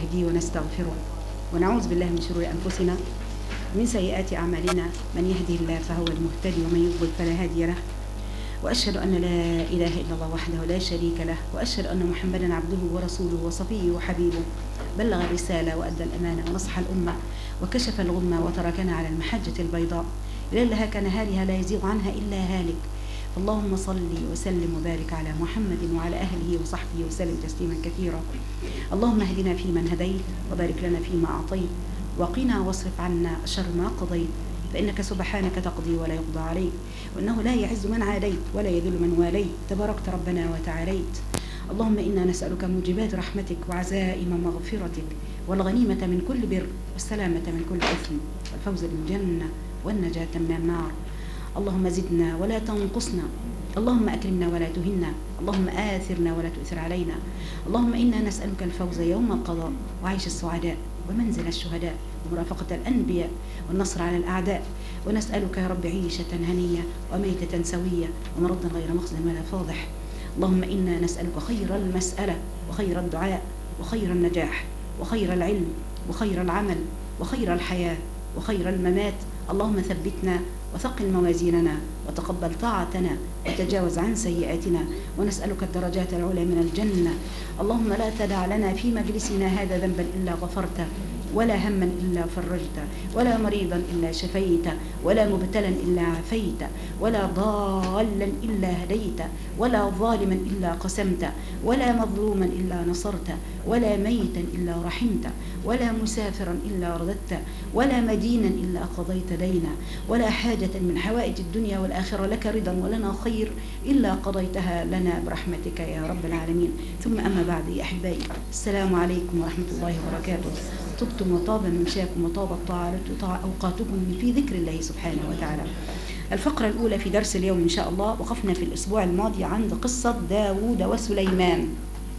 ونستهديه ونستغفره ونعوذ بالله من شرور أنفسنا ومن سيئات أعمالنا من يهده الله فهو المهتدي ومن يضلل فلا هادي له وأشهد أن لا إله إلا الله وحده لا شريك له وأشهد أن محمدا عبده ورسوله وصفيه وحبيبه بلغ الرسالة وأدى الأمانة ونصح الأمة وكشف الغمة وتركنا على المحجة البيضاء ليلها كنهارها لا يزيغ عنها إلا هالك اللهم صل وسلم وبارك على محمد وعلى أهله وصحبه وسلم تسليما كثيرا اللهم اهدنا فيمن هديت وبارك لنا فيما أعطيت وقنا واصرف عنا شر ما قضيت فإنك سبحانك تقضي ولا يقضى عليك وإنه لا يعز من عاديت ولا يذل من واليت تباركت ربنا وتعاليت اللهم إنا نسألك موجبات رحمتك وعزائم مغفرتك والغنيمة من كل بر والسلامة من كل إثم والفوز بالجنة والنجاة من النار اللهم زدنا ولا تنقصنا اللهم أكرمنا ولا تهنا اللهم آثرنا ولا تؤثر علينا اللهم إنا نسألك الفوز يوم القضاء وعيش السعداء ومنزل الشهداء ومرافقة الأنبياء والنصر على الأعداء ونسألك يا رب عيشة هنية وميتة سوية ومرضا غير مخزن ولا فاضح اللهم إنا نسألك خير المسألة وخير الدعاء وخير النجاح وخير العلم وخير العمل وخير الحياة وخير الممات اللهم ثبتنا وثقل موازيننا وتقبل طاعتنا وتجاوز عن سيئاتنا ونسألك الدرجات العلى من الجنة اللهم لا تدع لنا في مجلسنا هذا ذنبا إلا غفرته ولا هما إلا فرجت ولا مريضا إلا شفيت ولا مبتلا إلا عافيت ولا ضالا إلا هديت ولا ظالما إلا قسمت ولا مظلوما إلا نصرت ولا ميتا إلا رحمت ولا مسافرا إلا رددت ولا مدينا إلا قضيت دينا ولا حاجة من حوائج الدنيا والآخرة لك رضا ولنا خير إلا قضيتها لنا برحمتك يا رب العالمين ثم أما بعد يا أحبائي السلام عليكم ورحمة الله وبركاته طبتم وطاب ممشاكم وطابت طاعة أوقاتكم في ذكر الله سبحانه وتعالى الفقرة الأولى في درس اليوم إن شاء الله وقفنا في الأسبوع الماضي عند قصة داوود وسليمان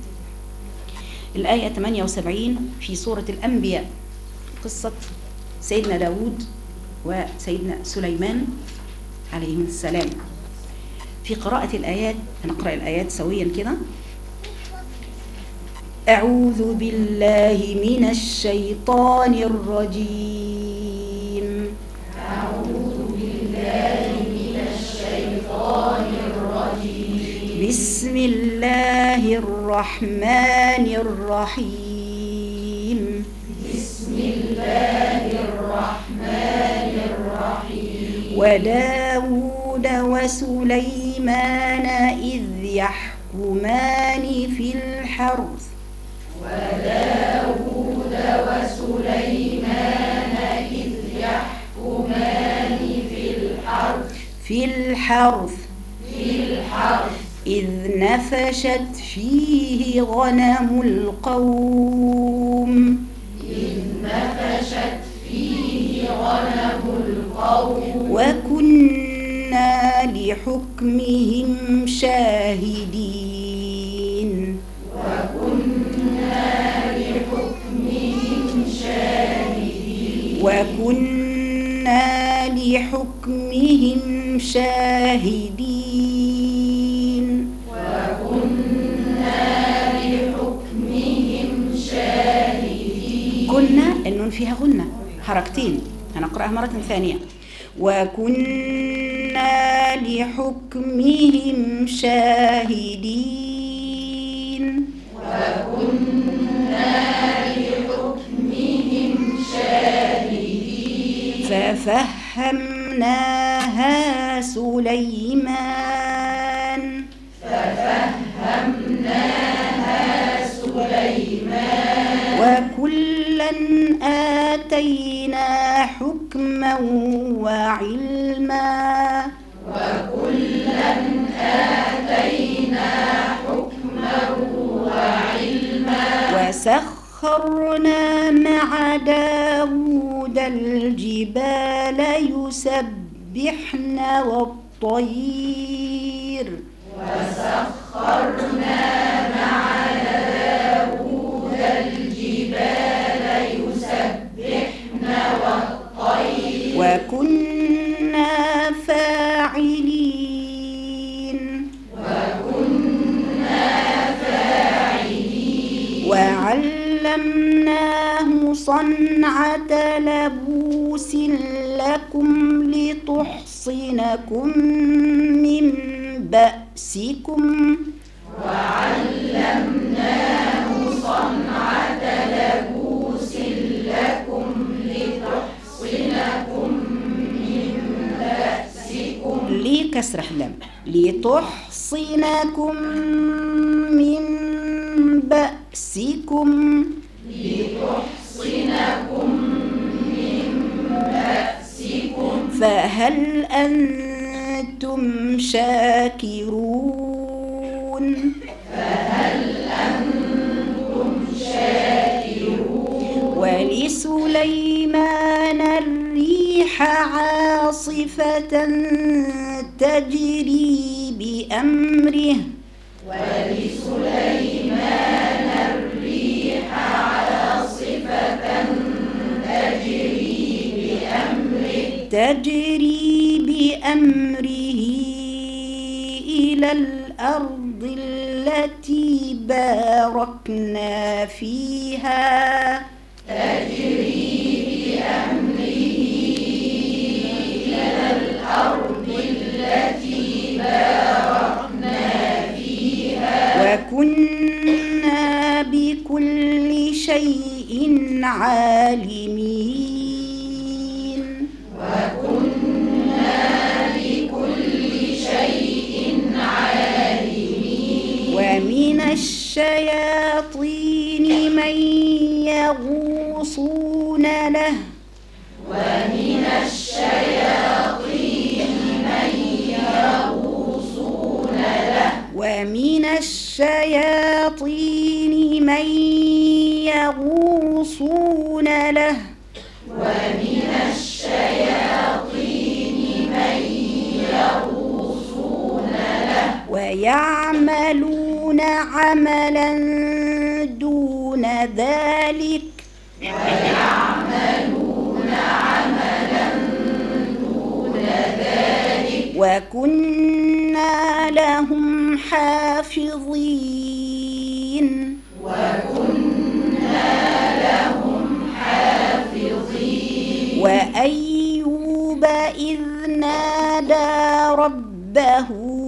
الآية 78 في سورة الأنبياء قصة سيدنا داوود وسيدنا سليمان عليهم السلام في قراءة الآيات هنقرأ الآيات سويا كده أعوذ بالله من الشيطان الرجيم أعوذ بالله من الشيطان الرجيم بسم الله الرحمن الرحيم بسم الله الرحمن الرحيم وداود وسليمان إذ يحكمان في الحرث وداود وسليمان إذ يحكمان في الحرث في الحرث في الحرث إذ نفشت فيه غنم القوم إذ نفشت فيه غنم القوم وكنا لحكمهم شاهدين وكنا لحكمهم شاهدين وكنا لحكمهم شاهدين وكنا لحكمهم شاهدين كنا النون فيها غنة حركتين هنقرأها مرة ثانية وكنا لحكمهم شاهدين وكنا لحكمهم شاهدين ففهمناها سليمان ففهمناها سليمان وكلا آتينا حكما وعلما وكلا آتينا حكما وعلما وسخرنا مع داود الجبال يسبحن والطير وسخرنا مع داود الجبال يسبحن والطير وكنا فاعلين وكنا فاعلين وعلمنا جعلناه صنعة لبوس لكم لتحصنكم من بأسكم ليه كسر اللام لتحصنكم من بأسكم فهل أنتم شاكرون ولسليمان الريح عاصفة تجري بأمره تجري بأمره إلى الأرض التي باركنا فيها وكنا بكل شيء عالمين ومن الشياطين من يغوصون له ومن الشياطين من يغوصون له ويعملون عملا دون ذلك وكنا لهم حافظين وأيوب إذ نادى ربه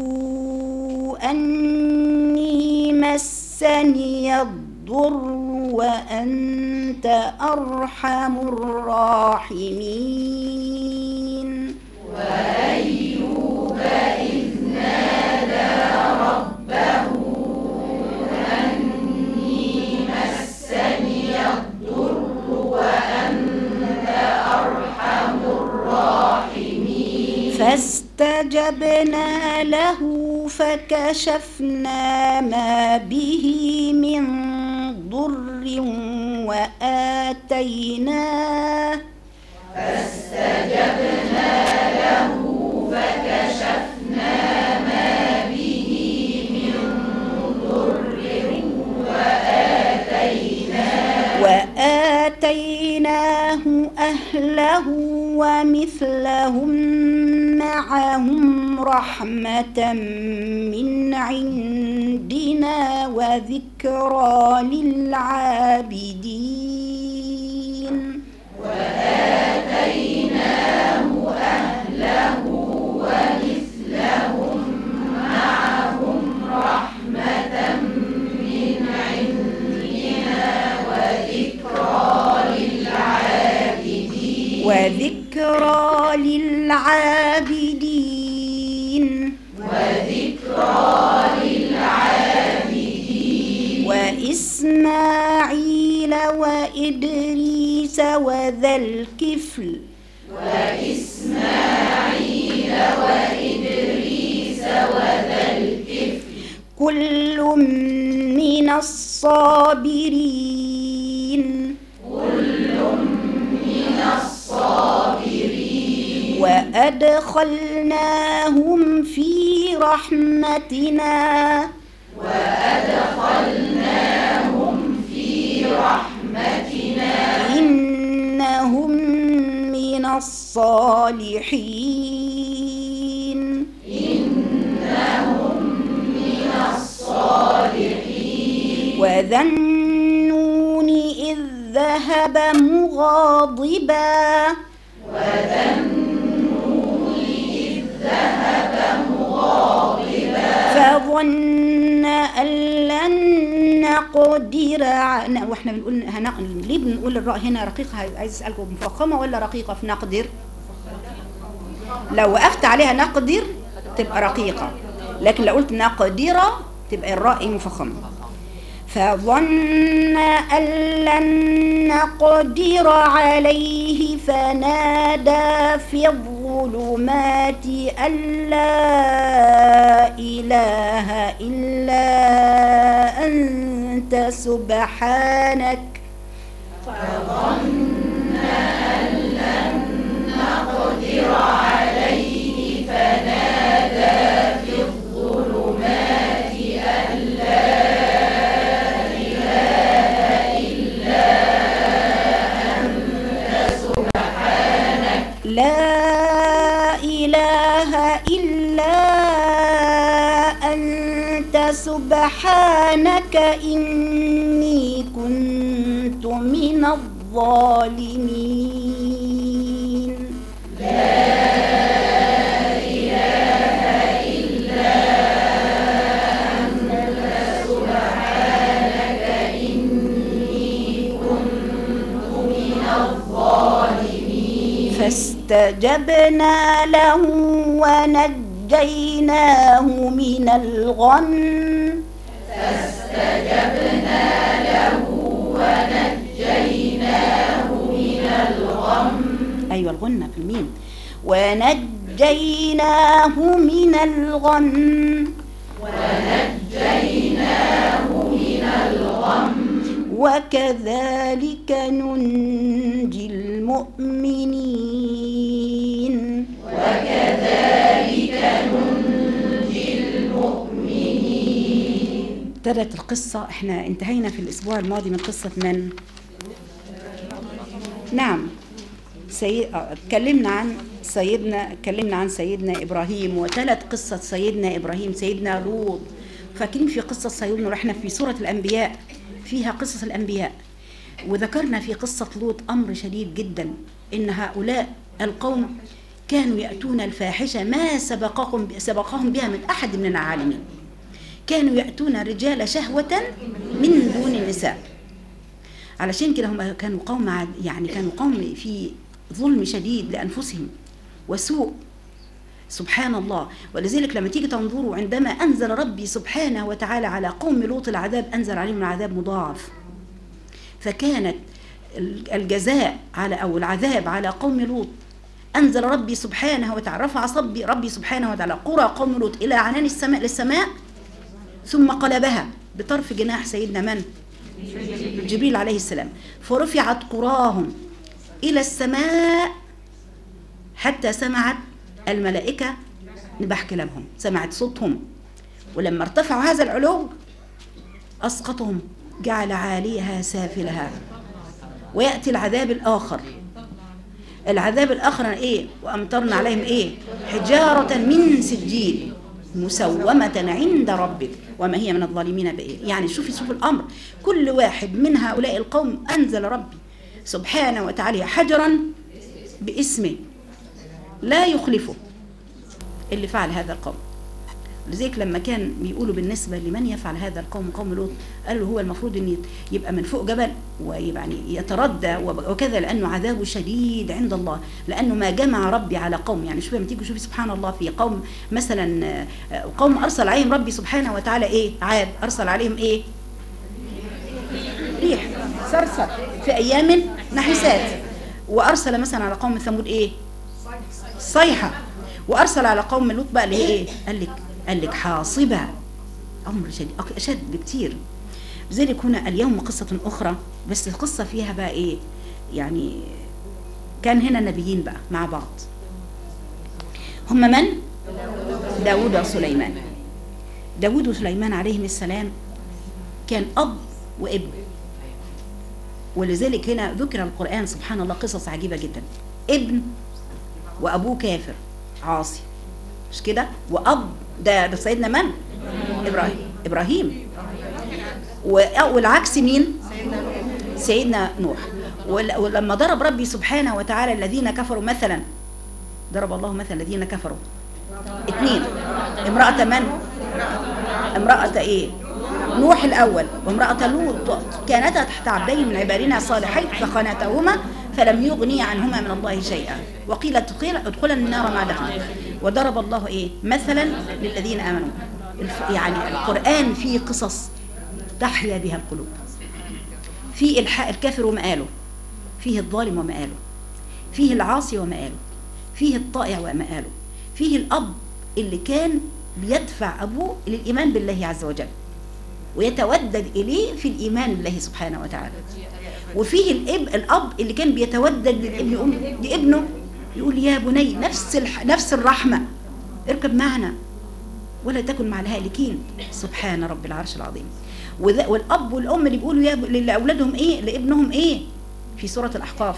أني مسني الضر وأنت أرحم الراحمين فاستجبنا له فكشفنا ما به من ضر وآتيناه وآتيناه أهله ومثلهم معهم رحمة من عندنا وذكرى للعابدين وذكرى للعابدين وإسماعيل وإدريس وذا الكفل كل من الصابرين وأدخلناهم في رحمتنا إنهم من الصالحين وذا النون إذ ذهب مغاضبا فظن أن لن نقدر ع- ن- واحنا بنقول هنق... ليه بنقول الراء هنا رقيقة عايز اسألكم مفخمة ولا رقيقة في نقدر؟ لو وقفت عليها نقدر تبقى رقيقة لكن لو قلت نقدر تبقى الراء إيه مفخمة فظن أن لن نقدر عليه فنادى في الظلمات أن لا إله إلا أنت سبحانك لا إله إلا أنت سبحانك إني كنت من الظالمين فاستجبنا له ونجيناه من الغم أيوة الغنة في الميم ونجيناه من الغم وكذلك ننجي المؤمنين ابتدت القصة احنا انتهينا في الأسبوع الماضي من قصة من؟ نعم سي... آه، اتكلمنا عن سيدنا اتكلمنا عن سيدنا إبراهيم وتلت قصة سيدنا إبراهيم سيدنا لوط فاكرين في قصة سيدنا نور احنا في سورة الأنبياء فيها قصص الأنبياء وذكرنا في قصة لوط أمر شديد جدا إن هؤلاء القوم كانوا يأتون الفاحشة ما سبقهم سبقهم بها من أحد من العالمين كانوا يأتون الرجال شهوة من دون النساء علشان كده هم كانوا قوم عاد- يعني كانوا قوم في ظلم شديد لأنفسهم وسوء سبحان الله ولذلك لما تيجي تنظروا عندما أنزل ربي سبحانه وتعالى على قوم لوط العذاب أنزل عليهم العذاب مضاعف فكانت الجزاء على أو العذاب على قوم لوط أنزل ربي سبحانه وتعالى رفع صبي ربي سبحانه وتعالى قرى قوم لوط إلى عنان السماء للسماء ثم قلبها بطرف جناح سيدنا من؟ جبريل عليه السلام فرفعت قراهم إلى السماء حتى سمعت الملائكة نبح كلامهم سمعت صوتهم ولما ارتفعوا هذا العلو أسقطهم جعل عاليها سافلها ويأتي العذاب الآخر العذاب الآخر إيه وأمطرنا عليهم إيه حجارة من سجيل مسومة عند ربك وما هي من الظالمين بإيه يعني شوفي شوف الأمر كل واحد من هؤلاء القوم أنزل ربي سبحانه وتعالى حجرا باسمه لا يخلفه اللي فعل هذا القوم لذلك لما كان بيقولوا بالنسبة لمن يفعل هذا القوم قوم لوط قالوا هو المفروض ان يبقى من فوق جبل ويعني يتردى وكذا لانه عذابه شديد عند الله لانه ما جمع ربي على قوم يعني شوفي لما تيجي شوفي سبحان الله في قوم مثلا آه، قوم ارسل عليهم ربي سبحانه وتعالى ايه عاد ارسل عليهم ايه ريح صرصر في ايام نحسات وارسل مثلا على قوم ثمود ايه صيحه وارسل على قوم لوط بقى اللي هي ايه قال لك قال لك حاصبه امر شديد أك- اشد بكتير لذلك هنا اليوم قصه اخرى بس القصه فيها بقى ايه يعني كان هنا نبيين بقى مع بعض هم من داود وسليمان داود وسليمان عليهم السلام كان اب وابن ولذلك هنا ذكر القرآن سبحان الله قصص عجيبة جدا ابن وأبوه كافر عاصي مش كده وأب ده, ده سيدنا من إبراهيم إبراهيم و- والعكس مين سيدنا نوح ول- ولما ضرب ربي سبحانه وتعالى الذين كفروا مثلا ضرب الله مثلا الذين كفروا اثنين امرأة من امرأة ايه نوح الأول وامرأة لوط كانتا تحت عبدين من عبادنا صالحين فخانتهما فلم يغني عنهما من الله شيئا وقيل ادخل ادخلا النار مع دخل وضرب الله ايه مثلا للذين امنوا الف- يعني القرآن فيه قصص تحيا بها القلوب فيه الح- الكافر ومآله فيه الظالم ومآله فيه العاصي ومآله فيه الطائع ومآله فيه الأب اللي كان بيدفع أبوه للإيمان بالله عز وجل ويتودد إليه في الإيمان بالله سبحانه وتعالى وفيه الاب الاب اللي كان بيتودد للابن يقول لابنه يقول يا بني نفس الح... نفس الرحمه اركب معنا ولا تكن مع الهالكين سبحان رب العرش العظيم وذ... والاب والام اللي بيقولوا يا ب... لاولادهم ايه لابنهم ايه في سوره الاحقاف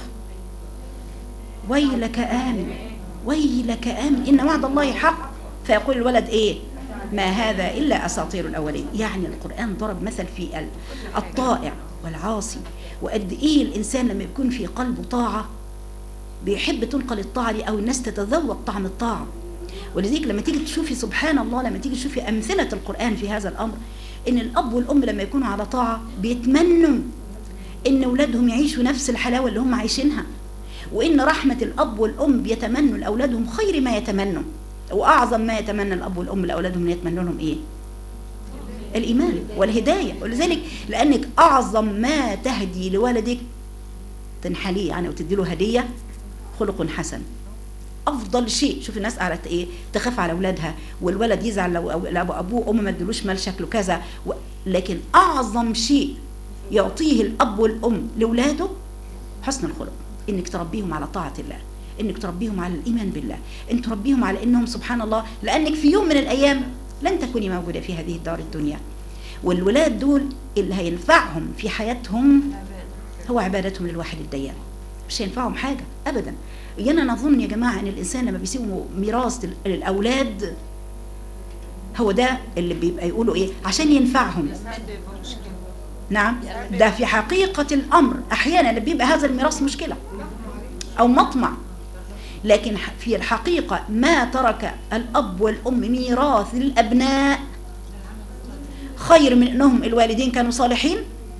ويلك امن ويلك امن ان وعد الله حق فيقول الولد ايه ما هذا الا اساطير الاولين يعني القران ضرب مثل في ال- الطائع والعاصي وقد ايه الانسان لما يكون في قلبه طاعه بيحب تنقل الطاعه دي او الناس تتذوق طعم الطاعه ولذلك لما تيجي تشوفي سبحان الله لما تيجي تشوفي امثله القران في هذا الامر ان الاب والام لما يكونوا على طاعه بيتمنوا ان اولادهم يعيشوا نفس الحلاوه اللي هم عايشينها وان رحمه الاب والام بيتمنوا لاولادهم خير ما يتمنوا واعظم ما يتمنى الاب والام لاولادهم ان يتمنوا لهم ايه الايمان والهدايه ولذلك لانك اعظم ما تهدي لولدك تنحليه يعني وتدي له هديه خلق حسن افضل شيء شوف الناس قعدت ايه تخاف على اولادها والولد يزعل لو لو ابوه وامه ما ادلوش مال شكله كذا و... لكن اعظم شيء يعطيه الاب والام لاولاده حسن الخلق انك تربيهم على طاعه الله انك تربيهم على الايمان بالله ان تربيهم على انهم سبحان الله لانك في يوم من الايام لن تكوني موجوده في هذه الدار الدنيا والولاد دول اللي هينفعهم في حياتهم هو عبادتهم للواحد الديان مش هينفعهم حاجه ابدا انا نظن يا جماعه ان الانسان لما بيسيبوا ميراث لل- للاولاد هو ده اللي بيبقى يقولوا ايه عشان ينفعهم نعم ده في حقيقة الأمر أحيانا بيبقى هذا الميراث مشكلة أو مطمع لكن ح- في الحقيقة ما ترك الأب والأم ميراث للأبناء خير من أنهم الوالدين كانوا صالحين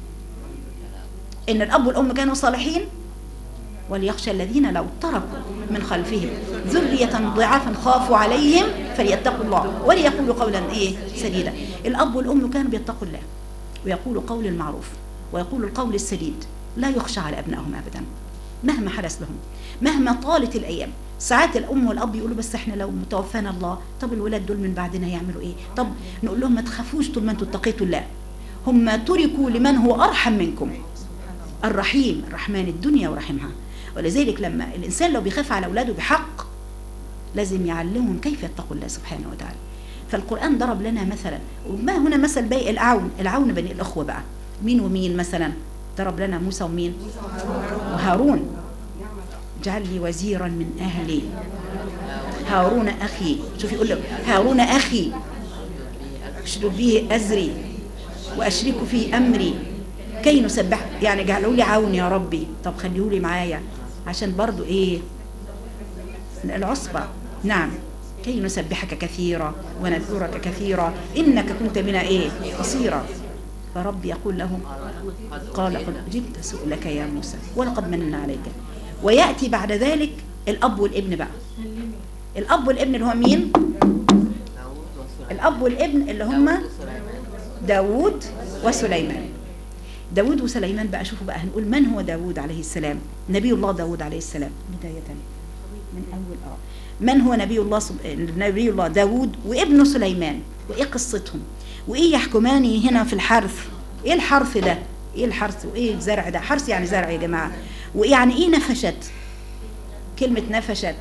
إن الأب والأم كانوا صالحين وليخشى الذين لو تركوا من خلفهم ذرية ضعافا خافوا عليهم فليتقوا الله وليقولوا قولا ايه سديدا الاب والام كانوا بيتقوا الله ويقولوا قول المعروف ويقولوا القول السديد لا يخشى على ابنائهم ابدا مهما حدث لهم مهما طالت الايام ساعات الام والاب يقولوا بس احنا لو متوفانا الله طب الولاد دول من بعدنا يعملوا ايه طب نقول لهم ما تخافوش طول ما انتوا اتقيتوا الله هم تركوا لمن هو ارحم منكم الرحيم الرحمن الدنيا ورحمها ولذلك لما الإنسان لو بيخاف على أولاده بحق لازم يعلمهم كيف يتقوا الله سبحانه وتعالى فالقرآن ضرب لنا مثلا وما هنا مثل بي العون العون بين الأخوة بقى مين ومين مثلا ضرب لنا موسى ومين وهارون اجعل لي وزيرا من أهلي هارون أخي شوف يقول له هارون أخي اشدد به أزري وأشركه في أمري كي نسبح يعني جعلوا لي عون يا ربي طب خليه لي معايا عشان برضو ايه العصبة نعم كي نسبحك كثيرا ونذكرك كثيرا انك كنت بنا ايه بصيرا فربي يقول له قال قد اجبت سؤلك يا موسى ولقد مننا عليك وياتي بعد ذلك الاب والابن بقى الاب والابن اللي هو مين الاب والابن اللي هم داوود وسليمان داود وسليمان بقى شوفوا بقى هنقول من هو داود عليه السلام نبي الله داود عليه السلام بداية من أول آه من هو نبي الله صب... نبي الله داود وابنه سليمان وإيه قصتهم وإيه يحكمان هنا في الحرث إيه الحرث ده إيه الحرث وإيه الزرع ده حرث يعني زرع يا جماعة ويعني إيه نفشت كلمة نفشت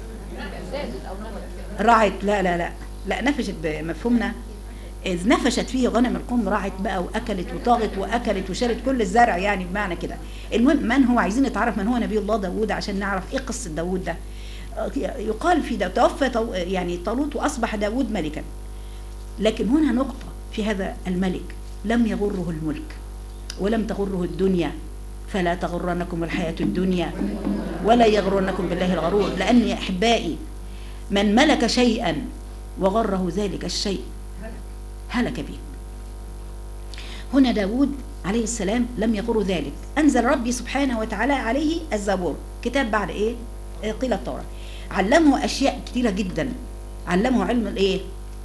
راعت لا لا لا لا نفشت بمفهومنا إذ نفشت فيه غنم القوم راعت بقى وأكلت وطاغت وأكلت وشالت كل الزرع يعني بمعنى كده المهم من هو عايزين نتعرف من هو نبي الله داوود عشان نعرف إيه قصة داوود ده يقال في ده توفى طو يعني طالوت وأصبح داوود ملكا لكن هنا نقطة في هذا الملك لم يغره الملك ولم تغره الدنيا فلا تغرنكم الحياة الدنيا ولا يغرنكم بالله الغرور لأن يا أحبائي من ملك شيئا وغره ذلك الشيء هلك به هنا داود عليه السلام لم يغر ذلك أنزل ربي سبحانه وتعالى عليه الزبور كتاب بعد إيه آه، قيل التوراة علمه أشياء كثيرة جدا علمه علم الإيه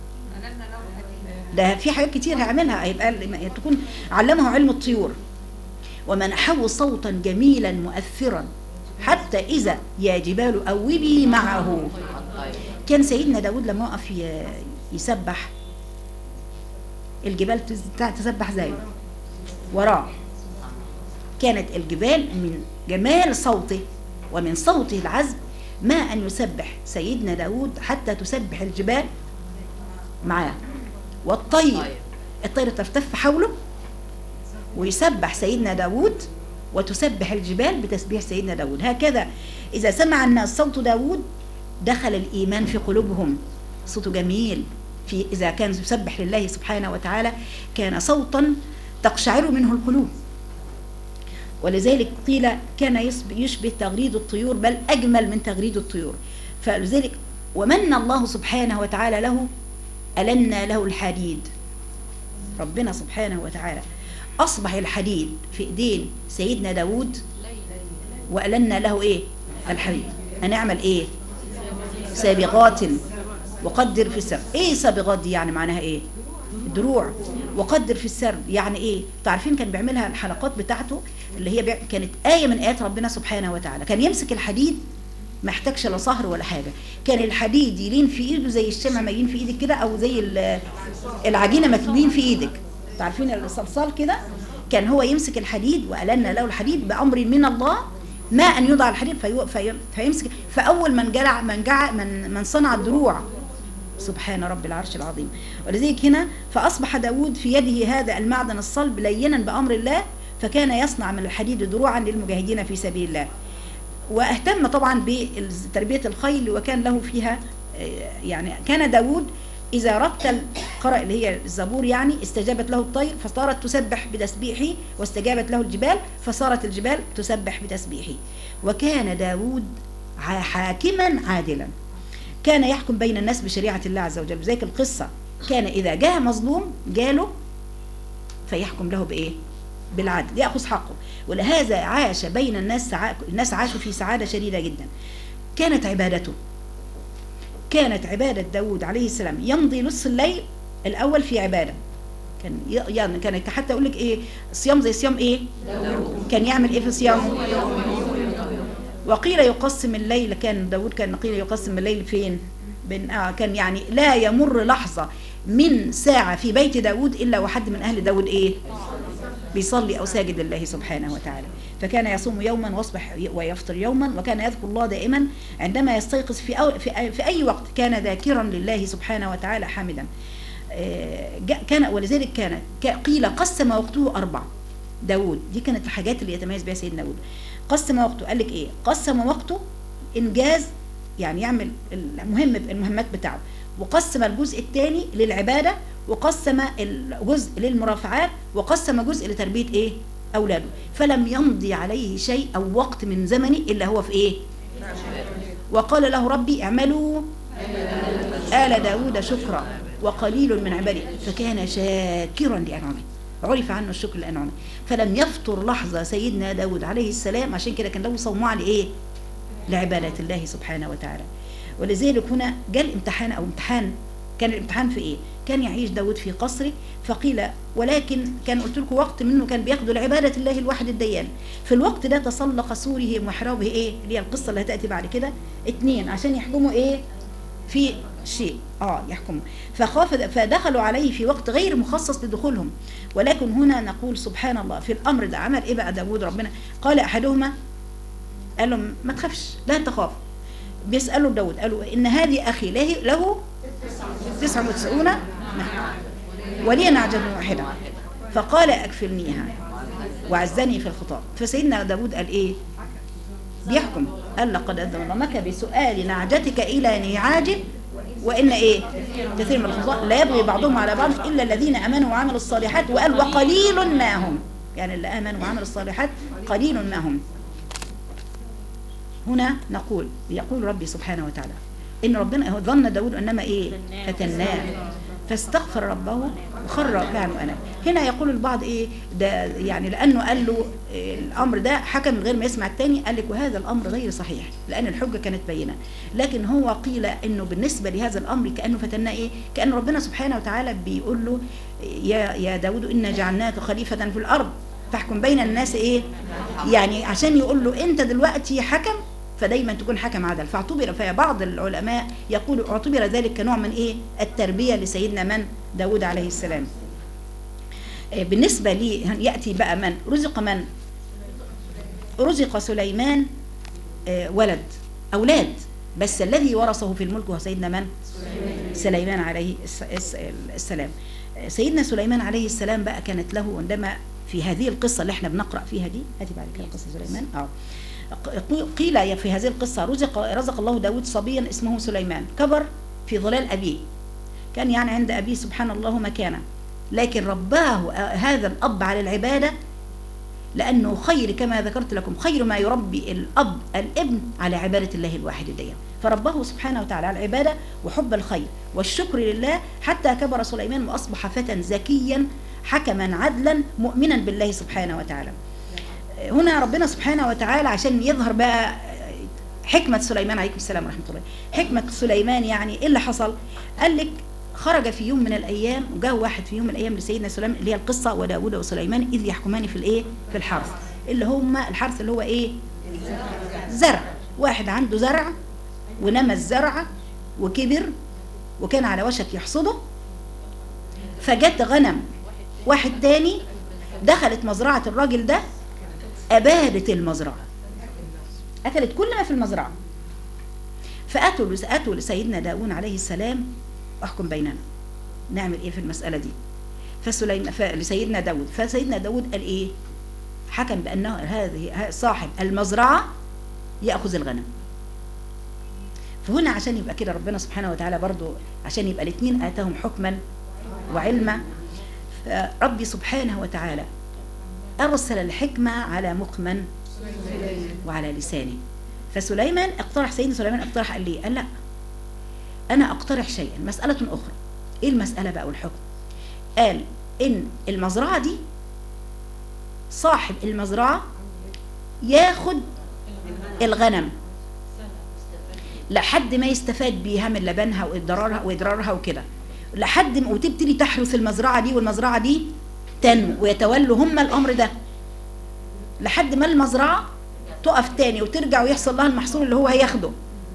ده في حاجات كتير هيعملها هيبقى تكون علمه علم الطيور ومنحه صوتا جميلا مؤثرا حتى إذا يا جبال أوبي معه كان سيدنا داود لما وقف ي- يسبح الجبال تز- تسبح زيه وراه كانت الجبال من جمال صوته ومن صوته العذب ما أن يسبح سيدنا داود حتى تسبح الجبال معاه والطير الطير تفتف حوله ويسبح سيدنا داود وتسبح الجبال بتسبيح سيدنا داود هكذا إذا سمع الناس صوت داود دخل الإيمان في قلوبهم صوته جميل في إذا كان يسبح لله سبحانه وتعالى كان صوتا تقشعر منه القلوب ولذلك قيل كان يسب- يشبه تغريد الطيور بل أجمل من تغريد الطيور فلذلك ومن الله سبحانه وتعالى له ألنا له الحديد ربنا سبحانه وتعالى أصبح الحديد في إيدين سيدنا داود وألنا له إيه الحديد هنعمل إيه سابغات وقدر في السرد ايه سابغات دي يعني معناها ايه دروع وقدر في السرد يعني ايه تعرفين كان بيعملها الحلقات بتاعته اللي هي بيع... كانت آية من آيات ربنا سبحانه وتعالى كان يمسك الحديد ما احتاجش لا صهر ولا حاجة كان الحديد يلين في ايده زي الشمع ما يلين في ايدك كده او زي ال- العجينة ما تلين في ايدك تعرفين الصلصال كده كان هو يمسك الحديد وألنا له الحديد بأمر من الله ما أن يوضع الحديد في في فيمسك فأول من جلع من جع من من صنع الدروع سبحان رب العرش العظيم ولذلك هنا فأصبح داود في يده هذا المعدن الصلب لينا بأمر الله فكان يصنع من الحديد دروعا للمجاهدين في سبيل الله واهتم طبعا بتربية الخيل وكان له فيها آه، يعني كان داود إذا رتل قرأ اللي هي الزبور يعني استجابت له الطير فصارت تسبح بتسبيحه واستجابت له الجبال فصارت الجبال تسبح بتسبيحه وكان داود ع- حاكما عادلا كان يحكم بين الناس بشريعة الله عز وجل وذلك القصة كان إذا جاء مظلوم جاله فيحكم له بإيه بالعدل يأخذ حقه ولهذا عاش بين الناس سعا... الناس عاشوا في سعادة شديدة جدا كانت عبادته كانت عبادة داود عليه السلام يمضي نصف الليل الأول في عبادة كان ي- يعني كان حتى يقول لك ايه صيام زي صيام ايه كان يعمل ايه في صيامه وقيل يقسم الليل كان داود كان قيل يقسم الليل فين بين آه كان يعني لا يمر لحظة من ساعة في بيت داود إلا وحد من أهل داود إيه بيصلي أو ساجد لله سبحانه وتعالى فكان يصوم يوما ويصبح ويفطر يوما وكان يذكر الله دائما عندما يستيقظ في, أو في, أي- في أي وقت كان ذاكرا لله سبحانه وتعالى حامدا آه، جاء- كان ولذلك كان ك- قيل قسم وقته أربع داود دي كانت الحاجات اللي يتميز بها سيدنا داود قسم وقته قال لك ايه قسم وقته انجاز يعني يعمل المهم المهمات بتاعه وقسم الجزء الثاني للعباده وقسم الجزء للمرافعات وقسم جزء لتربيه ايه اولاده فلم يمضي عليه شيء او وقت من زمنه الا هو في ايه وقال له ربي اعملوا آل داود شكرا وقليل من عباده فكان شاكرا لأنعمه عرف عنه الشكر لأنعمه فلم يفطر لحظة سيدنا داود عليه السلام عشان كده كان له صومعة لإيه لعبادة الله سبحانه وتعالى ولذلك هنا جاء الامتحان أو امتحان كان الامتحان في إيه كان يعيش داود في قصره فقيل ولكن كان قلت لكم وقت منه كان بياخدوا لعبادة الله الواحد الديان في الوقت ده تسلق سوره ومحرابه ايه اللي هي القصة اللي هتأتي بعد كده اتنين عشان يحكموا ايه في شيء اه يحكموا فخاف فدخلوا عليه في وقت غير مخصص لدخولهم ولكن هنا نقول سبحان الله في الامر ده عمل ايه بقى داود ربنا قال احدهما قال لهم ما تخافش لا تخاف بيسالوا داود قالوا ان هذه اخي له له 99 نعم ولي نعجة واحدة فقال اكفلنيها وعزني في الخطاب فسيدنا داود قال ايه بيحكم قال لقد أظلمك بسؤال نعجتك إلى نعاج وإن إيه كثير من الخطاء لا يبغي بعضهم على بعض إلا الذين أمنوا وعملوا الصالحات وقال وقليل ما هم يعني اللي آمنوا وعملوا الصالحات قليل ما هم هنا نقول يقول ربي سبحانه وتعالى ان ربنا هو ظن داود انما ايه فتناه فاستغفر ربه وخر راكعا واناب هنا يقول البعض ايه ده يعني لانه قال له إيه الامر ده حكم من غير ما يسمع الثاني قال لك وهذا الامر غير صحيح لان الحجه كانت بينه لكن هو قيل انه بالنسبه لهذا الامر كانه فتناه ايه كان ربنا سبحانه وتعالى بيقول له يا يا داود انا جعلناك خليفه في الارض فاحكم بين الناس ايه يعني عشان يقول له انت دلوقتي حكم فدايما تكون حكم عدل فاعتبر فبعض العلماء يقول اعتبر ذلك كنوع من ايه التربيه لسيدنا من داود عليه السلام آه، بالنسبه لي ياتي بقى من رزق من رزق سليمان آه، ولد اولاد بس الذي ورثه في الملك هو سيدنا من سليمان عليه الس- الس- السلام آه، سيدنا سليمان عليه السلام بقى كانت له عندما في هذه القصه اللي احنا بنقرا فيها دي هاتي بعد كده قصه سليمان اه ق- قيل في هذه القصة رزق رزق الله داود صبيا اسمه سليمان كبر في ظلال أبيه كان يعني عند أبيه سبحان الله مكانه لكن رباه آه، هذا الأب على العبادة لأنه خير كما ذكرت لكم خير ما يربي الأب الابن على عبادة الله الواحد ديا فرباه سبحانه وتعالى على العبادة وحب الخير والشكر لله حتى كبر سليمان وأصبح فتى ذكيا حكما عدلا مؤمنا بالله سبحانه وتعالى هنا ربنا سبحانه وتعالى عشان يظهر بقى حكمة سليمان عليكم السلام ورحمة الله حكمة سليمان يعني ايه اللي حصل قال لك خرج في يوم من الايام وجاء واحد في يوم من الايام لسيدنا سليمان اللي هي القصة وداود وسليمان اذ يحكمان في الايه في الحرث اللي هم الحرث اللي هو ايه زرع واحد عنده زرع ونمى الزرع وكبر وكان على وشك يحصده فجت غنم واحد تاني دخلت مزرعة الراجل ده أبادت المزرعة أكلت كل ما في المزرعة فأتوا أتوا لسيدنا داود عليه السلام احكم بيننا نعمل ايه في المسألة دي فسليم فلسيدنا داود فسيدنا داود قال ايه حكم بأنه هذه صاحب المزرعة يأخذ الغنم فهنا عشان يبقى كده ربنا سبحانه وتعالى برضو عشان يبقى الاثنين آتاهم حكما وعلما ربي سبحانه وتعالى أرسل الحكمة على مقمن وعلى لسانه فسليمان اقترح سيدنا سليمان اقترح قال لي قال لا أنا أقترح شيئا مسألة أخرى إيه المسألة بقى والحكم قال إن المزرعة دي صاحب المزرعة ياخد الغنم لحد ما يستفاد بيها من لبنها وإضرارها وإضرارها وكده لحد ما وتبتدي تحرث المزرعة دي والمزرعة دي تنمو ويتولوا هم الأمر ده لحد ما المزرعة تقف تاني وترجع ويحصل لها المحصول اللي هو هياخده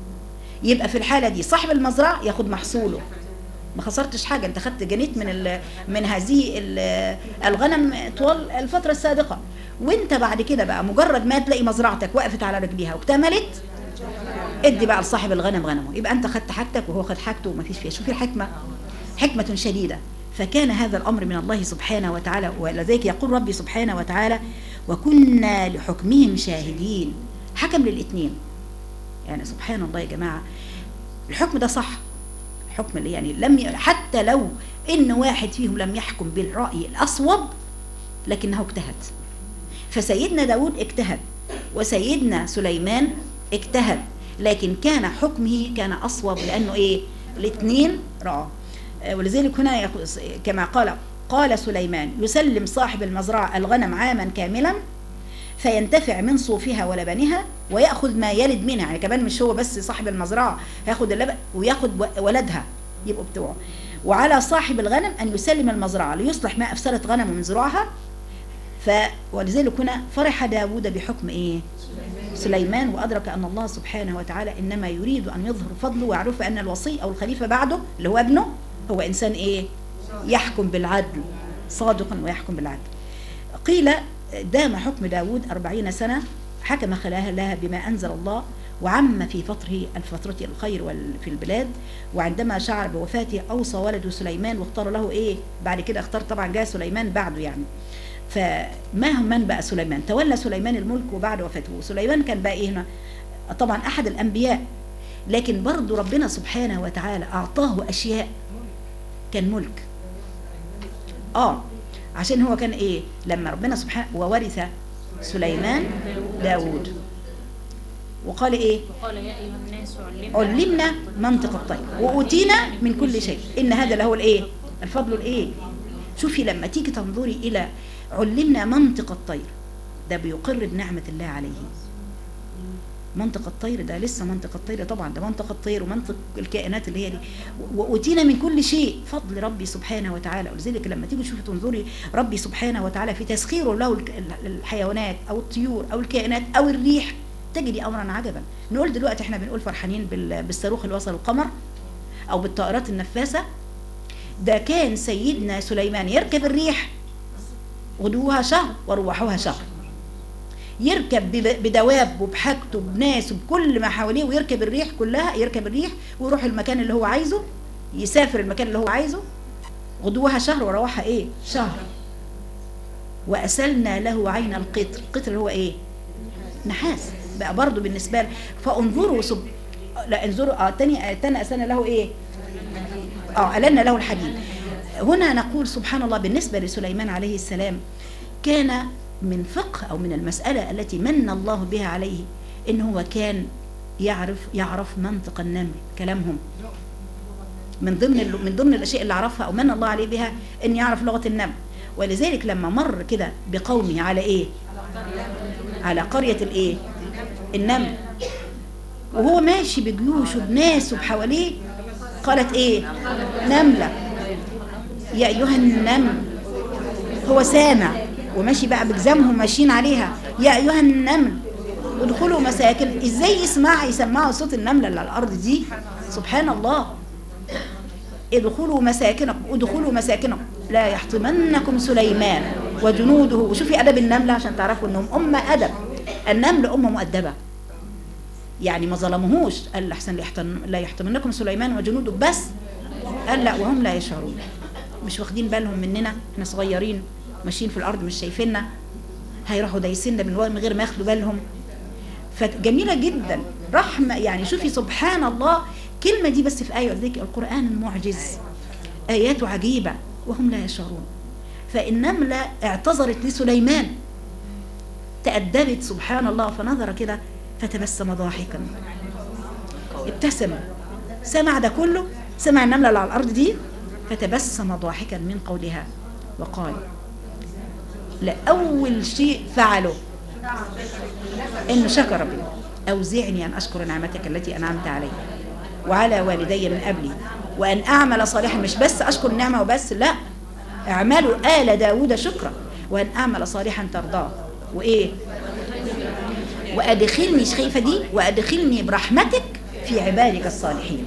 يبقى في الحالة دي صاحب المزرعة ياخد محصوله ما خسرتش حاجة انت خدت جنيت من ال من هذه ال الغنم طوال الفترة السابقة وانت بعد كده بقى مجرد ما تلاقي مزرعتك وقفت على رجليها واكتملت ادي بقى لصاحب الغنم غنمه يبقى انت خدت حاجتك وهو خد حاجته وما فيش فيها شوفي الحكمة حكمة شديدة فكان هذا الأمر من الله سبحانه وتعالى ولذلك يقول ربي سبحانه وتعالى وكنا لحكمهم شاهدين حكم للاثنين يعني سبحان الله يا جماعة الحكم ده صح الحكم اللي يعني لم ي... حتى لو ان واحد فيهم لم يحكم بالرأي الأصوب لكنه اجتهد فسيدنا داود اجتهد وسيدنا سليمان اجتهد لكن كان حكمه كان أصوب لأنه ايه الاثنين رأى ولذلك هنا كما قال قال سليمان يسلم صاحب المزرعة الغنم عاما كاملا فينتفع من صوفها ولبنها ويأخذ ما يلد منها يعني كمان مش هو بس صاحب المزرعة هياخد اللبن وياخد ولدها يبقوا بتوعه وعلى صاحب الغنم أن يسلم المزرعة ليصلح ما أفسدت غنمه من زراعها ف ولذلك هنا فرح داود بحكم إيه سليمان وأدرك أن الله سبحانه وتعالى إنما يريد أن يظهر فضله ويعرف أن الوصي أو الخليفة بعده اللي هو ابنه هو إنسان إيه يحكم بالعدل صادقا ويحكم بالعدل قيل دام حكم داود أربعين سنة حكم خلاها لها بما أنزل الله وعم في فتره الفترة الخير في البلاد وعندما شعر بوفاته أوصى ولده سليمان واختار له إيه بعد كده اختار طبعا جاء سليمان بعده يعني فما هم من بقى سليمان تولى سليمان الملك وبعد وفاته سليمان كان بقى إيه هنا طبعا أحد الأنبياء لكن برضه ربنا سبحانه وتعالى أعطاه أشياء كان ملك آه عشان هو كان ايه لما ربنا سبحانه وورث سليمان داود وقال ايه وقال يا أيها الناس علمنا علمنا منطق الطير وأوتينا من كل شيء إن هذا له الإيه الفضل الإيه شوفي لما تيجي تنظري إلى علمنا منطق الطير ده بيقر بنعمة الله عليه منطق الطير ده لسه منطق الطير طبعا ده منطق الطير ومنطق الكائنات اللي هي دي وأوتينا من كل شيء فضل ربي سبحانه وتعالى ولذلك لما تيجي تشوفي تنظري ربي سبحانه وتعالى في تسخيره له الك- الحيوانات أو الطيور أو الكائنات أو الريح تجدي أمرا عجبا نقول دلوقتي احنا بنقول فرحانين بال- بالصاروخ اللي وصل القمر أو بالطائرات النفاثة ده كان سيدنا سليمان يركب الريح غدوها شهر وروحوها شهر يركب بب- بدواب وبحاجته بناس وبكل ما حواليه ويركب الريح كلها يركب الريح ويروح المكان اللي هو عايزه يسافر المكان اللي هو عايزه غدوها شهر وروحها ايه شهر وأسلنا له عين القطر القطر اللي هو ايه نحاس بقى برضه بالنسبة له فانظروا سب... لا انظروا اه تاني تاني أسلنا له ايه اه ألنا له الحديد هنا نقول سبحان الله بالنسبة لسليمان عليه السلام كان من فقه أو من المسألة التي من الله بها عليه إن هو كان يعرف يعرف منطق النمل كلامهم من ضمن ال- من ضمن الاشياء اللي عرفها او من الله عليه بها ان يعرف لغه النمل ولذلك لما مر كده بقومه على ايه على قريه الايه النمل وهو ماشي بجيوشه بناسه بحواليه قالت ايه نمله يا ايها النمل هو سامع وماشي بقى بجزامهم ماشيين عليها يا ايها النمل ادخلوا مساكن ازاي يسمع يسمعوا صوت النمله اللي على الارض دي سبحان الله ادخلوا مساكنكم ادخلوا مساكنكم لا يحطمنكم سليمان وجنوده وشوفي ادب النمله عشان تعرفوا انهم ام ادب النمل ام مؤدبه يعني ما ظلموهوش قال احسن لا يحتم- لا يحطمنكم سليمان وجنوده بس قال لا وهم لا يشعرون مش واخدين بالهم مننا احنا صغيرين ماشيين في الارض مش شايفيننا هيروحوا دايسيننا من ورا من غير ما ياخدوا بالهم فجميله جدا رحمه يعني شوفي سبحان الله كلمه دي بس في ايه ذيك القران المعجز اياته عجيبه وهم لا يشعرون فالنمله اعتذرت لسليمان تأدبت سبحان الله فنظر كده فتبسم ضاحكا ابتسم سمع ده كله سمع النملة اللي على الأرض دي فتبسم ضاحكا من قولها وقال لأول شيء فعله إنه شكر ربي أوزعني أن أشكر نعمتك التي أنعمت علي وعلى والدي من قبلي وأن أعمل صالحا مش بس أشكر النعمة وبس لا اعملوا آل داود شكرا وأن أعمل صالحا ترضاه وإيه وأدخلني شخيفة دي وأدخلني برحمتك في عبادك الصالحين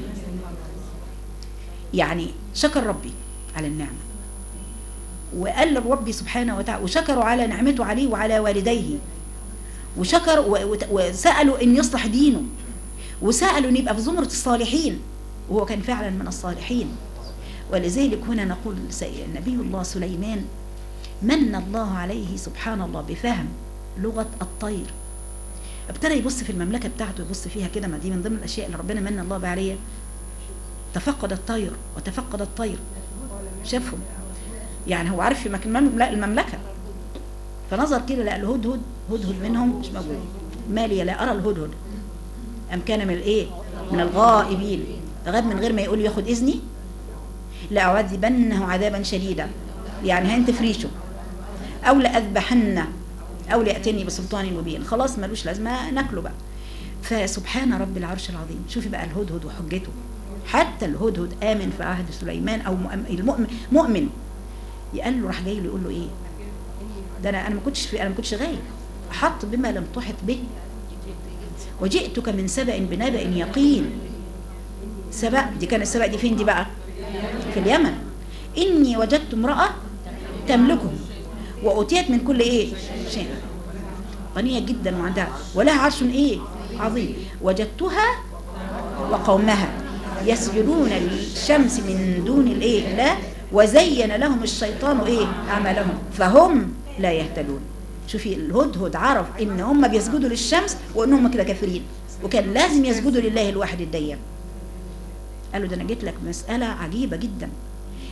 يعني شكر ربي على النعمة وقال ربي سبحانه وتعالى وشكروا على نعمته عليه وعلى والديه وشكر و- وت- وسألوا إن يصلح دينه وسألوا إن يبقى في زمرة الصالحين وهو كان فعلا من الصالحين ولذلك هنا نقول سي- نبي الله سليمان من الله عليه سبحان الله بفهم لغة الطير ابتدى يبص في المملكة بتاعته يبص فيها كده ما دي من ضمن الأشياء اللي ربنا من الله بها عليها تفقد الطير وتفقد الطير شافهم يعني هو عارف في مكان لا المملكة فنظر كده لقى الهدهد هدهد منهم مش موجود مالي لا أرى الهدهد أم كان من الإيه من الغائبين غاب من غير ما يقول ياخد إذني لأعذبنه عذابا شديدا يعني هنتفريشه أو لأذبحنه أو ليأتني بسلطان مبين خلاص ملوش لازمة ناكله بقى فسبحان رب العرش العظيم شوفي بقى الهدهد وحجته حتى الهدهد آمن في عهد سليمان أو مؤمن المؤمن مؤمن يقال له راح جاي له يقول له إيه ده أنا أنا ما كنتش في أنا ما كنتش غايب أحط بما لم تحط به وجئتك من سبأ بنبأ يقين سبأ دي كانت سبأ دي فين دي بقى في اليمن إني وجدت امرأة تملكهم وأتيت من كل إيه شيء غنية جدا وعندها ولها عرش إيه عظيم وجدتها وقومها يسجدون للشمس من دون الإيه لا وزين لهم الشيطان إيه أعمالهم فهم لا يهتدون شوفي الهدهد عرف إن هم بيسجدوا للشمس وإن هم كده كافرين وكان لازم يسجدوا لله الواحد الديان قال له ده أنا جيت لك مسألة عجيبة جدا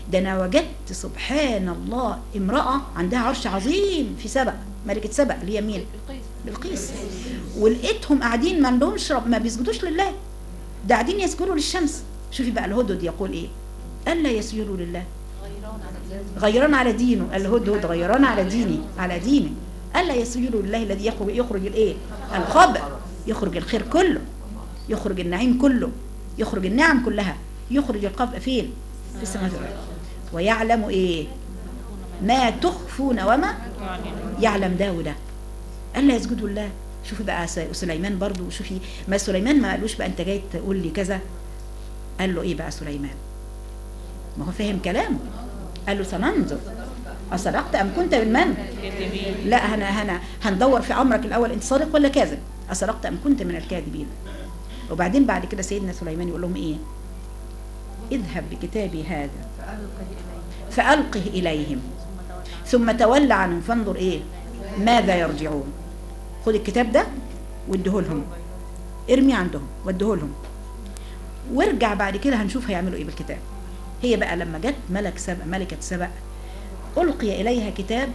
ده انا وجدت سبحان الله امراه عندها عرش عظيم في سبأ ملكه سبأ اللي هي مين بالقيس ولقيتهم قاعدين ما عندهمش رب ما بيسجدوش لله ده قاعدين يسجدوا للشمس شوفي بقى الهدهد يقول ايه الا يسجدوا لله غيران على دينه الهدهد غيران على ديني على ديني الا يسجدوا لله الذي يخرج يخرج الايه الخبر يخرج الخير كله يخرج النعيم كله يخرج النعم كلها يخرج القبر فين في السماء والأرض. ويعلم ايه ما تخفون وما يعلم ده وده الا يسجدوا لله شوفي بقى س- سليمان برضو شوفي ما سليمان ما قالوش بقى انت جاي تقول لي كذا قال له ايه بقى سليمان ما هو فاهم كلامه قال له سننظر أصدقت أم كنت من من؟ لا هنا هنا هندور في أمرك الأول أنت صادق ولا كاذب؟ أصدقت أم كنت من الكاذبين؟ وبعدين بعد كده سيدنا سليمان يقول لهم إيه؟ اذهب بكتابي هذا فألقه إليهم ثم تولى عنهم فانظر إيه؟ ماذا يرجعون؟ خد الكتاب ده واديه لهم ارمي عندهم واديه لهم وارجع بعد كده هنشوف هيعملوا ايه بالكتاب هي بقى لما جت ملك سبأ ملكة سبأ ألقي إليها كتاب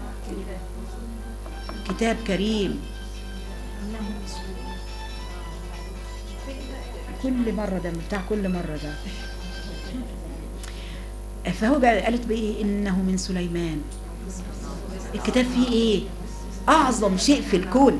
كتاب كريم كل مرة ده بتاع كل مرة ده فهو بقى قالت بإيه إنه من سليمان الكتاب فيه إيه أعظم شيء في الكون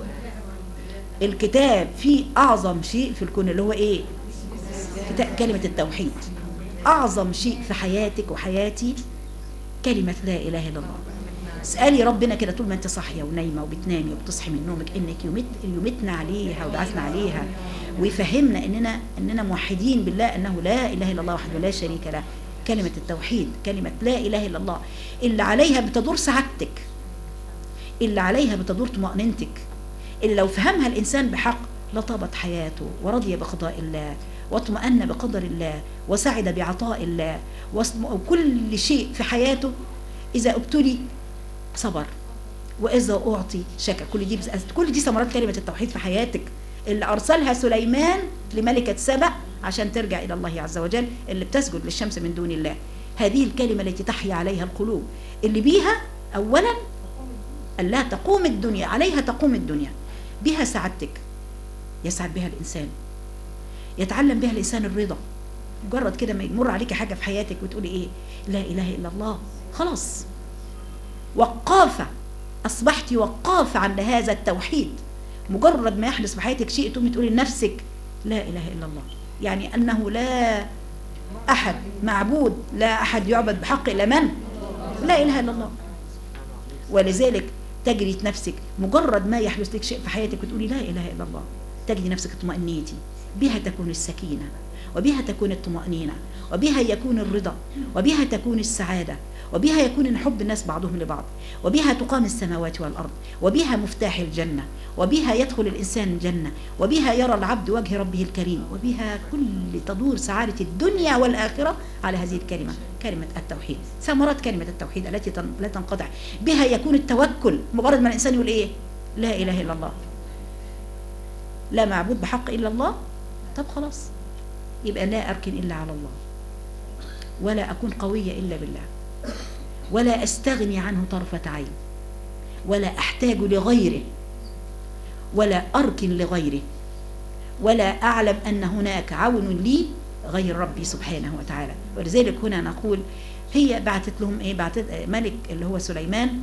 الكتاب فيه أعظم شيء في الكون اللي هو إيه كتاب كلمة التوحيد أعظم شيء في حياتك وحياتي كلمة لا إله إلا الله اسألي ربنا كده طول ما أنت صاحية ونايمة وبتنامي وبتصحي من نومك إنك يمت يمتنا عليها وبعثنا عليها ويفهمنا إننا إننا موحدين بالله أنه لا إله إلا الله وحده لا شريك له كلمة التوحيد كلمة لا إله إلا الله اللي عليها بتدور سعادتك اللي عليها بتدور طمأنينتك اللي لو فهمها الإنسان بحق لطابت حياته ورضي بقضاء الله واطمأن بقدر الله وسعد بعطاء الله واصم- وكل شيء في حياته إذا ابتلي صبر وإذا أعطي شكر كل دي بس- كل دي ثمرات كلمة التوحيد في حياتك اللي أرسلها سليمان لملكة سبأ عشان ترجع إلى الله عز وجل اللي بتسجد للشمس من دون الله هذه الكلمة التي تحيا عليها القلوب اللي بيها أولا ألا تقوم الدنيا عليها تقوم الدنيا بها سعادتك يسعد بها الإنسان يتعلم بها الإنسان الرضا مجرد كده ما يمر عليك حاجة في حياتك وتقولي إيه لا إله إلا الله خلاص وقافة أصبحت وقافة عند هذا التوحيد مجرد ما يحدث في حياتك شيء تقومي تقولي لنفسك لا إله إلا الله يعني أنه لا أحد معبود لا أحد يعبد بحق إلا من لا إله إلا الله ولذلك تجري نفسك مجرد ما يحدث لك شيء في حياتك وتقولي لا اله الا الله تجدي نفسك اطمئنيتي بها تكون السكينه وبها تكون الطمأنينة وبها يكون الرضا وبها تكون السعادة وبها يكون حب الناس بعضهم لبعض وبها تقام السماوات والأرض وبها مفتاح الجنة وبها يدخل الإنسان الجنة وبها يرى العبد وجه ربه الكريم وبها كل تدور سعادة الدنيا والآخرة على هذه الكلمة كلمة التوحيد ثمرات كلمة التوحيد التي تن- لا تنقطع بها يكون التوكل مجرد ما الإنسان يقول إيه لا إله إلا الله لا معبود بحق إلا الله طب خلاص يبقى لا أركن إلا على الله ولا أكون قوية إلا بالله ولا أستغني عنه طرفة عين ولا أحتاج لغيره ولا أركن لغيره ولا أعلم أن هناك عون لي غير ربي سبحانه وتعالى ولذلك هنا نقول هي بعثت لهم ايه بعثت ملك اللي هو سليمان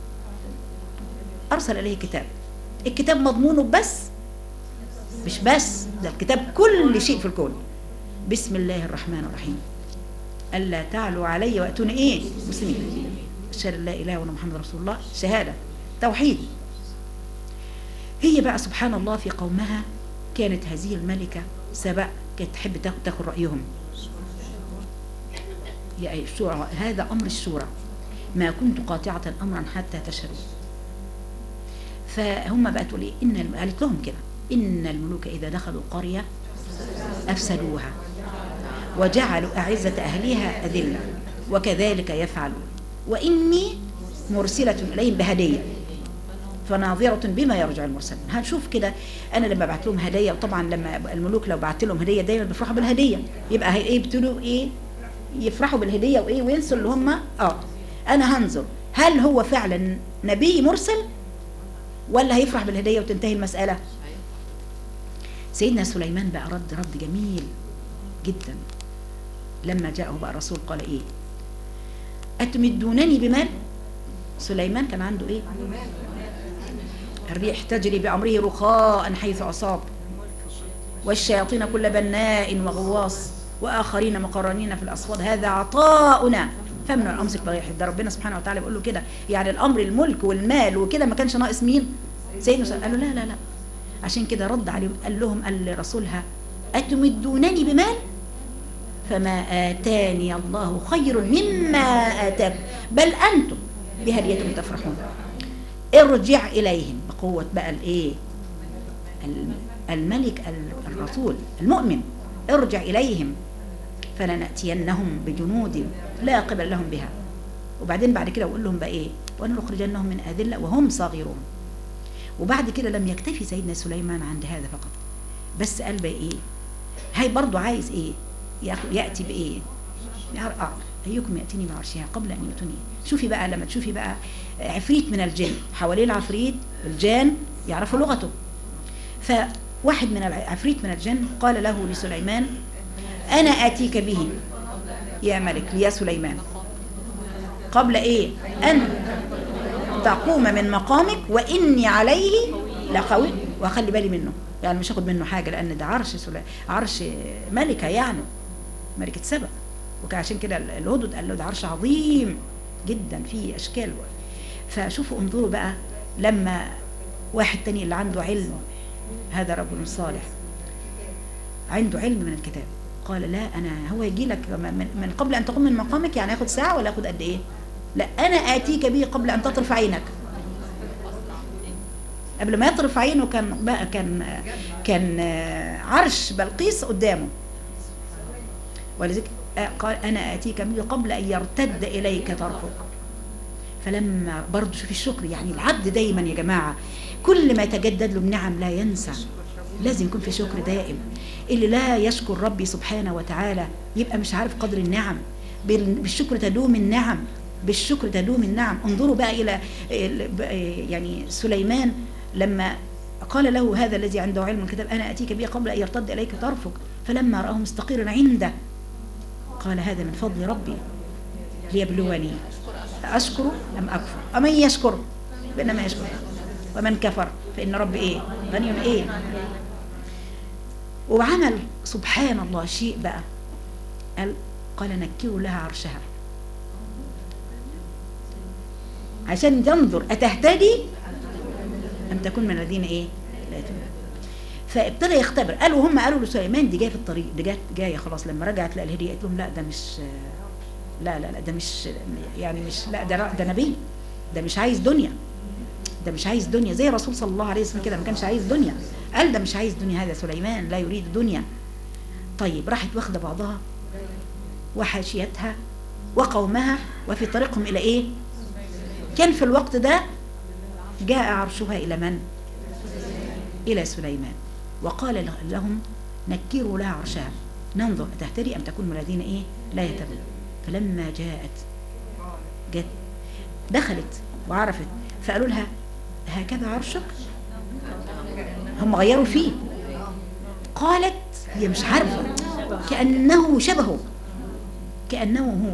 أرسل إليه كتاب الكتاب مضمونه بس مش بس ده الكتاب كل شيء في الكون بسم الله الرحمن الرحيم ألا تعلوا علي وأتوني إيه مسلمين أشهد أن لا إله إلا الله محمد رسول الله شهادة توحيد هي بقى سبحان الله في قومها كانت هذه الملكة سبأ كانت تحب تاخد تاخد رأيهم يا أي الشورى هذا أمر الشورى ما كنت قاطعة أمرا حتى تشهدوا فهم بقى تقول إيه إن الم- قالت لهم كده إن الملوك إذا دخلوا قرية أفسدوها وجعلوا أعزة أهلها أذلة وكذلك يفعلون وإني مرسلة إليهم بهدية فناظرة بما يرجع المرسلين هنشوف كده أنا لما بعت لهم هدية وطبعا لما الملوك لو بعت لهم هدية دايما بيفرحوا بالهدية يبقى هي إيه بتقولوا إيه يفرحوا بالهديه وايه وينسوا اللي هم اه انا هنظر هل هو فعلا نبي مرسل ولا هيفرح بالهديه وتنتهي المساله سيدنا سليمان بقى رد رد جميل جدا لما جاءه بقى رسول قال ايه اتمدونني بمال سليمان كان عنده ايه الريح تجري بأمره رخاء حيث أصاب والشياطين كل بناء وغواص وآخرين مقرنين في الأصفاد هذا عطاؤنا فمن الأمسك بغير ده ربنا سبحانه وتعالى بيقول له كده يعني الأمر الملك والمال وكده ما كانش ناقص مين سيدنا سليمان قال له لا لا لا عشان كده رد عليهم قال لهم قال لرسولها أتمدونني بمال فما آتاني الله خير مما آتاكم بل أنتم بهديتكم تفرحون ارجع إليهم بقوة بقى الإيه الم- الملك ال- الرسول المؤمن ارجع إليهم فلنأتينهم بجنود لا قبل لهم بها وبعدين بعد كده أقول لهم بقى إيه ولنخرجنهم من أذلة وهم صاغرون وبعد كده لم يكتفي سيدنا سليمان عند هذا فقط بس قال بقى إيه هاي برضو عايز إيه ياخ- يأتي بإيه يعر- آه. أيكم يأتيني بعرشها قبل أن يؤتوني شوفي بقى لما تشوفي بقى عفريت من الجن حواليه العفريت الجان يعرفوا لغته فواحد من العفريت من الجن قال له لسليمان أنا آتيك به يا ملك يا سليمان قبل إيه أن تقوم من مقامك وإني عليه لقوي وأخلي بالي منه يعني مش هاخد منه حاجة لأن ده عرش سلي... عرش ملكة يعني ملكة سبأ وكان عشان كده الهدد قال له ده عرش عظيم جدا فيه أشكال فشوفوا انظروا بقى لما واحد تاني اللي عنده علم هذا رجل صالح عنده علم من الكتاب قال لا انا هو يجي لك من من قبل ان تقوم من مقامك يعني ياخد ساعه ولا ياخد قد ايه لا انا اتيك به قبل ان تطرف عينك قبل ما يطرف عينه كان بقى كان كان عرش بلقيس قدامه ولذلك قال انا اتيك به قبل ان يرتد اليك طرفك فلما برضه شوف الشكر يعني العبد دايما يا جماعه كل ما يتجدد له النعم لا ينسى لازم يكون في شكر دائم اللي لا يشكر ربي سبحانه وتعالى يبقى مش عارف قدر النعم بال- بالشكر تدوم النعم بالشكر تدوم النعم انظروا بقى الى يعني سليمان لما قال له هذا الذي عنده علم الكتاب انا اتيك به قبل ان يرتد اليك طرفك فلما راه مستقرا عنده قال هذا من فضل ربي ليبلوني أشكر أم أكفر أمن يشكر فإنما يشكر ومن كفر فإن ربي إيه غني إيه وعمل سبحان الله شيء بقى قال قال نكروا لها عرشها عشان تنظر أتهتدي أم تكون من الذين إيه لا يتقون فابتدى يختبر قالوا هم قالوا لسليمان دي جايه في الطريق دي جايه جايه خلاص لما رجعت لقى الهديه قالت لهم لا ده مش لا لا لا ده مش يعني مش لا ده ده نبي ده مش عايز دنيا ده مش عايز دنيا زي الرسول صلى الله عليه وسلم كده ما كانش عايز دنيا قال ده مش عايز دنيا هذا سليمان لا يريد دنيا طيب راحت واخده بعضها وحاشيتها وقومها وفي طريقهم الى ايه كان في الوقت ده جاء عرشها الى من الى سليمان وقال لهم نكروا لها عرشها ننظر أتهتدي أم تكون من الذين إيه لا يهتدون فلما جاءت جت دخلت وعرفت فقالوا لها هكذا عرشك هم غيروا فيه قالت هي مش عارفة كأنه شبهه كأنه هو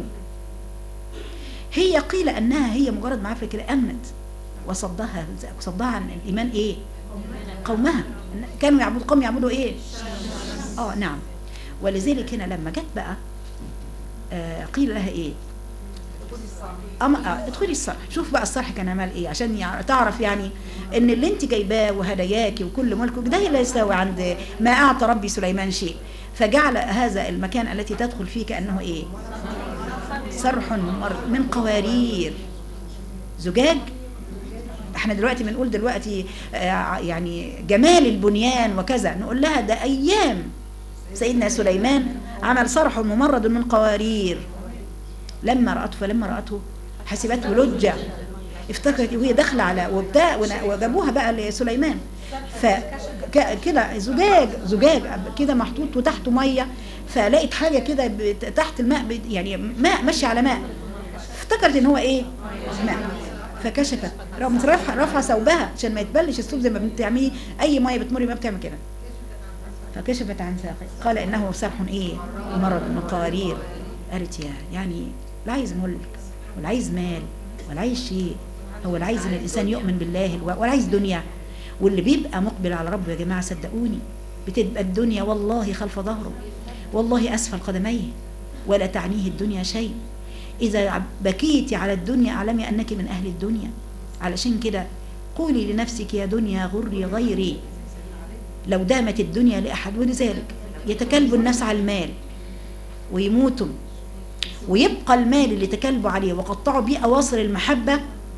هي قيل أنها هي مجرد معرفة كده أمنت وصدها صدها عن الإيمان إيه قومها كانوا يعبدوا قوم يعبدوا إيه آه نعم ولذلك هنا لما جت بقى آه قيل لها ايه أما آه ادخلي الصرح شوف بقى الصرح كان عمل ايه عشان يع- تعرف يعني ان اللي انت جايباه وهداياكي وكل ملكك ده لا يساوي عند ما اعطى ربي سليمان شيء فجعل هذا المكان التي تدخل فيه كانه ايه صرح ممر- من قوارير زجاج احنا دلوقتي بنقول دلوقتي آه، يعني جمال البنيان وكذا نقول لها ده ايام سيدنا سليمان عمل صرح ممرد من قوارير لما رأته فلما رأته حسبته لجة افتكرت وهي داخله على وبتاع ون- وجابوها بقى لسليمان فكده زجاج زجاج كده محطوط وتحته ميه فلقيت حاجه كده بت- تحت الماء بت- يعني ماء ماشي على ماء افتكرت ان هو ايه ماء فكشفت رغم رفع رفع ثوبها عشان ما يتبلش الثوب زي ما بتعملي اي ميه بتمري ما بتعمل كده فكشفت عن ساقه قال انه سرح ايه مرض مقارير قالت يا يعني لا عايز ملك ولا عايز مال ولا عايز شيء هو لا عايز ان الانسان يؤمن بالله الو- ولا عايز دنيا واللي بيبقى مقبل على ربه يا جماعه صدقوني بتبقى الدنيا والله خلف ظهره والله اسفل قدميه ولا تعنيه الدنيا شيء اذا بكيت على الدنيا اعلمي انك من اهل الدنيا علشان كده قولي لنفسك يا دنيا غري غيري لو دامت الدنيا لأحد ولذلك يتكلب الناس على المال ويموتوا ويبقى المال اللي تكلبوا عليه وقطعوا بيه أواصر المحبة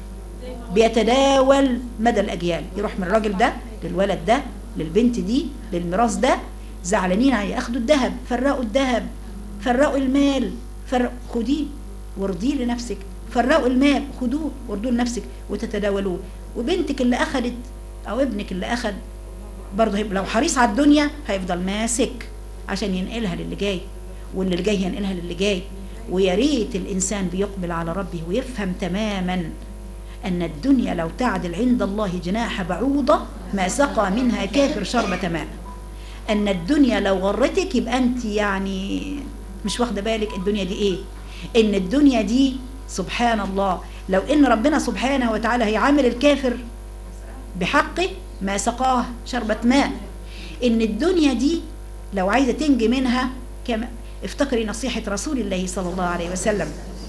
بيتداول مدى الأجيال يروح من الراجل ده للولد ده للبنت دي للميراث ده زعلانين على ياخدوا الذهب فرقوا الذهب فرقوا المال فرق خديه وارضيه لنفسك فرقوا المال خدوه وارضوه لنفسك وتتداولوه وبنتك اللي أخدت أو ابنك اللي أخد برضه هيبقى لو حريص على الدنيا هيفضل ماسك عشان ينقلها للي جاي واللي جاي ينقلها للي جاي ويا ريت الانسان بيقبل على ربه ويفهم تماما ان الدنيا لو تعدل عند الله جناح بعوضه ما سقى منها كافر شربة ماء ان الدنيا لو غرتك يبقى انت يعني مش واخده بالك الدنيا دي ايه ان الدنيا دي سبحان الله لو ان ربنا سبحانه وتعالى هيعامل الكافر بحقه ما سقاه شربة ماء ان الدنيا دي لو عايزة تنجي منها كما افتكري نصيحة رسول الله صلى الله عليه وسلم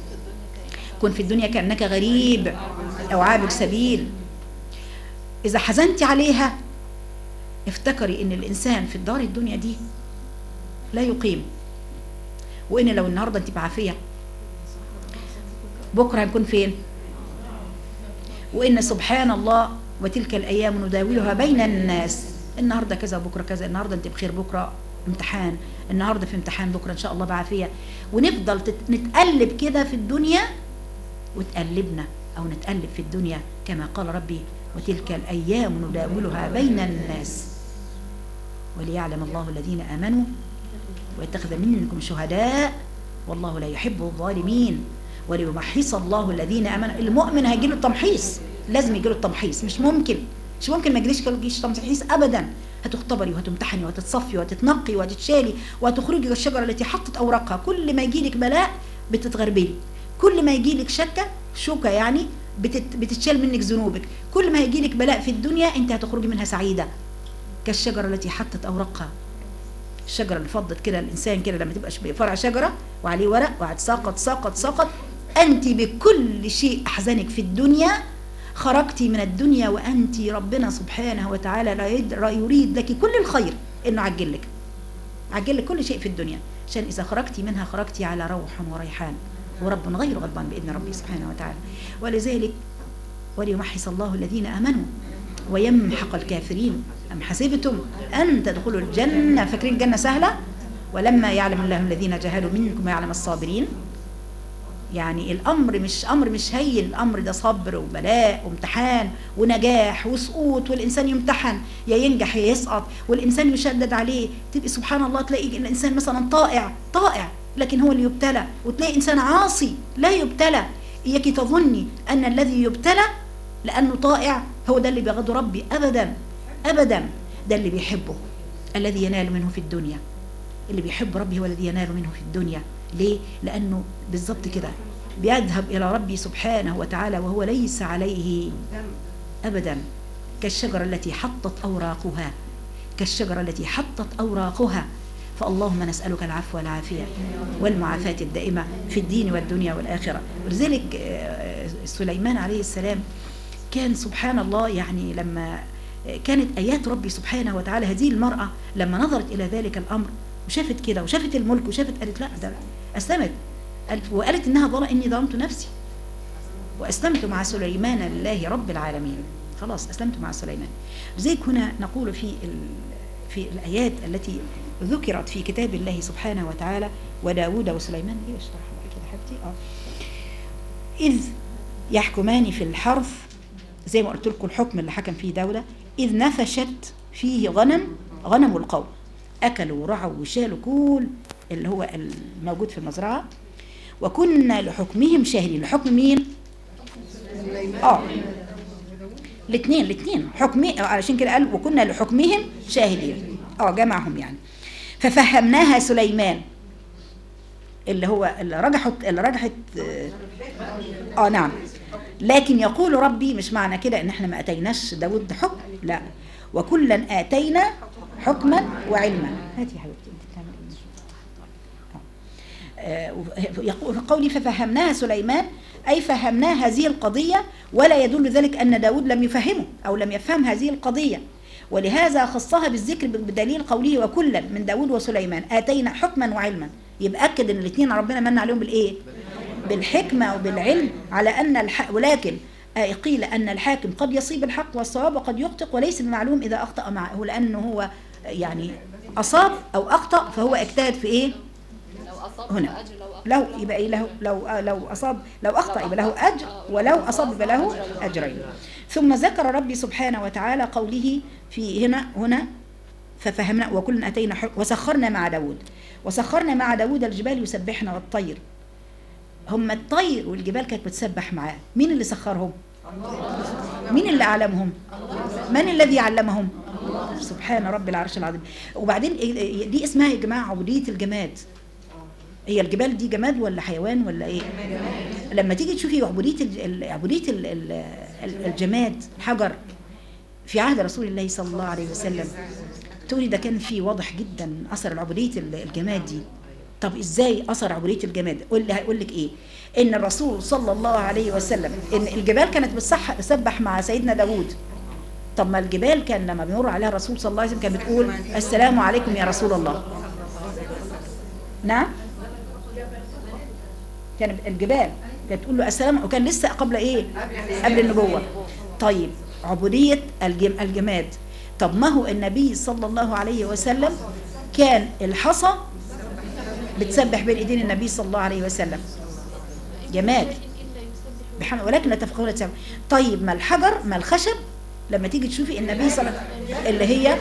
كن في الدنيا كأنك غريب أو عابر سبيل إذا حزنت عليها افتكري ان الإنسان في الدار الدنيا دي لا يقيم وإن لو النهاردة انت بعافية بكرة هنكون فين وإن سبحان الله وتلك الأيام نداولها بين الناس النهاردة كذا وبكرة كذا النهاردة أنت بخير بكرة امتحان النهاردة في امتحان بكرة إن شاء الله بعافية ونفضل تت- نتقلب كده في الدنيا وتقلبنا أو نتقلب في الدنيا كما قال ربي وتلك الأيام نداولها بين الناس وليعلم الله الذين آمنوا ويتخذ منكم شهداء والله لا يحب الظالمين وليمحص الله الذين امنوا المؤمن هيجي له التمحيص لازم يجي له التمحيص مش ممكن مش ممكن ما يجيليش يجيش تمحيص ابدا هتختبري وهتمتحني وهتتصفي وهتتنقي وهتتشالي وهتخرجي الشجره التي حطت اوراقها كل ما يجي لك بلاء بتتغربلي كل ما يجي لك شكه شوكه يعني بتت بتتشال منك ذنوبك كل ما هيجي لك بلاء في الدنيا انت هتخرجي منها سعيده كالشجره التي حطت اوراقها الشجره اللي فضت كده الانسان كده لما تبقى شبه فرع شجره وعليه ورق وقعد ساقط ساقط ساقط انت بكل شيء احزنك في الدنيا خرجتي من الدنيا وانت ربنا سبحانه وتعالى لا يد- لا يريد لك كل الخير انه عجل لك عجل لك كل شيء في الدنيا عشان اذا خرجتي منها خرجتي على روح وريحان ورب غير غضبان باذن ربي سبحانه وتعالى ولذلك وليمحص الله الذين امنوا ويمحق الكافرين أم حسبتم أن تدخلوا الجنة فاكرين الجنة سهلة ولما يعلم الله الذين جاهدوا منكم ويعلم الصابرين يعني الأمر مش أمر مش هين الأمر ده صبر وبلاء وامتحان ونجاح وسقوط والإنسان يمتحن يا ينجح يا يسقط والإنسان يشدد عليه تبقي سبحان الله تلاقي الإنسان مثلا طائع طائع لكن هو اللي يبتلى وتلاقي إنسان عاصي لا يبتلى إياك تظني أن الذي يبتلى لأنه طائع هو ده اللي بيغض ربي أبدا أبدا ده اللي بيحبه الذي ينال منه في الدنيا اللي بيحب ربي هو الذي ينال منه في الدنيا ليه؟ لأنه بالضبط كده بيذهب إلى ربي سبحانه وتعالى وهو ليس عليه أبدا كالشجرة التي حطت أوراقها كالشجرة التي حطت أوراقها فاللهم نسألك العفو والعافية والمعافاة الدائمة في الدين والدنيا والآخرة ولذلك آه، سليمان عليه السلام كان سبحان الله يعني لما كانت آيات ربي سبحانه وتعالى هذه المرأة لما نظرت إلى ذلك الأمر وشافت كده وشافت الملك وشافت قالت لا ده أسلمت قالت- وقالت إنها ظل إني ظلمت نفسي وأسلمت مع سليمان لله رب العالمين خلاص أسلمت مع سليمان لذلك هنا نقول في ال- في الآيات التي ذكرت في كتاب الله سبحانه وتعالى وداود وسليمان ايه اشرح بقى كده حبيبتي اه إذ يحكمان في الحرث زي ما قلت لكم الحكم اللي حكم فيه دولة إذ نفشت فيه غنم غنم القوم أكلوا ورعوا وشالوا كل اللي هو الموجود في المزرعة وكنا لحكمهم شاهدين لحكم مين؟ اه الاثنين الاثنين حكمي علشان كده قال وكنا لحكمهم شاهدين اه جمعهم يعني ففهمناها سليمان اللي هو اللي رجحت اللي رجحت اه, آه نعم لكن يقول ربي مش معنى كده ان احنا ما اتيناش داود حكم لا وكلا اتينا حكما وعلما هاتي يا حبيبتي انت بتعملي ايه آه، يقول قولي ففهمناها سليمان أي فهمناه هذه القضية ولا يدل ذلك أن داود لم يفهمه أو لم يفهم هذه القضية ولهذا خصها بالذكر بدليل قوله وكلا من داود وسليمان آتينا حكما وعلما يبقى أكد أن الاثنين ربنا من عليهم بالإيه بالحكمة وبالعلم على أن الحق ولكن آه، قيل أن الحاكم قد يصيب الحق والصواب وقد يخطئ وليس بمعلوم إذا أخطأ معه لأنه هو يعني أصاب أو أخطأ فهو اجتهد في إيه لو أصاب هنا. فأجر لو أخطأ له يبقى إيه له لو لو أصاب لو أخطأ يبقى له أجر ولو أصاب يبقى له أجرين ثم ذكر ربي سبحانه وتعالى قوله في هنا هنا ففهمنا وكلنا أتينا حق وسخرنا مع داود وسخرنا مع داود الجبال يسبحنا والطير هم الطير والجبال كانت بتسبح معاه مين اللي سخرهم مين اللي أعلمهم من الذي علمهم سبحان رب العرش العظيم وبعدين إيه- دي اسمها يا جماعة عبودية الجماد هي الجبال دي جماد ولا حيوان ولا ايه لما تيجي تشوفي عبوديه ال- ال- عبوديه ال- ال- ال- الجماد الحجر في عهد رسول الله صلى الله عليه وسلم تقولي ده كان في واضح جدا اثر العبوديه ال- الجماد دي طب ازاي اثر عبوديه الجماد قول لي هيقول لك ايه ان الرسول صلى الله عليه وسلم ان الجبال كانت بتصح تسبح مع سيدنا داوود طب ما الجبال كان لما بيمر عليها الرسول صلى الله عليه وسلم كان بتقول السلام عليكم يا رسول الله نعم كان الجبال كانت تقول له السلام وكان لسه قبل ايه قبل النبوة طيب عبودية الجم الجماد طب ما هو النبي صلى الله عليه وسلم كان الحصى بتسبح بين ايدين النبي صلى الله عليه وسلم جماد بحمد ولكن لا تفقهون التسبيح. طيب ما الحجر ما الخشب لما تيجي تشوفي النبي صلى الله عليه وسلم اللي هي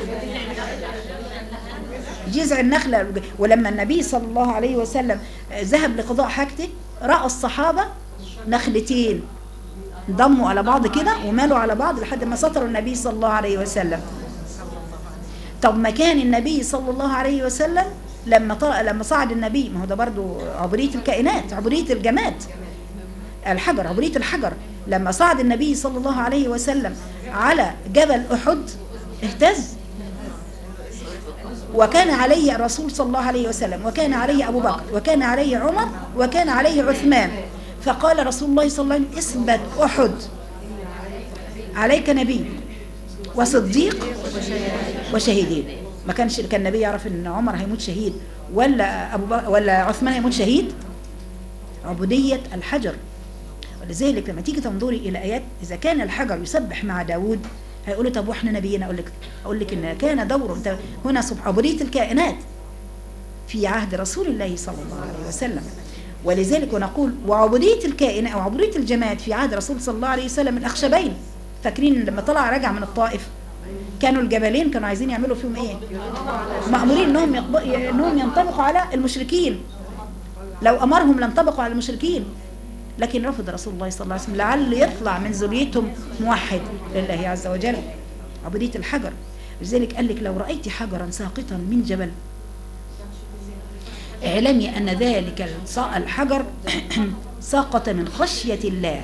جذع النخلة ولما النبي صلى الله عليه وسلم ذهب لقضاء حاجته رأى الصحابة نخلتين ضموا على بعض كده ومالوا على بعض لحد ما سطروا النبي صلى الله عليه وسلم طب ما كان النبي صلى الله عليه وسلم لما طلع لما صعد النبي ما هو ده برضو عبودية الكائنات عبودية الجماد الحجر عبودية الحجر لما صعد النبي صلى الله عليه وسلم على جبل أحد اهتز وكان عليه الرسول صلى الله عليه وسلم وكان عليه أبو بكر وكان عليه عمر وكان عليه عثمان فقال رسول الله صلى الله عليه وسلم اثبت أحد عليك نبي وصديق وشهيدين ما كانش كان النبي يعرف ان عمر هيموت شهيد ولا ابو بكر ولا عثمان هيموت شهيد عبودية الحجر ولذلك لما تيجي تنظري الى ايات اذا كان الحجر يسبح مع داوود هيقولوا طب واحنا نبينا اقول لك اقول لك ان كان دور انت هنا سبح عبودية الكائنات في عهد رسول الله صلى الله عليه وسلم ولذلك ونقول وعبودية الكائن أو عبودية الجماد في عهد رسول صلى الله عليه وسلم الأخشبين فاكرين لما طلع رجع من الطائف كانوا الجبلين كانوا عايزين يعملوا فيهم ايه مأمورين انهم يطبق انهم ينطبقوا على المشركين لو امرهم لانطبقوا على المشركين لكن رفض رسول الله صلى الله عليه وسلم لعل يطلع من ذريتهم موحد لله عز وجل عبودية الحجر لذلك قال لك لو رأيت حجرا ساقطا من جبل اعلمي أن ذلك الص- الحجر ساقط من خشية الله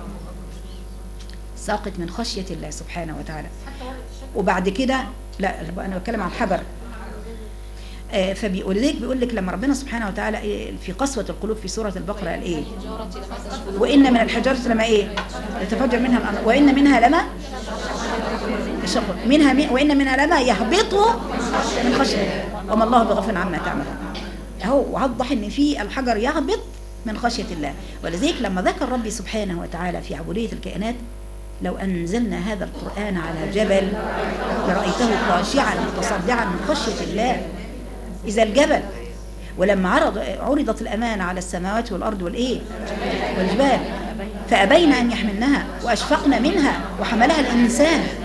ساقط من خشية الله سبحانه وتعالى وبعد كده لا أنا بتكلم عن حجر آه، فبيقول لك بيقول لك لما ربنا سبحانه وتعالى إيه في قسوة القلوب في سورة البقرة قال ايه جارتي لما تشكر وإن من الحجارة لما ايه يتفجر منها الأنهار وإن منها لما شق منها مي- وإن منها لما يهبط من خشية وما الله بغفل عما تعملون هو وضح ان في الحجر يهبط من خشية الله ولذلك لما ذكر ربي سبحانه وتعالى في عبودية الكائنات لو أنزلنا هذا القرآن على جبل لرأيته خاشعا متصدعا من خشية الله إذا الجبل ولما عرض عرضت الأمانة على السماوات والأرض والإيه والجبال فأبين أن يحملنها وأشفقن منها وحملها الإنسان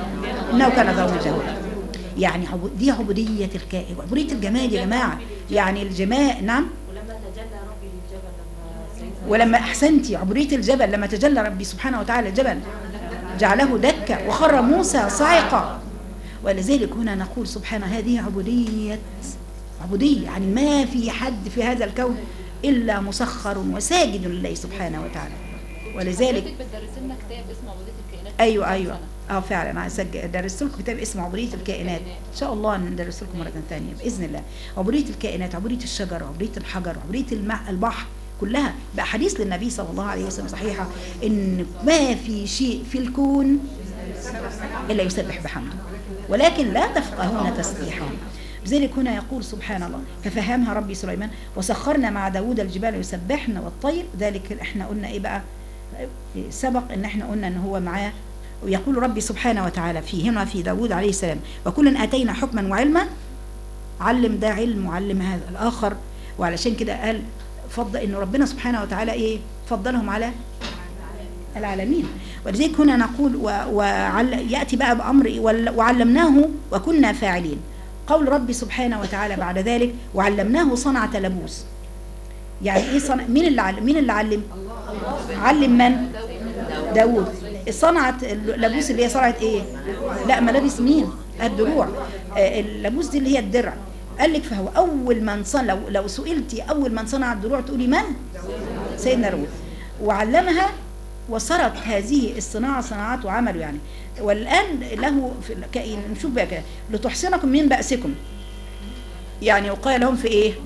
انه كان ظلما جهولا يعني عبو- دي عبوديه الكائن عبوديه الجماد يا جماعه يعني الجماء نعم ولما تجلى ربي للجبل لما سيدنا ولما احسنتي عبوديه الجبل لما تجلى ربي سبحانه وتعالى الجبل جعله دكا وخر موسى صاعقا ولذلك هنا نقول سبحانه هذه عبوديه عبوديه يعني ما في حد في هذا الكون الا مسخر وساجد لله سبحانه وتعالى ولذلك حضرتك بتدرس لنا كتاب اسمه عبودية الكائنات ايوه كام ايوه سنة؟ اه فعلا عايز أسج- درست لكم كتاب اسمه عبوديه الكائنات ان شاء الله ندرس لكم مره ثانيه باذن الله عبوديه الكائنات عبوديه الشجر عبوديه الحجر عبوديه الماء البحر كلها باحاديث للنبي صلى الله عليه وسلم صحيحه ان ما في شيء في الكون الا يسبح بحمده ولكن لا تفقهون تسبيحهم لذلك هنا يقول سبحان الله ففهمها ربي سليمان وسخرنا مع داود الجبال يسبحن والطير ذلك احنا قلنا ايه بقى سبق ان احنا قلنا ان هو معاه ويقول ربي سبحانه وتعالى في هنا في داود عليه السلام وكلا اتينا حكما وعلما علم ده علم وعلم هذا الاخر وعلشان كده قال فضل ان ربنا سبحانه وتعالى ايه فضلهم على العالمين ولذلك هنا نقول و وعل ياتي بقى بامر إيه؟ وال- وعلمناه وكنا فاعلين قول ربي سبحانه وتعالى بعد ذلك وعلمناه صنعة لبوس يعني ايه صنع مين اللي علم مين اللي علم علم من داوود صنعة اللبوس اللي هي صنعة ايه لا ملابس مين الدروع آه، اللبوس دي اللي هي الدرع قال لك فهو اول من صنع لو لو سئلتي اول من صنع الدروع تقولي من سيدنا داوود وعلمها وصارت هذه الصناعة صناعات وعمله يعني والآن له في ك- نشوف بقى كده لتحصنكم من بأسكم يعني وقال لهم في ايه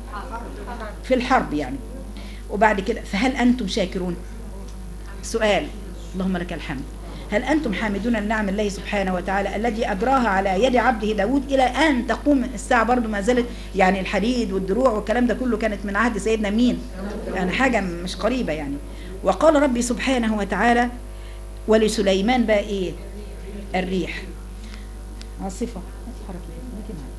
في الحرب يعني وبعد كده فهل أنتم شاكرون سؤال اللهم لك الحمد هل أنتم حامدون لنعم الله سبحانه وتعالى الذي أجراها على يد عبده داود إلى أن تقوم الساعة برضو ما زالت يعني الحديد والدروع والكلام ده كله كانت من عهد سيدنا مين يعني حاجة مش قريبة يعني وقال ربي سبحانه وتعالى ولسليمان بقى إيه الريح عاصفة اتحركي، خليكي معايا.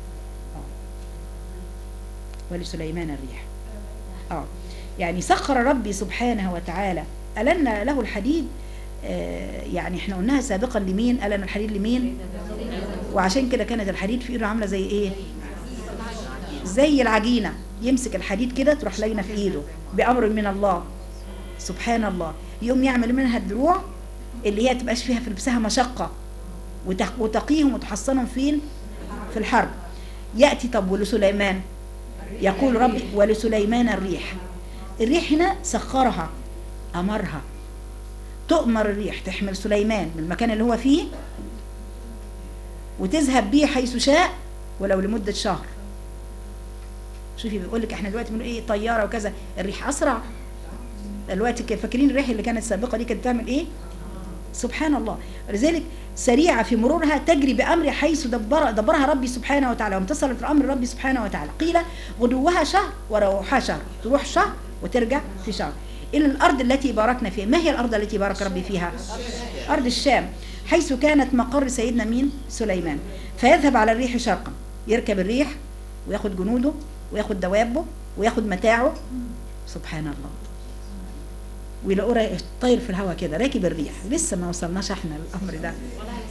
آه. ولسليمان الريح اه يعني سخر ربي سبحانه وتعالى ألن له الحديد آه يعني احنا قلناها سابقا لمين ألن الحديد لمين وعشان كده كانت الحديد في ايده عامله زي ايه زي العجينه يمسك الحديد كده تروح لاينه في ايده بامر من الله سبحان الله يوم يعمل منها الدروع اللي هي تبقاش فيها في لبسها مشقه وتق- وتقيهم وتحصنهم فين في الحرب ياتي طب ولسليمان يقول ربي ولسليمان الريح الريح هنا سخرها امرها تؤمر الريح تحمل سليمان من المكان اللي هو فيه وتذهب به حيث شاء ولو لمدة شهر شوفي بيقول لك احنا دلوقتي بنقول ايه طيارة وكذا الريح اسرع دلوقتي كده فاكرين الريح اللي كانت سابقة دي كانت بتعمل ايه سبحان الله لذلك سريعة في مرورها تجري بأمر حيث دبر دبرها ربي سبحانه وتعالى وامتصلت لأمر ربي سبحانه وتعالى قيل غدوها شهر وروحها شهر تروح شهر وترجع في شهر إلى الأرض التي باركنا فيها ما هي الأرض التي بارك ربي فيها أرض الشام حيث كانت مقر سيدنا مين سليمان فيذهب على الريح شرقا يركب الريح وياخد جنوده وياخد دوابه وياخد متاعه سبحان الله ويلاقوه رايح طاير في الهواء كده راكب الريح لسه ما وصلناش احنا للامر ده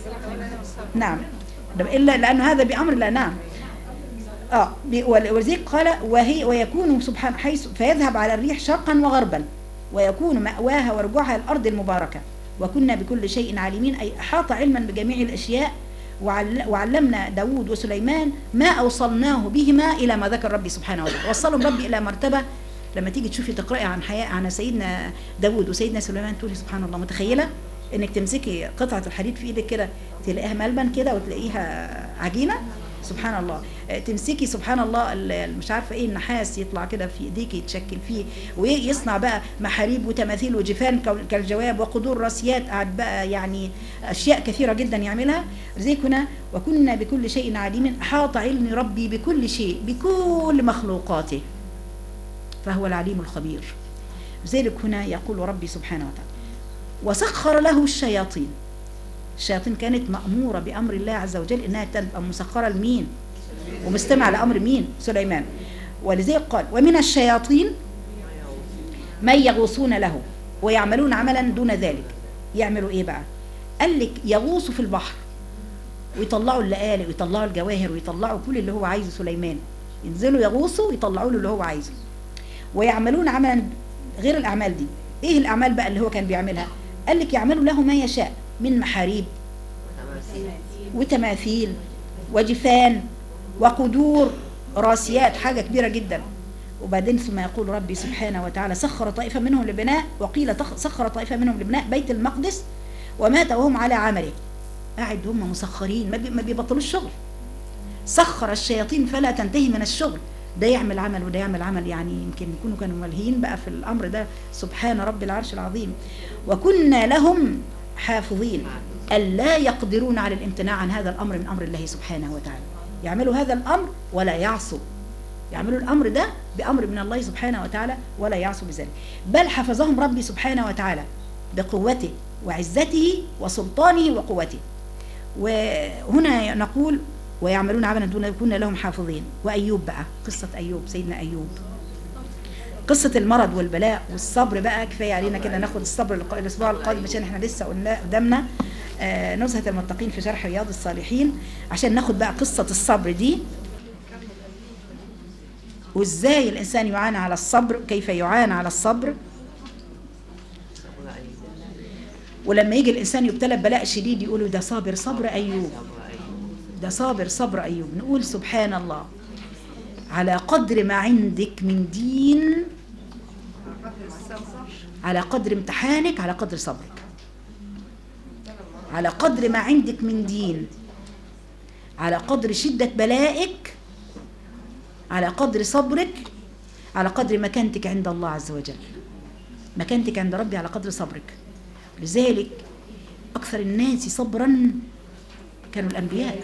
نعم ده الا لانه هذا بامر لا نعم اه بي- ول- ولذلك قال وهي ويكون سبحان حيث فيذهب على الريح شرقا وغربا ويكون مأواها ورجوعها الأرض المباركة وكنا بكل شيء عالمين أي أحاط علما بجميع الأشياء وعل- وعلمنا داود وسليمان ما أوصلناه بهما إلى ما ذكر ربي سبحانه وتعالى وصلهم ربي إلى مرتبة لما تيجي تشوفي تقرأي عن حياة عن سيدنا داود وسيدنا سليمان تقولي سبحان الله متخيلة انك تمسكي قطعة الحديد في ايدك كده تلاقيها ملبن كده وتلاقيها عجينة سبحان الله آه، تمسكي سبحان الله ال- ال- مش عارفه ايه النحاس يطلع كده في ايديك يتشكل فيه ويصنع بقى محاريب وتماثيل وجفان كال- كالجواب وقدور راسيات قعد بقى يعني اشياء كثيره جدا يعملها زي كنا وكنا بكل شيء عالمين احاط علم ربي بكل شيء بكل مخلوقاته فهو العليم الخبير لذلك هنا يقول ربي سبحانه وتعالى وسخر له الشياطين الشياطين كانت مأمورة بأمر الله عز وجل إنها تبقى مسخرة لمين ومستمع لأمر مين سليمان ولذلك قال ومن الشياطين من يغوصون له ويعملون عملا دون ذلك يعملوا ايه بقى قال لك يغوصوا في البحر ويطلعوا اللآلئ ويطلعوا الجواهر ويطلعوا كل اللي هو عايزه سليمان ينزلوا يغوصوا ويطلعوا له اللي هو عايزه ويعملون عملا غير الأعمال دي ايه الأعمال بقى اللي هو كان بيعملها قال لك يعملوا له ما يشاء من محاريب وتماثيل وجفان وقدور راسيات حاجة كبيرة جدا وبعدين ثم يقول ربي سبحانه وتعالى سخر طائفة منهم لبناء وقيل تخ- سخر طائفة منهم لبناء بيت المقدس ومات وهم على عمله قاعد هم مسخرين ما, بي ما بيبطلوش شغل سخر الشياطين فلا تنتهي من الشغل ده يعمل عمل وده يعمل عمل يعني يمكن يكونوا كانوا ملهيين بقى في الأمر ده سبحان رب العرش العظيم وكنا لهم حافظين ألا يقدرون على الامتناع عن هذا الأمر من أمر الله سبحانه وتعالى يعملوا هذا الأمر ولا يعصوا يعملوا الأمر ده بأمر من الله سبحانه وتعالى ولا يعصوا بذلك بل حفظهم ربي سبحانه وتعالى بقوته وعزته وسلطانه وقوته وهنا نقول ويعملون عملا دون يكون لهم حافظين وأيوب بقى قصة أيوب سيدنا أيوب قصة المرض والبلاء والصبر بقى كفاية علينا كده ناخد الصبر الق- الأسبوع القادم عشان احنا لسه قلنا قدامنا آه، نزهة المتقين في شرح رياض الصالحين عشان ناخد بقى قصة الصبر دي وازاي الإنسان يعاني على الصبر كيف يعاني على الصبر ولما يجي الإنسان يبتلى ببلاء شديد يقولوا ده صابر صبر أيوب ده صابر صبر أيوب نقول سبحان الله على قدر ما عندك من دين على قدر امتحانك على قدر صبرك على قدر ما عندك من دين على قدر شدة بلائك على قدر صبرك على قدر مكانتك عند الله عز وجل مكانتك عند ربي على قدر صبرك لذلك أكثر الناس صبرا كانوا الأنبياء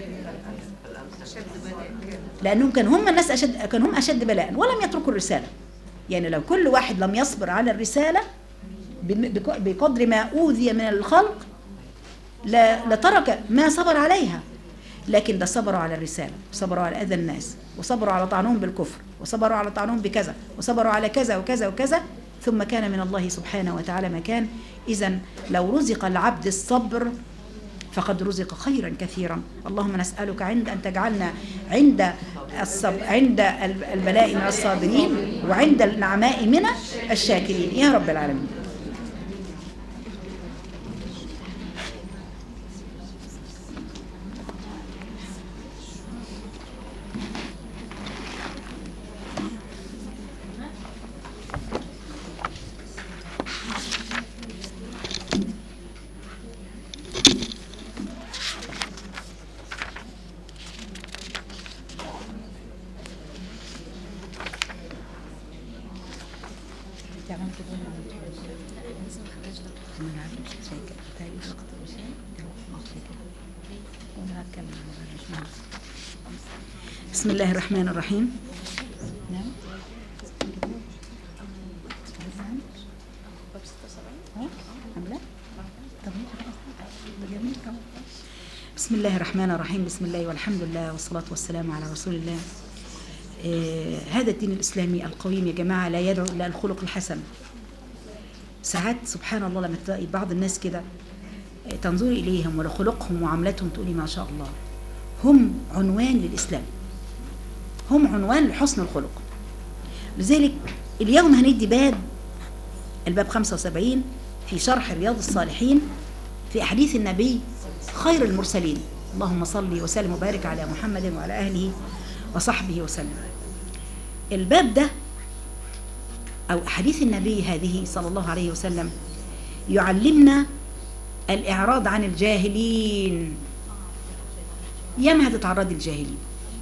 لأنهم كانوا هم الناس أشد كانوا هم أشد بلاء ولم يتركوا الرسالة يعني لو كل واحد لم يصبر على الرسالة بم- بق- بقدر ما أوذي من الخلق لا- لترك ما صبر عليها لكن ده صبروا على الرسالة وصبروا على أذى الناس وصبروا على طعنهم بالكفر وصبروا على طعنهم بكذا وصبروا على كذا وكذا وكذا ثم كان من الله سبحانه وتعالى مكان إذا لو رزق العبد الصبر فقد رزق خيرا كثيرا اللهم نسألك عند أن تجعلنا عند الصبر عند البلاء من الصابرين وعند النعماء من الشاكرين يا رب العالمين بسم الله الرحمن الرحيم نعم ها؟ عاملة؟ طب ده جميل طبعا. بسم الله الرحمن الرحيم بسم الله والحمد لله والصلاة والسلام على رسول الله آه هذا الدين الإسلامي القويم يا جماعة لا يدعو إلا الخلق الحسن ساعات سبحان الله لما تلاقي بعض الناس كده آه، تنظري إليهم ولخلقهم وعملتهم تقولي ما شاء الله هم عنوان للإسلام هم عنوان لحسن الخلق لذلك اليوم هندي باب الباب 75 في شرح رياض الصالحين في أحاديث النبي خير المرسلين اللهم صل وسلم وبارك على محمد وعلى أهله وصحبه وسلم الباب ده أو أحاديث النبي هذه صلى الله عليه وسلم يعلمنا الإعراض عن الجاهلين ياما هتتعرضي للجاهلين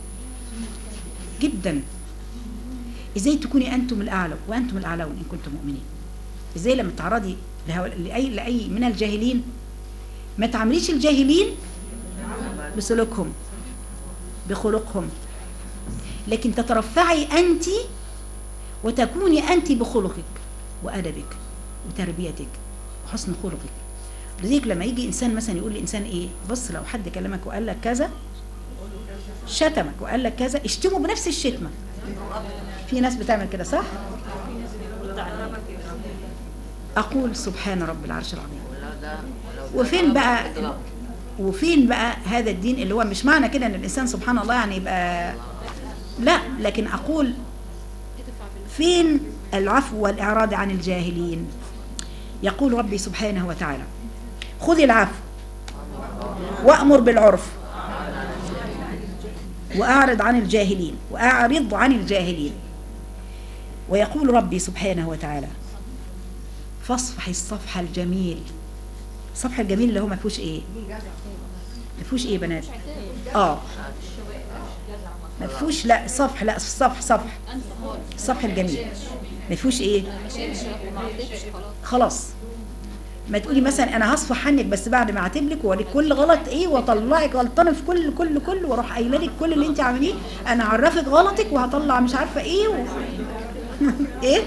جدا ازاي تكوني انتم الاعلى وانتم الاعلون ان كنتم مؤمنين ازاي لما تعرضي لهؤلاء- لاي لاي من الجاهلين ما تعامليش الجاهلين بسلوكهم بخلقهم لكن تترفعي انت وتكوني انت بخلقك وادبك وتربيتك وحسن خلقك لذلك لما يجي انسان مثلا يقول لانسان ايه بص لو حد كلمك وقال لك كذا شتمك وقال لك كذا اشتمه بنفس الشتمه في ناس بتعمل كده صح اقول سبحان رب العرش العظيم وفين بقى وفين بقى هذا الدين اللي هو مش معنى كده ان الانسان سبحان الله يعني يبقى لا لكن اقول فين العفو والاعراض عن الجاهلين يقول ربي سبحانه وتعالى خذ العفو وامر بالعرف واعرض عن الجاهلين واعرض عن الجاهلين ويقول ربي سبحانه وتعالى فاصفح الصفح الجميل الصفح الجميل اللي هو ما فيهوش ايه ما فيهوش ايه يا بنات اه ما فيهوش لا صفح لا صفح صفح الصفح الجميل ما فيهوش ايه ما شيلش وما عدتش خلاص خلاص ما تقولي مثلا انا هصفح عنك بس بعد ما اعاتب لك واوريك كل غلط ايه واطلعك غلطانه في كل كل كل واروح قايله لك كل اللي انت عامليه انا اعرفك غلطك وهطلع مش عارفه ايه و... ايه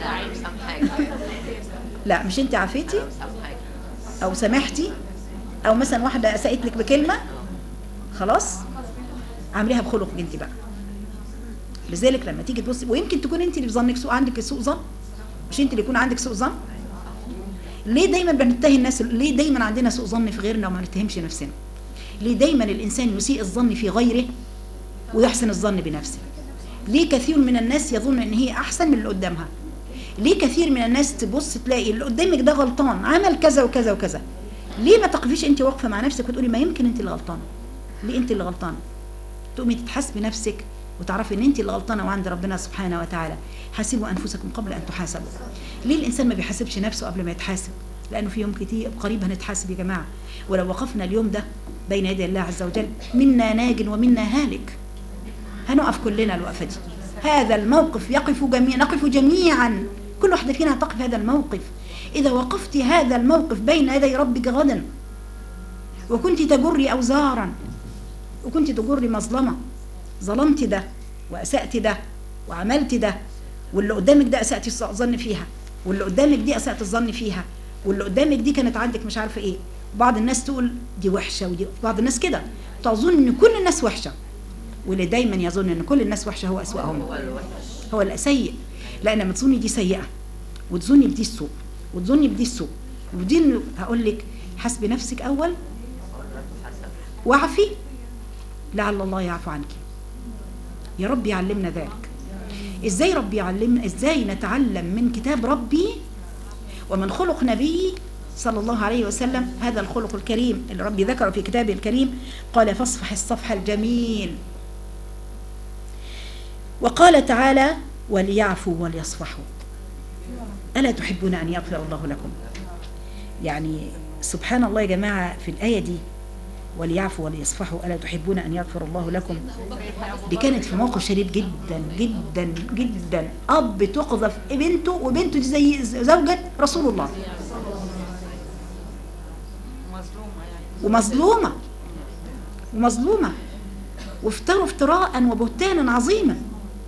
لا مش انت عافيتي او سامحتي او مثلا واحده اساءت لك بكلمه خلاص عامليها بخلق انت بقى لذلك لما تيجي تبصي ويمكن تكون انت اللي في ظنك سوء عندك سوء ظن مش انت اللي يكون عندك سوء ظن ليه دايما بنتهم الناس ليه دايما عندنا سوء ظن في غيرنا وما نتهمش نفسنا ليه دايما الانسان يسيء الظن في غيره ويحسن الظن بنفسه ليه كثير من الناس يظن ان هي احسن من اللي قدامها ليه كثير من الناس تبص تلاقي اللي قدامك ده غلطان عمل كذا وكذا وكذا ليه ما تقفيش انت واقفه مع نفسك وتقولي ما يمكن انت اللي غلطانه ليه انت اللي غلطانه تقومي تتحاسبي نفسك وتعرفي ان انت اللي غلطانه وعند ربنا سبحانه وتعالى حاسبوا انفسكم قبل ان تحاسبوا ليه الانسان ما بيحاسبش نفسه قبل ما يتحاسب لانه في يوم كتير قريب هنتحاسب يا جماعه ولو وقفنا اليوم ده بين يدي الله عز وجل منا ناج ومنا هالك هنقف كلنا الوقفه دي هذا الموقف يقف جميعا نقف جميعا كل واحده فينا هتقف هذا الموقف اذا وقفت هذا الموقف بين يدي ربك غدا وكنت تجري اوزارا وكنت تجري مظلمه ظلمت ده واسأت ده وعملت ده واللي قدامك ده اسأت الظن فيها واللي قدامك دي اسأت الظن فيها واللي قدامك دي كانت عندك مش عارفه ايه بعض الناس تقول دي وحشه ودي بعض الناس كده تظن ان كل الناس وحشه واللي دايما يظن ان كل الناس وحشه هو اسوأهم هو السيء لان لما تظني دي سيئه وتظني بدي السوء وتظني بدي السوء ودي إنه هقول لك حسبي نفسك اول واعفي لعل الله يعفو عنك يا رب يعلمنا ذلك ازاي ربي يعلمنا ازاي نتعلم من كتاب ربي ومن خلق نبي صلى الله عليه وسلم هذا الخلق الكريم اللي ربي ذكره في كتابه الكريم قال فاصفح الصفح الجميل وقال تعالى وليعفوا وليصفحوا ألا تحبون أن يغفر الله لكم يعني سبحان الله يا جماعة في الآية دي وليعفوا وليصفحوا ألا تحبون أن يغفر الله لكم دي كانت في موقف شديد جدا جدا جدا أب تقذف بنته وبنته دي زي زوجة رسول الله ومظلومة ومظلومة وافتروا افتراء وبهتانا عظيما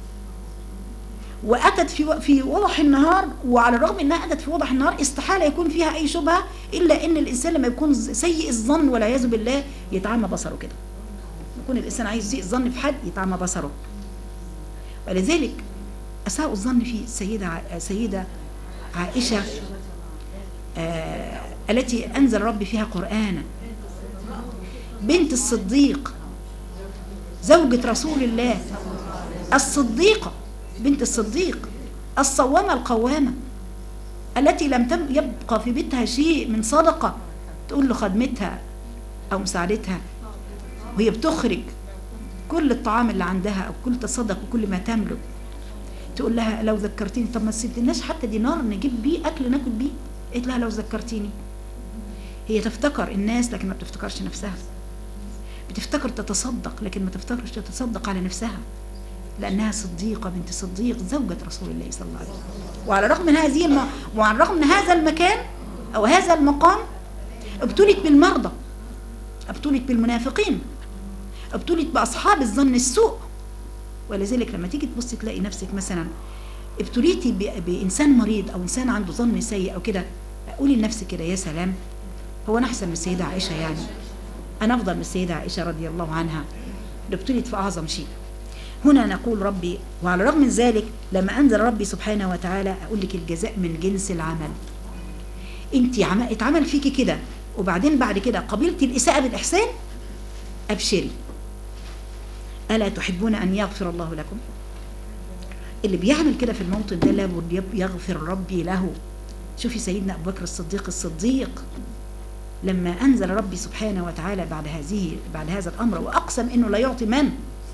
واتت في في وضح النهار وعلى الرغم انها اتت في وضح النهار استحاله يكون فيها اي شبهه الا ان الانسان لما يكون سيء الظن والعياذ بالله يتعامى بصره كده يكون الانسان عايز يسيء الظن في حد يتعامى بصره ولذلك اساء الظن في السيده ع- سيده عائشه آه التي انزل ربي فيها قرانا بنت الصديق زوجة رسول الله الصديقة بنت الصديق الصوامة القوامة التي لم تم يبقى في بيتها شيء من صدقة تقول له خدمتها أو مساعدتها وهي بتخرج كل الطعام اللي عندها أو كل تصدق وكل ما تملك تقول لها لو ذكرتيني طب ما تسيبلناش حتى دينار نجيب بيه أكل ناكل بيه قالت لها لو ذكرتيني هي تفتكر الناس لكن ما بتفتكرش نفسها بتفتكر تتصدق لكن ما تفتكرش تتصدق على نفسها لأنها صديقة بنت صديق زوجة رسول الله صلى الله عليه وسلم وعلى الرغم من هذه الم... وعلى الرغم من هذا المكان أو هذا المقام ابتلت بالمرضى ابتلت بالمنافقين ابتلت بأصحاب الظن السوء ولذلك لما تيجي تبص تلاقي نفسك مثلا ابتليتي ب... بإنسان مريض أو إنسان عنده ظن سيء أو كده قولي لنفسك كده يا سلام هو أنا أحسن من السيدة عائشة يعني أنا أفضل من السيدة عائشة رضي الله عنها اللي ابتليت في أعظم شيء هنا نقول ربي وعلى الرغم من ذلك لما أنزل ربي سبحانه وتعالى أقول لك الجزاء من جنس العمل أنت عم... اتعمل فيكي كده وبعدين بعد كده قبلتي الإساءة بالإحسان أبشري ألا تحبون أن يغفر الله لكم اللي بيعمل كده في الموطن ده لابد يب- يغفر ربي له شوفي سيدنا أبو بكر الصديق الصديق لما أنزل ربي سبحانه وتعالى بعد هذه بعد هذا الأمر وأقسم إنه لا يعطي من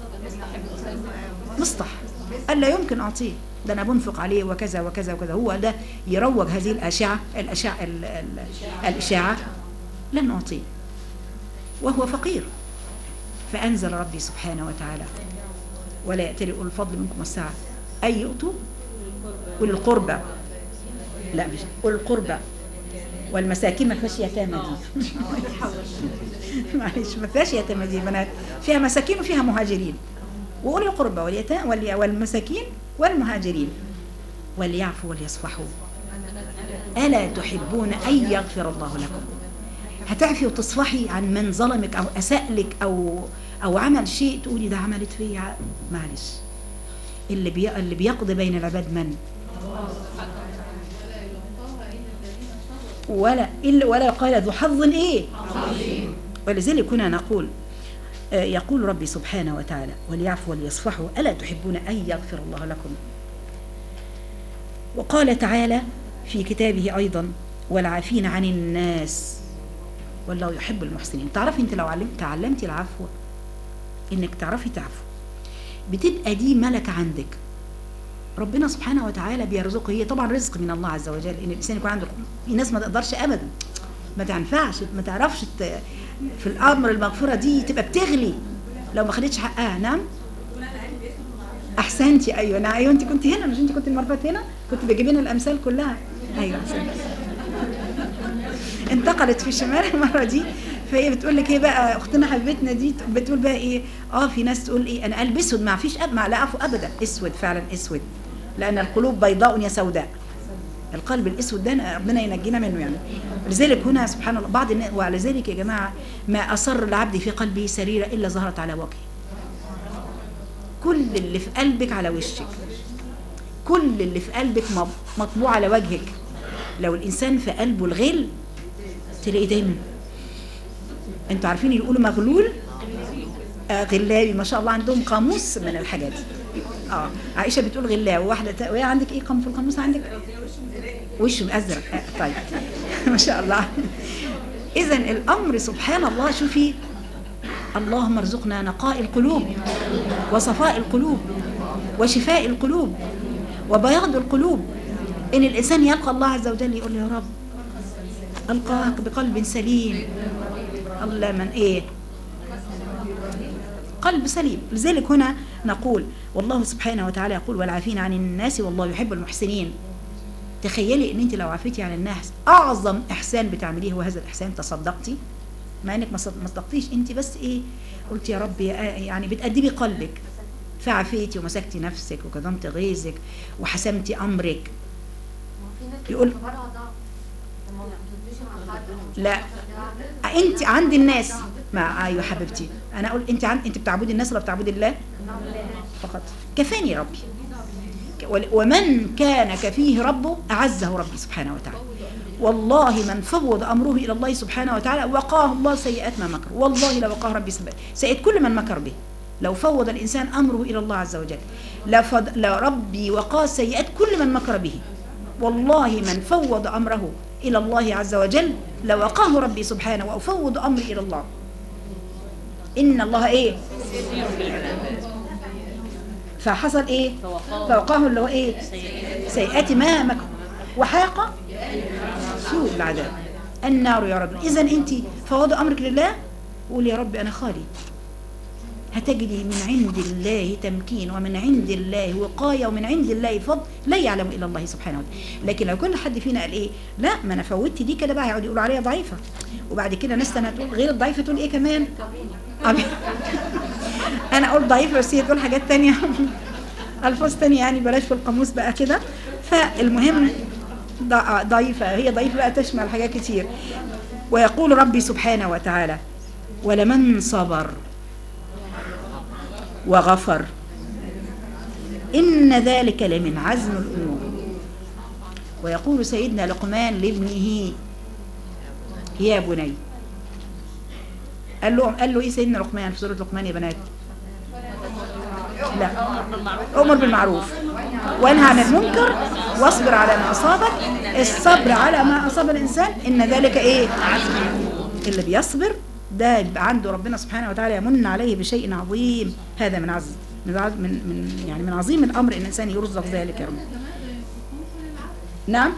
مصطح قال لا يمكن أعطيه ده أنا بنفق عليه وكذا وكذا وكذا هو ده يروج هذه الأشعة الأشعة ال- ال- الإشاعة لن أعطيه وهو فقير فأنزل ربي سبحانه وتعالى ولا يأتي أولو الفضل منكم والسعة أي يؤتوا أولي القربى لا مش أولي القربى والمساكين ما فيهاش يتامى دي معلش ما فيهاش يتامى دي بنات فيها مساكين وفيها مهاجرين وأولي القربى واليتامى والي- والمساكين والمهاجرين وليعفوا وليصفحوا ألا تحبون أن يغفر الله لكم هتعفي وتصفحي عن من ظلمك أو أساء لك أو أو عمل شيء تقولي ده عملت فيا معلش اللي بي... اللي بيقضي بين العباد من ولا إلا ولا قال ذو حظ إيه ولذلك كنا نقول آه، يقول ربي سبحانه وتعالى وليعفوا وليصفحوا ألا تحبون أن يغفر الله لكم وقال تعالى في كتابه أيضا والعافين عن الناس والله يحب المحسنين تعرفي انت لو علمت تعلمتي العفو انك تعرفي تعفو بتبقى دي ملكة عندك ربنا سبحانه وتعالى بيرزقه هي طبعا رزق من الله عز وجل ان الانسان يكون عنده في ناس ما تقدرش ابدا ما تنفعش ما تعرفش ت- في الامر المغفره دي تبقى بتغلي لو ما خدتش حقها نعم احسنتي ايوه انا ايوه انت كنت هنا مش انت كنت المره اللي فاتت هنا كنت بجيب لنا الامثال كلها ايوه احسنتي انتقلت في الشمال المره دي فهي بتقول لك ايه بقى اختنا حبيبتنا دي بتقول بقى ايه اه في ناس تقول ايه انا قلب اسود ما فيش أب ما لا عفو ابدا اسود فعلا اسود لان القلوب بيضاء يا سوداء القلب الاسود ده ربنا ينجينا منه يعني لذلك هنا سبحان الله بعض الناس وعلى ذلك يا جماعه ما اصر العبد في قلبه سريره الا ظهرت على وجهه كل اللي في قلبك على وشك كل اللي في قلبك مب- مطبوع على وجهك لو الانسان في قلبه الغل تلاقيه دايما انتوا عارفين يقولوا مغلول آه غلاوي ما شاء الله عندهم قاموس من الحاجات دي اه عائشه بتقول غلاوي واحده تا- وهي عندك ايه قام في القاموس عندك وشه ازرق آه طيب ما شاء الله اذا الامر سبحان الله شوفي اللهم ارزقنا نقاء القلوب وصفاء القلوب وشفاء القلوب وبياض القلوب ان الانسان يلقى الله عز وجل يقول يا رب القاك بقلب سليم الله من ايه قلب سليم لذلك هنا نقول والله سبحانه وتعالى يقول والعافين عن الناس والله يحب المحسنين تخيلي ان انت لو عافيتي عن الناس اعظم احسان بتعمليه هو هذا الاحسان تصدقتي مع انك ما صد- ما صدقتيش انت بس ايه قلت يا رب يا- يعني بتأدبي قلبك فعفيتي ومسكتي نفسك وكظمت غيظك وحسمتي امرك يقول لا انت عند الناس ما ايوه حبيبتي انا اقول انت عن انت بتعبدي الناس ولا بتعبدي الله فقط كفاني ربي ول- ومن كان كفيه ربه اعزه ربي سبحانه وتعالى والله من فوض امره الى الله سبحانه وتعالى وقاه الله سيئات ما مكر والله لوقاه ربي سب- سيئات كل من مكر به لو فوض الانسان امره الى الله عز وجل لفض لربي وقاه سيئات كل من مكر به والله من فوض امره الى الله عز وجل لوقاه ربي سبحانه وافوض امري الى الله ان الله ايه فحصل ايه فوقاه اللي هو ايه سيئات ما مكر وحاق سوء العذاب النار يا رب اذا انت فوض امرك لله وقول يا رب انا خالي هتجري من عند الله تمكين ومن عند الله وقاية ومن عند الله فضل لا يعلم إلا الله سبحانه وتعالى لكن لو كل حد فينا قال إيه لا ما أنا فوتت دي كده بقى هيقعدوا يقولوا عليها ضعيفة وبعد كده ناس تانية تقول غير الضعيفة تقول إيه كمان أب- أنا أقول ضعيفة بس هي تقول حاجات تانية ألفاظ تانية يعني بلاش في القاموس بقى كده فالمهم ضع- ضعيفة هي ضعيفة بقى تشمل حاجات كتير ويقول ربي سبحانه وتعالى ولمن صبر وغفر إن ذلك لمن عزم الأمور ويقول سيدنا لقمان لابنه يا بني قال له قال له ايه سيدنا لقمان في سوره لقمان يا بنات لا امر بالمعروف وانهى عن المنكر واصبر على ما اصابك الصبر على ما اصاب الانسان ان ذلك ايه اللي بيصبر ده يبقى عنده ربنا سبحانه وتعالى يمن عليه بشيء عظيم هذا من عز من عز- من, من يعني من عظيم الامر ان الانسان يرزق ذلك يا رب نعم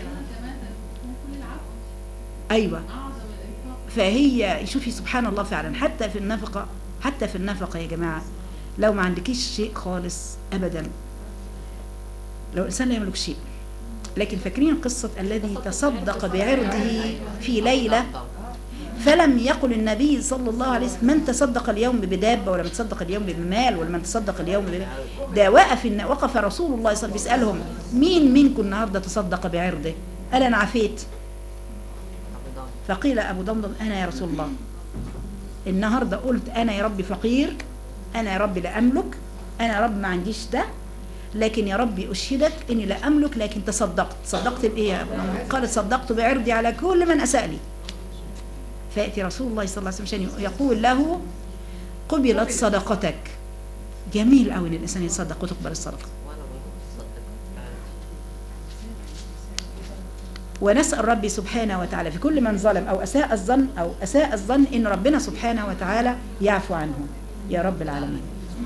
ايوه فهي شوفي سبحان الله فعلا حتى في النفقه حتى في النفقه يا جماعه لو ما عندكيش شيء خالص ابدا لو الانسان لا يملك شيء لكن فاكرين قصه الذي تصدق بعرضه في ليله فلم يقل النبي صلى الله عليه وسلم من تصدق اليوم بدابه ولا من تصدق اليوم بمال ولا من تصدق اليوم ب... ده وقف إن وقف رسول الله صلى الله عليه وسلم بيسالهم مين منكم النهارده تصدق بعرضه؟ قال انا عفيت فقيل ابو ضمضم انا يا رسول الله النهارده قلت انا يا ربي فقير انا يا ربي لا املك انا يا رب ما عنديش ده لكن يا ربي اشهدك اني لا املك لكن تصدقت تصدقت بايه يا ابو ضمضم؟ قال تصدقت بعرضي على كل من اساء لي فيأتي رسول الله صلى الله عليه وسلم عشان يقول له قبلت صدقتك جميل قوي ان الانسان يتصدق وتقبل الصدقه ونسأل ربي سبحانه وتعالى في كل من ظلم أو أساء الظن أو أساء الظن إن ربنا سبحانه وتعالى يعفو عنه يا رب العالمين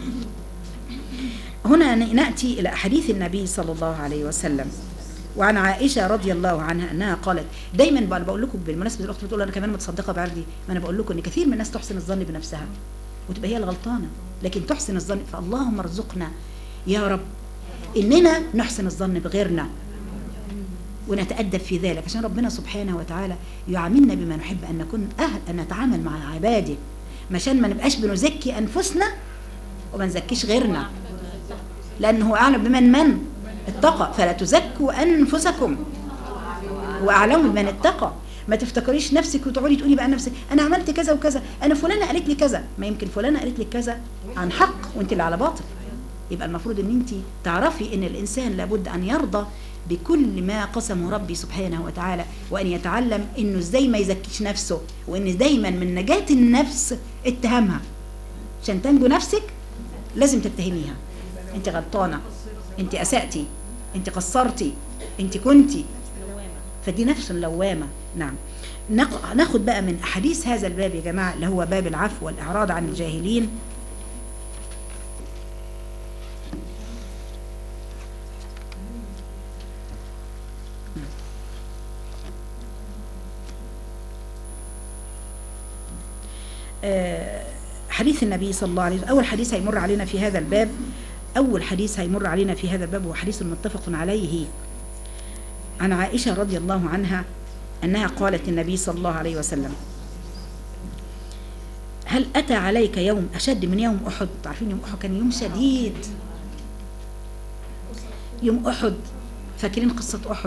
هنا نأتي إلى أحاديث النبي صلى الله عليه وسلم وعن عائشة رضي الله عنها أنها قالت دايما بقى بقول لكم بالمناسبة الأخت بتقول أنا كمان متصدقة بعرضي ما أنا بقول لكم إن كثير من الناس تحسن الظن بنفسها وتبقى هي الغلطانة لكن تحسن الظن فاللهم ارزقنا يا رب إننا نحسن الظن بغيرنا ونتأدب في ذلك عشان ربنا سبحانه وتعالى يعاملنا بما نحب أن نكون أهل أن نتعامل مع عباده عشان ما نبقاش بنزكي أنفسنا وما نزكيش غيرنا لأنه هو أعلم بمن من اتقى فلا تزكوا أنفسكم وأعلم بمن اتقى ما تفتكريش نفسك وتقعدي تقولي بقى نفسك انا عملت كذا وكذا انا فلانه قالت لي كذا ما يمكن فلانه قالت لك كذا عن حق وانت اللي على باطل يبقى المفروض ان انت تعرفي ان الانسان لابد ان يرضى بكل ما قسمه ربي سبحانه وتعالى وان يتعلم انه ازاي ما يزكيش نفسه وان دايما من نجاة النفس اتهامها عشان تنجو نفسك لازم تتهميها انت غلطانه انت اسأتي انت قصرتي انت كنتي فدي نفس لوامه نعم نق- ناخد بقى من احاديث هذا الباب يا جماعه اللي هو باب العفو والاعراض عن الجاهلين آه، حديث النبي صلى الله عليه وسلم أول حديث هيمر علينا في هذا الباب أول حديث هيمر علينا في هذا الباب هو حديث متفق عليه عن عائشة رضي الله عنها أنها قالت النبي صلى الله عليه وسلم هل أتى عليك يوم أشد من يوم أحد عارفين يوم أحد كان يوم شديد يوم أحد فاكرين قصة أحد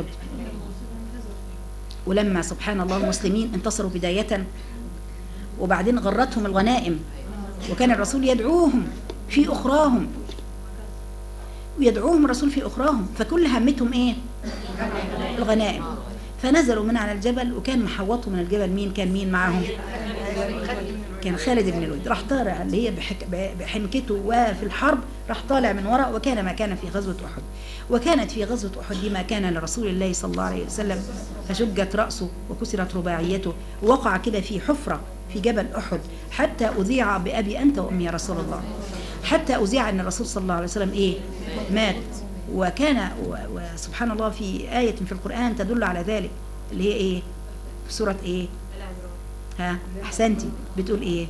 ولما سبحان الله المسلمين انتصروا بداية وبعدين غرتهم الغنائم وكان الرسول يدعوهم في أخراهم ويدعوهم الرسول في أخراهم فكل همتهم إيه الغنائم فنزلوا من على الجبل وكان محوطهم من الجبل مين كان مين معاهم كان خالد بن الوليد راح طالع اللي هي بحك... بحنكته وفي الحرب راح طالع من وراء وكان ما كان في غزوة أحد وكانت في غزوة أحد دي ما كان لرسول الله صلى الله عليه وسلم فشجت رأسه وكسرت رباعيته ووقع كده في حفرة في جبل أحد حتى أذيع بأبي أنت وأمي يا رسول الله حتى أذيع أن الرسول صلى الله عليه وسلم إيه مات وكان و- وسبحان الله في آية في القرآن تدل على ذلك اللي هي إيه في سورة إيه ها أحسنتي بتقول إيه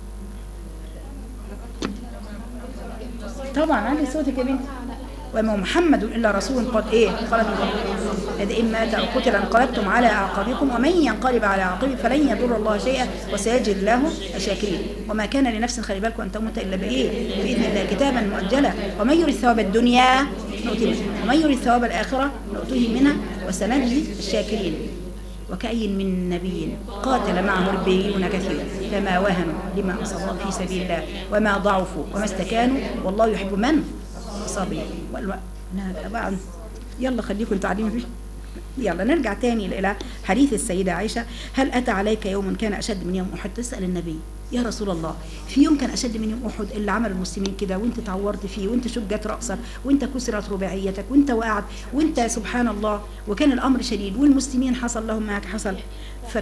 طبعا عندي صوتك يا بنتي وما محمد الا رسول قد ايه قالت إذ إن مات أو قتل انقلبتم على أعقابكم ومن ينقلب على عقبه فلن يضر الله شيئا وسيجد له الشاكرين وما كان لنفس خلي بالكم أن تموت إلا بإيه بإذن الله كتابا مؤجلا ومن يريد ثواب الدنيا نؤتيه منه ومن يريد ثواب الآخرة نؤتيه منها وسنجزي الشاكرين وكأي من نبي قاتل معه ربيون كثير فما وهنوا لما أصابهم في سبيل الله وما ضعفوا وما استكانوا والله يحب من صبي والو... أنا طبعا يلا خليكم انتوا قاعدين فيه يلا نرجع تاني إلى حديث السيدة عائشة هل أتى عليك يوم كان أشد من يوم أحد تسأل النبي يا رسول الله في يوم كان اشد من يوم احد اللي عمل المسلمين كده وانت تعورت فيه وانت شجت راسك وانت كسرت رباعيتك وانت وقعت وانت سبحان الله وكان الامر شديد والمسلمين حصل لهم معك حصل فك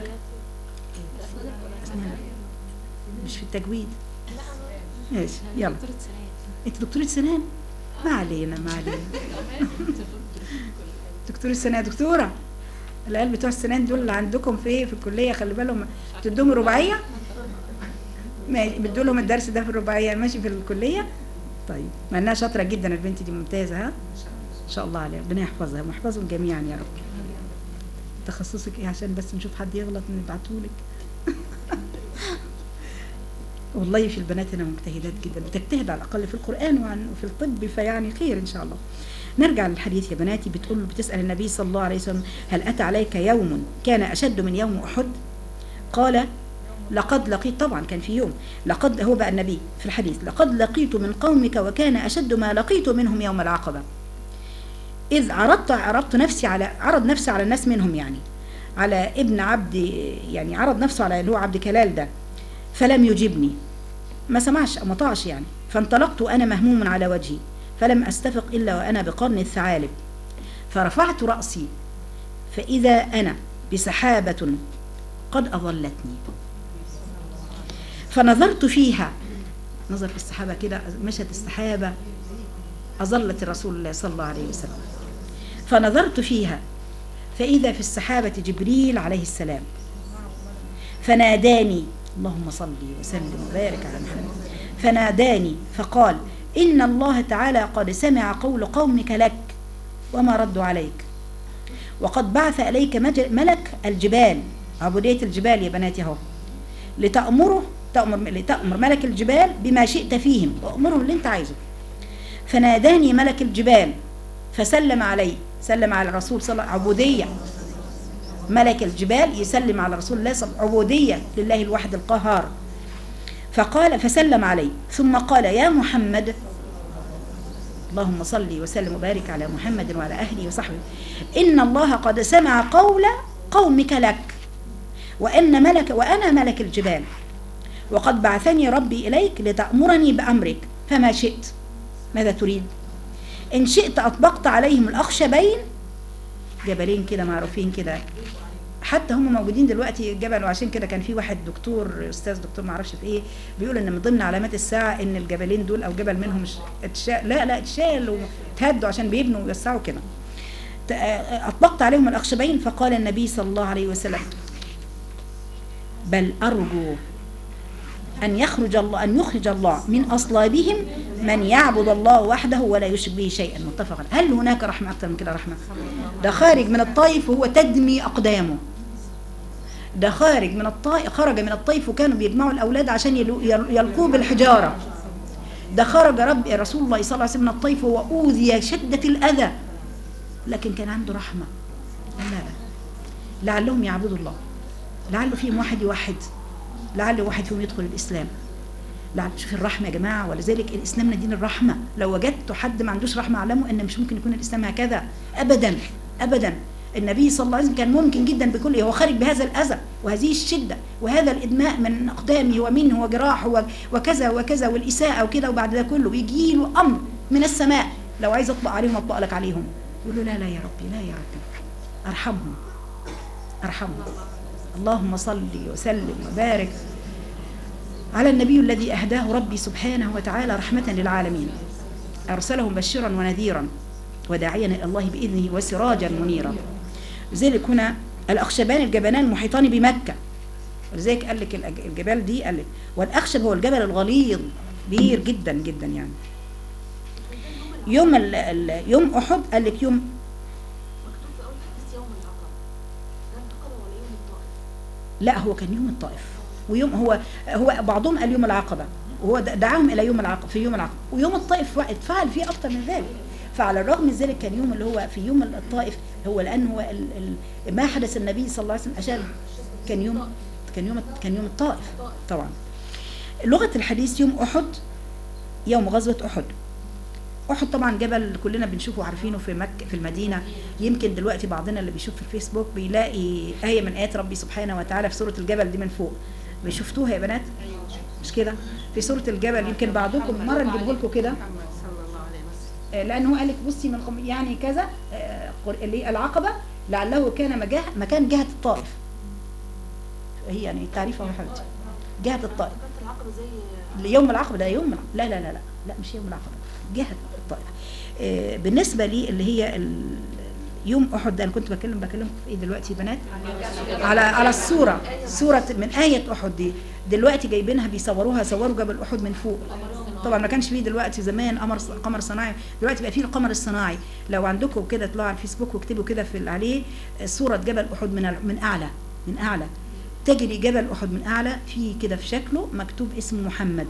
مش في التجويد ماشي يلا انت دكتورة سنان ما علينا ما علينا دكتورة سنان دكتورة العيال بتوع السنان دول اللي عندكم في ايه في الكلية خلي بالهم تدوم رباعية ماشي بدوا لهم الدرس ده في الرباعية ماشي في الكلية طيب مع انها شاطرة جدا البنت دي ممتازة ها ان شاء الله عليها ربنا يحفظها ويحفظهم جميعا يا رب تخصصك ايه عشان بس نشوف حد يغلط نبعتهولك والله في البنات هنا مجتهدات جدا بتجتهد على الاقل في القران وعن وفي الطب فيعني خير ان شاء الله نرجع للحديث يا بناتي بتقول بتسال النبي صلى الله عليه وسلم هل اتى عليك يوم كان اشد من يوم احد قال لقد لقيت طبعا كان في يوم لقد هو بقى النبي في الحديث لقد لقيت من قومك وكان اشد ما لقيت منهم يوم العقبه اذ عرضت عرضت نفسي على عرض نفسي على الناس منهم يعني على ابن عبد يعني عرض نفسه على اللي هو عبد كلال ده فلم يجبني ما سمعش ما طاعش يعني فانطلقت وانا مهموم على وجهي فلم استفق الا وانا بقرن الثعالب فرفعت راسي فاذا انا بسحابه قد اظلتني فنظرت فيها نظر في السحابه كده مشت السحابه اظلت رسول الله صلى الله عليه وسلم فنظرت فيها فاذا في السحابه جبريل عليه السلام فناداني اللهم صل وسلم وبارك على محمد فناداني فقال إن الله تعالى قد سمع قول قومك لك وما ردوا عليك وقد بعث إليك مج- ملك الجبال عبودية الجبال يا بناتي اهو لتأمره تأمر لتأمر ملك الجبال بما شئت فيهم وأمرهم اللي أنت عايزه فناداني ملك الجبال فسلم علي سلم على الرسول صلى الله عليه وسلم عبودية ملك الجبال يسلم على رسول الله صلى الله عليه وسلم عبودية لله الواحد القهار فقال فسلم عليه ثم قال يا محمد اللهم صل وسلم وبارك على محمد وعلى اهله وصحبه ان الله قد سمع قول قومك لك وان ملك وانا ملك الجبال وقد بعثني ربي اليك لتامرني بامرك فما شئت ماذا تريد ان شئت اطبقت عليهم الاخشبين جبلين كده معروفين كده حتى هم موجودين دلوقتي الجبل وعشان كده كان في واحد دكتور استاذ دكتور ما اعرفش في ايه بيقول ان من ضمن علامات الساعه ان الجبلين دول او جبل منهم مش اتشا لا لا اتشالوا وتهدوا عشان بيبنوا ويوسعوا كده ت- اطبقت عليهم الاخشبين فقال النبي صلى الله عليه وسلم بل ارجو ان يخرج الله ان يخرج الله من اصلابهم من يعبد الله وحده ولا يشرك به شيئا متفقا هل هناك رحمه اكثر من كده رحمه ده خارج من الطائف وهو تدمي اقدامه ده خارج من الطائف خرج من الطيف وكانوا بيجمعوا الاولاد عشان يلو- يل- يلقوه بالحجاره ده خرج رب رسول الله صلى الله عليه وسلم من الطيف وهو اوذي شده الاذى لكن كان عنده رحمه لا لا لعلهم يعبدوا الله لعله فيهم واحد يوحد لعل واحد فيهم يدخل الاسلام لعل شوف الرحمه يا جماعه ولذلك الاسلام دين الرحمه لو وجدتوا حد ما عندوش رحمه علموا ان مش ممكن يكون الاسلام هكذا ابدا ابدا النبي صلى الله عليه وسلم كان ممكن جدا بكل هو خارج بهذا الاذى وهذه الشده وهذا الادماء من اقدامه ومنه وجراحه و- وكذا وكذا والاساءه وكده وبعد ده كله يجي له امر من السماء لو عايز اطبق عليهم اطبق لك عليهم يقول له لا لا يا ربي لا يا ربي ارحمهم ارحمهم اللهم صل وسلم وبارك على النبي الذي أهداه ربي سبحانه وتعالى رحمة للعالمين أرسله مبشرا ونذيرا وداعيا إلى الله بإذنه وسراجا منيرا لذلك هنا الأخشبان الجبلان محيطان بمكة ولذلك قال لك الأج- الجبال دي قال لك والأخشب هو الجبل الغليظ كبير جدا جدا يعني يوم ال ال يوم أحد قال لك يوم مكتوب في اول حديث يوم العقبه ده العقبه ولا يوم الطائف لا هو كان يوم الطائف ويوم هو هو بعضهم قال يوم العقبة وهو د- دعاهم إلى يوم العقبة في يوم العقبة ويوم الطائف وقت فعل فيه أكتر من ذلك فعلى الرغم من ذلك كان يوم اللي هو في يوم الطائف هو لأن هو ال ال ما حدث النبي صلى الله عليه وسلم أشد كان يوم كان يوم كان يوم الطائف طبعا لغة الحديث يوم أحد يوم غزوة أحد أحد طبعا جبل كلنا بنشوفه وعارفينه في مكة في المدينة يمكن دلوقتي بعضنا اللي بيشوف في الفيسبوك بيلاقي آية من آيات ربي سبحانه وتعالى في سورة الجبل دي من فوق شفتوها يا بنات مش كده في سوره الجبل يمكن بعضكم مره نجيبه لكم كده محمد صلى الله عليه وسلم آه، لانه قال لك بصي من قم- يعني كذا آه، قر- اللي هي العقبه لعله كان مجاه مكان جهه الطائف هي يعني تعريفها يا حبيبتي جهه الطائف كانت العقبه زي يوم العقبه ده يوم العقبة. لا لا لا لا لا مش يوم العقبه جهه الطائف آه، بالنسبه لي اللي هي ال- يوم احد ده انا كنت بكلم بكلمكم في ايه دلوقتي يا بنات على على الصوره صوره من ايه احد دي دلوقتي جايبينها بيصوروها صوروا جبل احد من فوق طبعا ما كانش فيه دلوقتي زمان قمر قمر صناعي دلوقتي بقى فيه القمر الصناعي لو عندكم كده اطلعوا على الفيسبوك واكتبوا كده في عليه صوره جبل احد من ال- من اعلى من اعلى تجري جبل احد من اعلى في كده في شكله مكتوب اسم محمد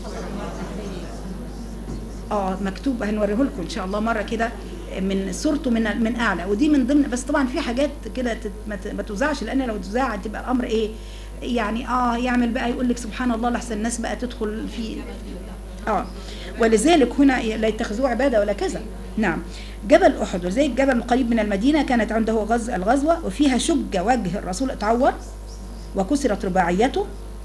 اه مكتوب هنوريه لكم ان شاء الله مره كده من صورته من من اعلى ودي من ضمن بس طبعا في حاجات كده تت- ما ت- ما توزعش لان لو توزع تبقى الامر ايه يعني اه يعمل بقى يقول لك سبحان الله لحسن الناس بقى تدخل في اه ولذلك هنا لا يتخذوه عباده ولا كذا نعم جبل احد وزي الجبل القريب من المدينه كانت عنده غز الغزوه وفيها شج وجه الرسول اتعور وكسرت رباعيته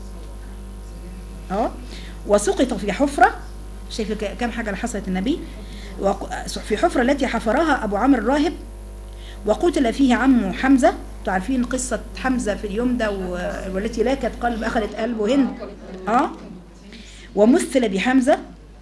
اه وسقط في حفره شايفه ك- كم حاجه اللي حصلت النبي وق- في حفره التي حفرها ابو عمرو الراهب وقتل فيه عمه حمزه انتوا عارفين قصه حمزه في اليوم ده و- والتي لاكت قلب اخذت قلبه هند اه ومثل بحمزه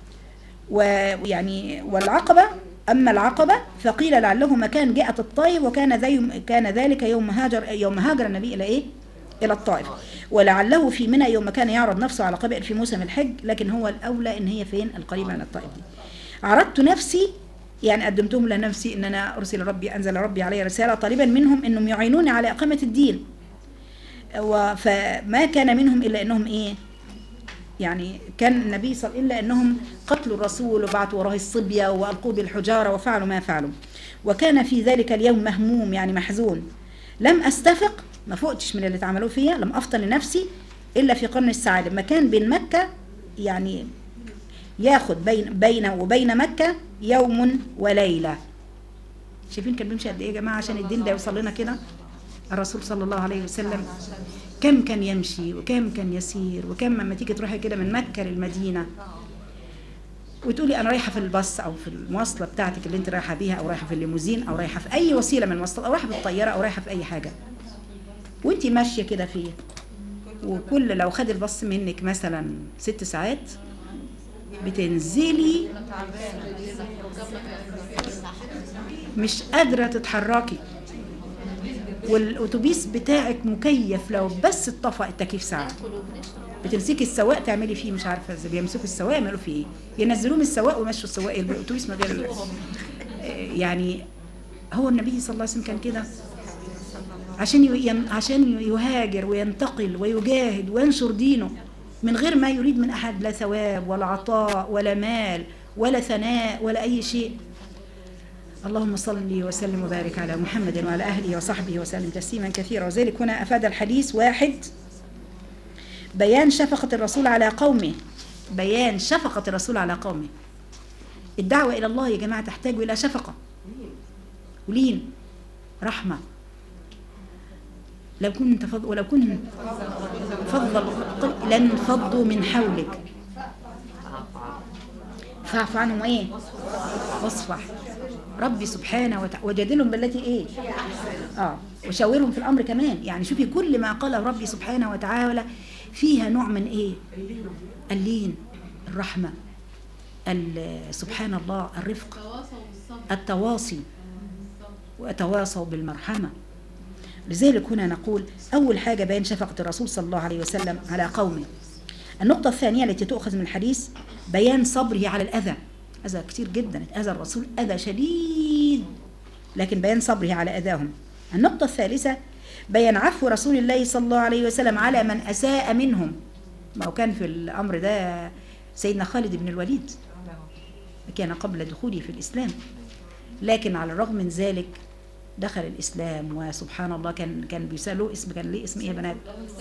ويعني والعقبه اما العقبه فقيل لعله مكان جاءت الطائف وكان ذي كان ذلك يوم هاجر يوم هاجر النبي الى ايه؟ الى الطائف ولعله في منى يوم كان يعرض نفسه على قبائل في موسم الحج لكن هو الاولى ان هي فين؟ القريبه من الطائف دي. عرضت نفسي يعني قدمتهم لنفسي ان انا ارسل ربي انزل ربي علي رساله طالبا منهم انهم يعينوني على اقامه الدين. و- فما كان منهم الا انهم ايه؟ يعني كان النبي صلى الله عليه وسلم الا انهم قتلوا الرسول وبعثوا وراه الصبيه والقوه بالحجاره وفعلوا ما فعلوا. وكان في ذلك اليوم مهموم يعني محزون. لم استفق ما فقتش من اللي اتعملوه فيا لم افطن لنفسي الا في قرن السعاده مكان بين مكه يعني ياخد بين بينه وبين مكه يوم وليله شايفين كان بيمشي قد ايه يا جماعه عشان الدين ده يوصل لنا كده الرسول صلى الله عليه وسلم كم كان يمشي وكم كان يسير وكم لما تيجي تروحي كده من مكه للمدينه وتقولي انا رايحه في الباص او في المواصله بتاعتك اللي انت رايحه بيها او رايحه في الليموزين او رايحه في اي وسيله من المواصلات او رايحه بالطياره او رايحه في اي حاجه وانت ماشيه كده فيه وكل لو خد الباص منك مثلا ست ساعات بتنزلي مش قادره تتحركي والاتوبيس بتاعك مكيف لو بس اتطفى التكييف ساعه بتمسكي السواق تعملي فيه مش عارفه ازاي بيمسكوا السواق يعملوا فيه ايه ينزلوه من السواق ويمشوا السواق الاتوبيس من غير آه، يعني هو النبي صلى الله عليه وسلم كان كده عشان ي- ين- عشان يهاجر وينتقل ويجاهد وينشر دينه من غير ما يريد من احد لا ثواب ولا عطاء ولا مال ولا ثناء ولا اي شيء اللهم صل وسلم وبارك على محمد وعلى اهله وصحبه وسلم تسليما كثيرا وذلك هنا افاد الحديث واحد بيان شفقة الرسول على قومه بيان شفقة الرسول على قومه الدعوة إلى الله يا جماعة تحتاج إلى شفقة ولين رحمة لو كنت فض... ولو كنت فضل الخلق لانفضوا من حولك فاعف عنهم ايه واصفح ربي سبحانه وتعالى وجادلهم بالتي ايه اه وشاورهم في الامر كمان يعني شوفي كل ما قاله ربي سبحانه وتعالى فيها نوع من ايه اللين الرحمه ال- سبحان الله الرفق التواصي وتواصوا بالمرحمه لذلك هنا نقول أول حاجة بيان شفقة الرسول صلى الله عليه وسلم على قومه النقطة الثانية التي تؤخذ من الحديث بيان صبره على الأذى أذى كتير جدا أذى الرسول أذى شديد لكن بيان صبره على أذاهم النقطة الثالثة بيان عفو رسول الله صلى الله عليه وسلم على من أساء منهم ما هو كان في الأمر ده سيدنا خالد بن الوليد كان قبل دخوله في الإسلام لكن على الرغم من ذلك دخل الإسلام وسبحان الله كان كان بيسألوه اسم كان ليه اسم إيه يا بنات؟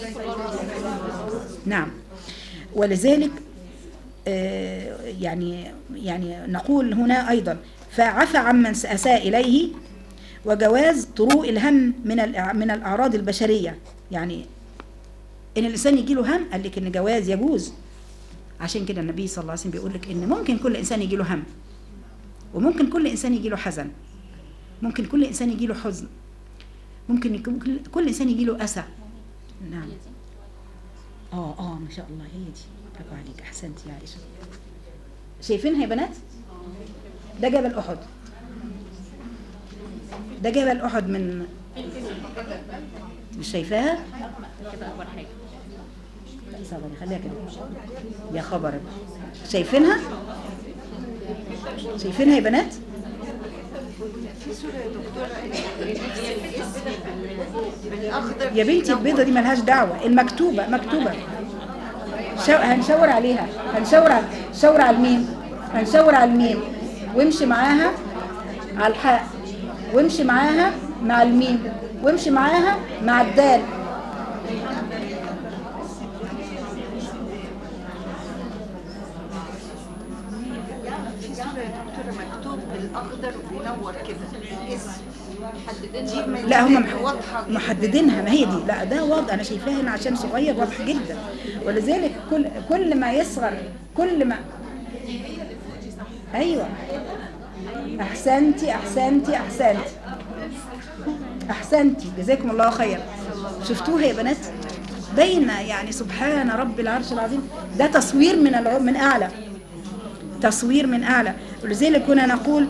نعم ولذلك آه، يعني يعني نقول هنا أيضا فعفى عمن أساء إليه وجواز طروء الهم من الأع- من الأعراض البشرية يعني إن الإنسان يجي له هم قال لك إن جواز يجوز عشان كده النبي صلى الله عليه وسلم بيقول لك ان ممكن كل انسان يجي له هم وممكن كل انسان يجي له حزن ممكن كل انسان يجي له حزن ممكن يكون كل, كل انسان يجي له اسى نعم اه اه ما شاء الله هي دي برافو عليك احسنت يا عائشه شايفينها يا بنات ده جبل احد ده جبل احد من مش شايفاها كده اول حاجه لا صبري خليها كده يا خبر شايفينها شايفينها يا بنات يا بنتي البيضة دي ملهاش دعوة المكتوبة مكتوبة شو... هنشاور عليها هنشاور على شاور على الميم هنشاور على الميم وامشي معاها على الحاء وامشي معاها مع الميم وامشي معاها مع الدال في صورة يا دكتورة مكتوب بالأخضر وبينور كده اسم محددين دي لا هم مح- واضحة جدا. محددينها ما هي دي لا ده واضح انا شايفاها هنا عشان صغير واضح جدا ولذلك كل كل ما يصغر كل ما ايوه احسنتي احسنتي احسنتي احسنتي جزاكم الله خير شفتوها يا بنات باينه يعني سبحان رب العرش العظيم ده تصوير من الع- من اعلى تصوير من اعلى ولذلك كنا نقول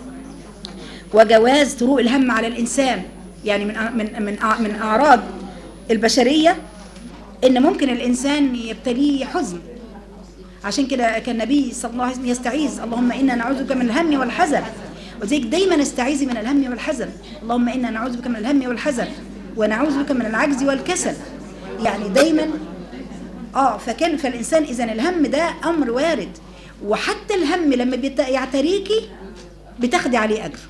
وجواز طروق الهم على الإنسان يعني من من من أع- من أعراض البشرية إن ممكن الإنسان يبتليه حزن عشان كده كان النبي صلى الله عليه وسلم يستعيذ اللهم إنا نعوذ بك من الهم والحزن وذلك دايما استعيذي من الهم والحزن اللهم إنا نعوذ بك من الهم والحزن ونعوذ بك من العجز والكسل يعني دايما اه فكان فالإنسان إذا الهم ده أمر وارد وحتى الهم لما بيت- يعتريكي بتاخدي عليه أجر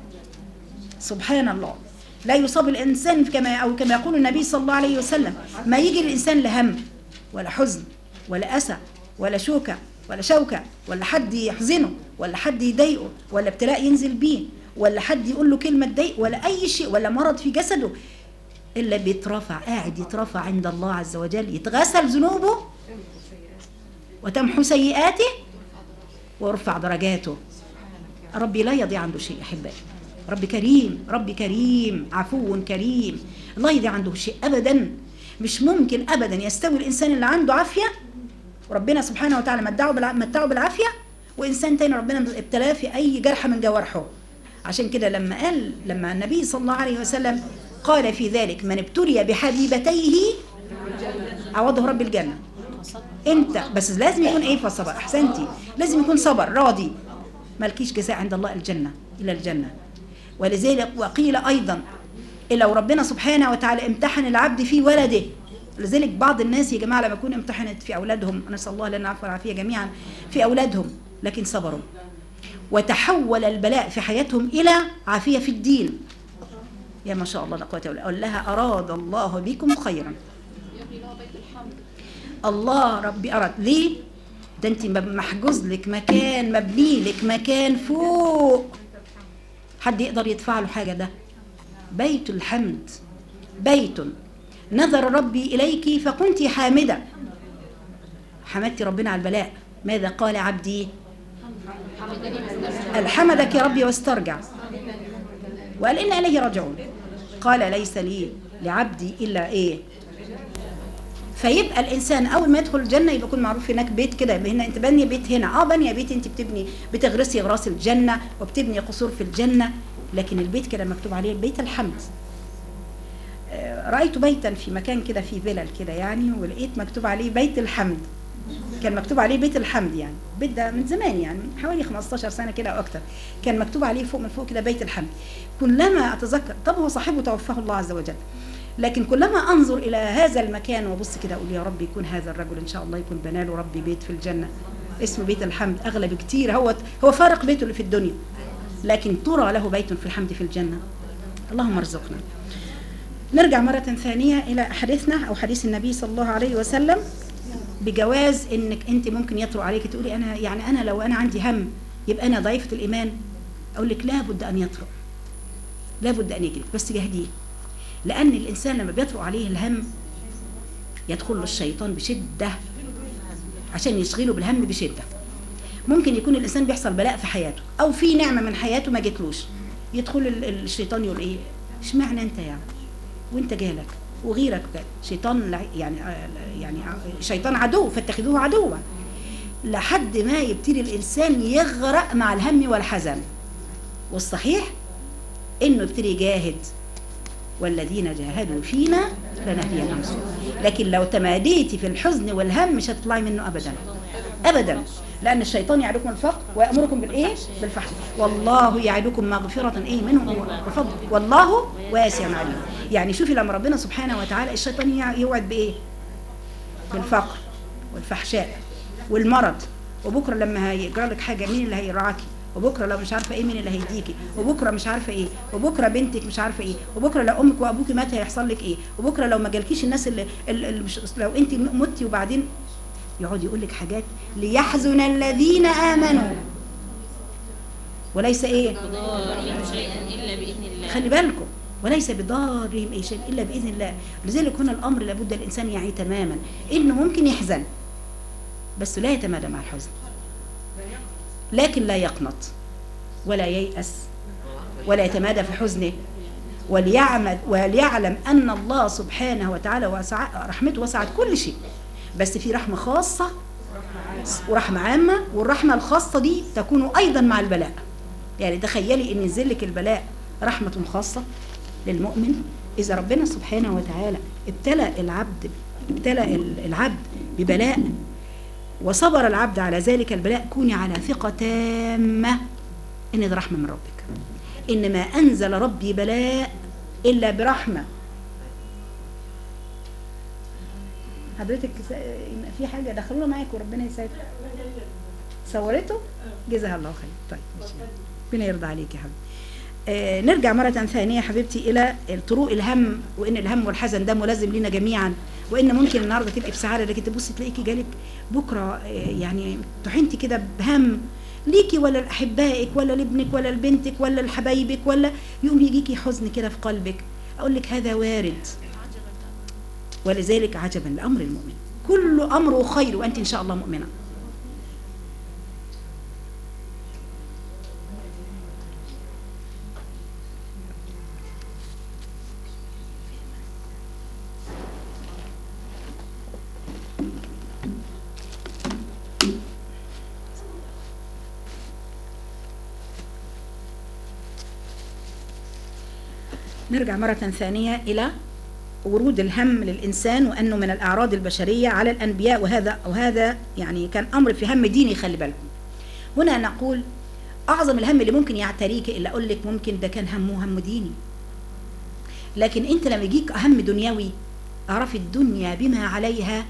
سبحان الله لا يصاب الإنسان كما أو كما يقول النبي صلى الله عليه وسلم ما يجي الإنسان لهم ولا حزن ولا أسى ولا شوكة ولا شوكة ولا حد يحزنه ولا حد يضايقه ولا ابتلاء ينزل بيه ولا حد يقول له كلمة تضايق ولا أي شيء ولا مرض في جسده إلا بيترفع قاعد يترفع عند الله عز وجل يتغسل ذنوبه وتمحو سيئاته ويرفع درجاته ربي لا يضيع عنده شيء أحبائي ربي كريم ربي كريم عفو كريم لا يضيع عنده شيء أبدا مش ممكن أبدا يستوي الإنسان اللي عنده عافية وربنا سبحانه وتعالى متعه بالع- متعه بالعافية وإنسان تاني ربنا ابتلاه في أي جرح من جوارحه عشان كده لما قال لما النبي صلى الله عليه وسلم قال في ذلك من ابتلي بحبيبتيه عوضه رب الجنة انت بس لازم يكون ايه فالصبر احسنتي لازم يكون صبر راضي مالكيش جزاء عند الله الجنة إلى الجنة ولذلك وقيل أيضا لو ربنا سبحانه وتعالى امتحن العبد في ولده لذلك بعض الناس يا جماعة لما يكون امتحنت في أولادهم نسأل الله لنا العفو والعافية جميعا في أولادهم لكن صبروا وتحول البلاء في حياتهم إلى عافية في الدين يا ما شاء الله لا قوة إلا بالله أقول لها أراد الله بكم خيرا الله ربي أراد ليه ده انت مب- محجوز لك مكان مبني لك مكان فوق حد يقدر يدفع له حاجة ده بيت الحمد بيت نظر ربي إليك فكنت حامدة حمدت ربنا على البلاء ماذا قال عبدي الحمدك يا ربي واسترجع وقال إن إليه راجعون قال ليس لي لعبدي إلا إيه فيبقى الانسان اول ما يدخل الجنه يبقى يكون معروف هناك بيت كده يبقى هنا انت بانيه بيت هنا اه بانيه بيت انت بتبني بتغرسي غراس الجنه وبتبني قصور في الجنه لكن البيت كده مكتوب عليه بيت الحمد آه، رايت بيتا في مكان كده في فيلل كده يعني ولقيت مكتوب عليه بيت الحمد كان مكتوب عليه بيت الحمد يعني البيت ده من زمان يعني من حوالي 15 سنه كده او اكتر كان مكتوب عليه فوق من فوق كده بيت الحمد كلما اتذكر طب هو صاحبه توفاه الله عز وجل لكن كلما انظر الى هذا المكان وابص كده اقول يا رب يكون هذا الرجل ان شاء الله يكون بنى له ربي بيت في الجنه اسمه بيت الحمد اغلى بكتير هو هو فارق بيته اللي في الدنيا لكن ترى له بيت في الحمد في الجنه اللهم ارزقنا نرجع مرة ثانية إلى حديثنا أو حديث النبي صلى الله عليه وسلم بجواز إنك أنت ممكن يطرق عليك تقولي أنا يعني أنا لو أنا عندي هم يبقى أنا ضعيفة الإيمان أقول لك لابد أن يطرق لابد أن يجري بس جهديه لأن الإنسان لما بيطرق عليه الهم يدخل له الشيطان بشدة عشان يشغله بالهم بشده ممكن يكون الانسان بيحصل بلاء في حياته او في نعمه من حياته ما جتلوش يدخل ال- ال- الشيطان يقول ايه اشمعنى انت يعني وانت جالك وغيرك جال شيطان لع- يعني آه، يعني آه، شيطان عدو فاتخذوه عدوا لحد ما يبتدي الانسان يغرق مع الهم والحزن والصحيح انه يبتدي يجاهد والذين جاهدوا فينا لنهدينهم سبلنا لكن لو تماديتي في الحزن والهم مش هتطلعي منه ابدا ابدا لان الشيطان يعدكم الفقر ويامركم بالايه بالفحش والله يعدكم مغفره ايه منه وفضل والله واسع عليم يعني شوفي لما ربنا سبحانه وتعالى الشيطان يع- يوعد بايه بالفقر والفحشاء والمرض وبكره لما هيجرى لك حاجه مين اللي هيرعاكي وبكره لو مش عارفه ايه مين اللي هيديكي وبكره مش عارفه ايه وبكره بنتك مش عارفه ايه وبكره لو امك وابوك مات هيحصل لك ايه وبكره لو ما جالكيش الناس اللي, اللي اللي مش لو انت متي وبعدين يقعد يقول لك حاجات ليحزن الذين امنوا وليس ايه ضارهم شيئا الا باذن الله خلي بالكم وليس بضارهم اي شيء الا باذن الله لذلك هنا الامر لابد الانسان يعي تماما انه ممكن يحزن بس لا يتمادى مع الحزن لكن لا يقنط ولا ييأس ولا يتمادى في حزنه وليعمل وليعلم ان الله سبحانه وتعالى وسع رحمته وسعت كل شيء بس في رحمه خاصه ورحمه عامه والرحمه الخاصه دي تكون ايضا مع البلاء يعني تخيلي ان ينزل لك البلاء رحمه خاصه للمؤمن اذا ربنا سبحانه وتعالى ابتلى العبد ابتلى العبد ببلاء وصبر العبد على ذلك البلاء كوني على ثقة تامة إن ده رحمة من ربك إن ما أنزل ربي بلاء إلا برحمة حضرتك س- في حاجة دخلونا معاك وربنا يسعدك صورته جزاها الله خير طيب ماشي ربنا يرضى عليك يا حبيبي آه نرجع مرة ثانية يا حبيبتي إلى طرق الهم وإن الهم والحزن ده ملازم لنا جميعا وإن ممكن النهاردة تبقي بسعادة لكن تبصي تلاقيكي جالك بكرة آه يعني طحنتي كده بهم ليكي ولا لأحبائك ولا لابنك ولا لبنتك ولا لحبايبك ولا يقوم يجيكي حزن كده في قلبك أقول لك هذا وارد ولذلك عجبا لأمر المؤمن كل أمره خير وأنت إن شاء الله مؤمنة نرجع مرة ثانية إلى ورود الهم للإنسان وأنه من الأعراض البشرية على الأنبياء وهذا وهذا يعني كان أمر في هم ديني خلي بالكم هنا نقول أعظم الهم اللي ممكن يعتريك إلا أقول لك ممكن ده كان همه هم ديني لكن أنت لما يجيك هم دنيوي أعرفي الدنيا بما عليها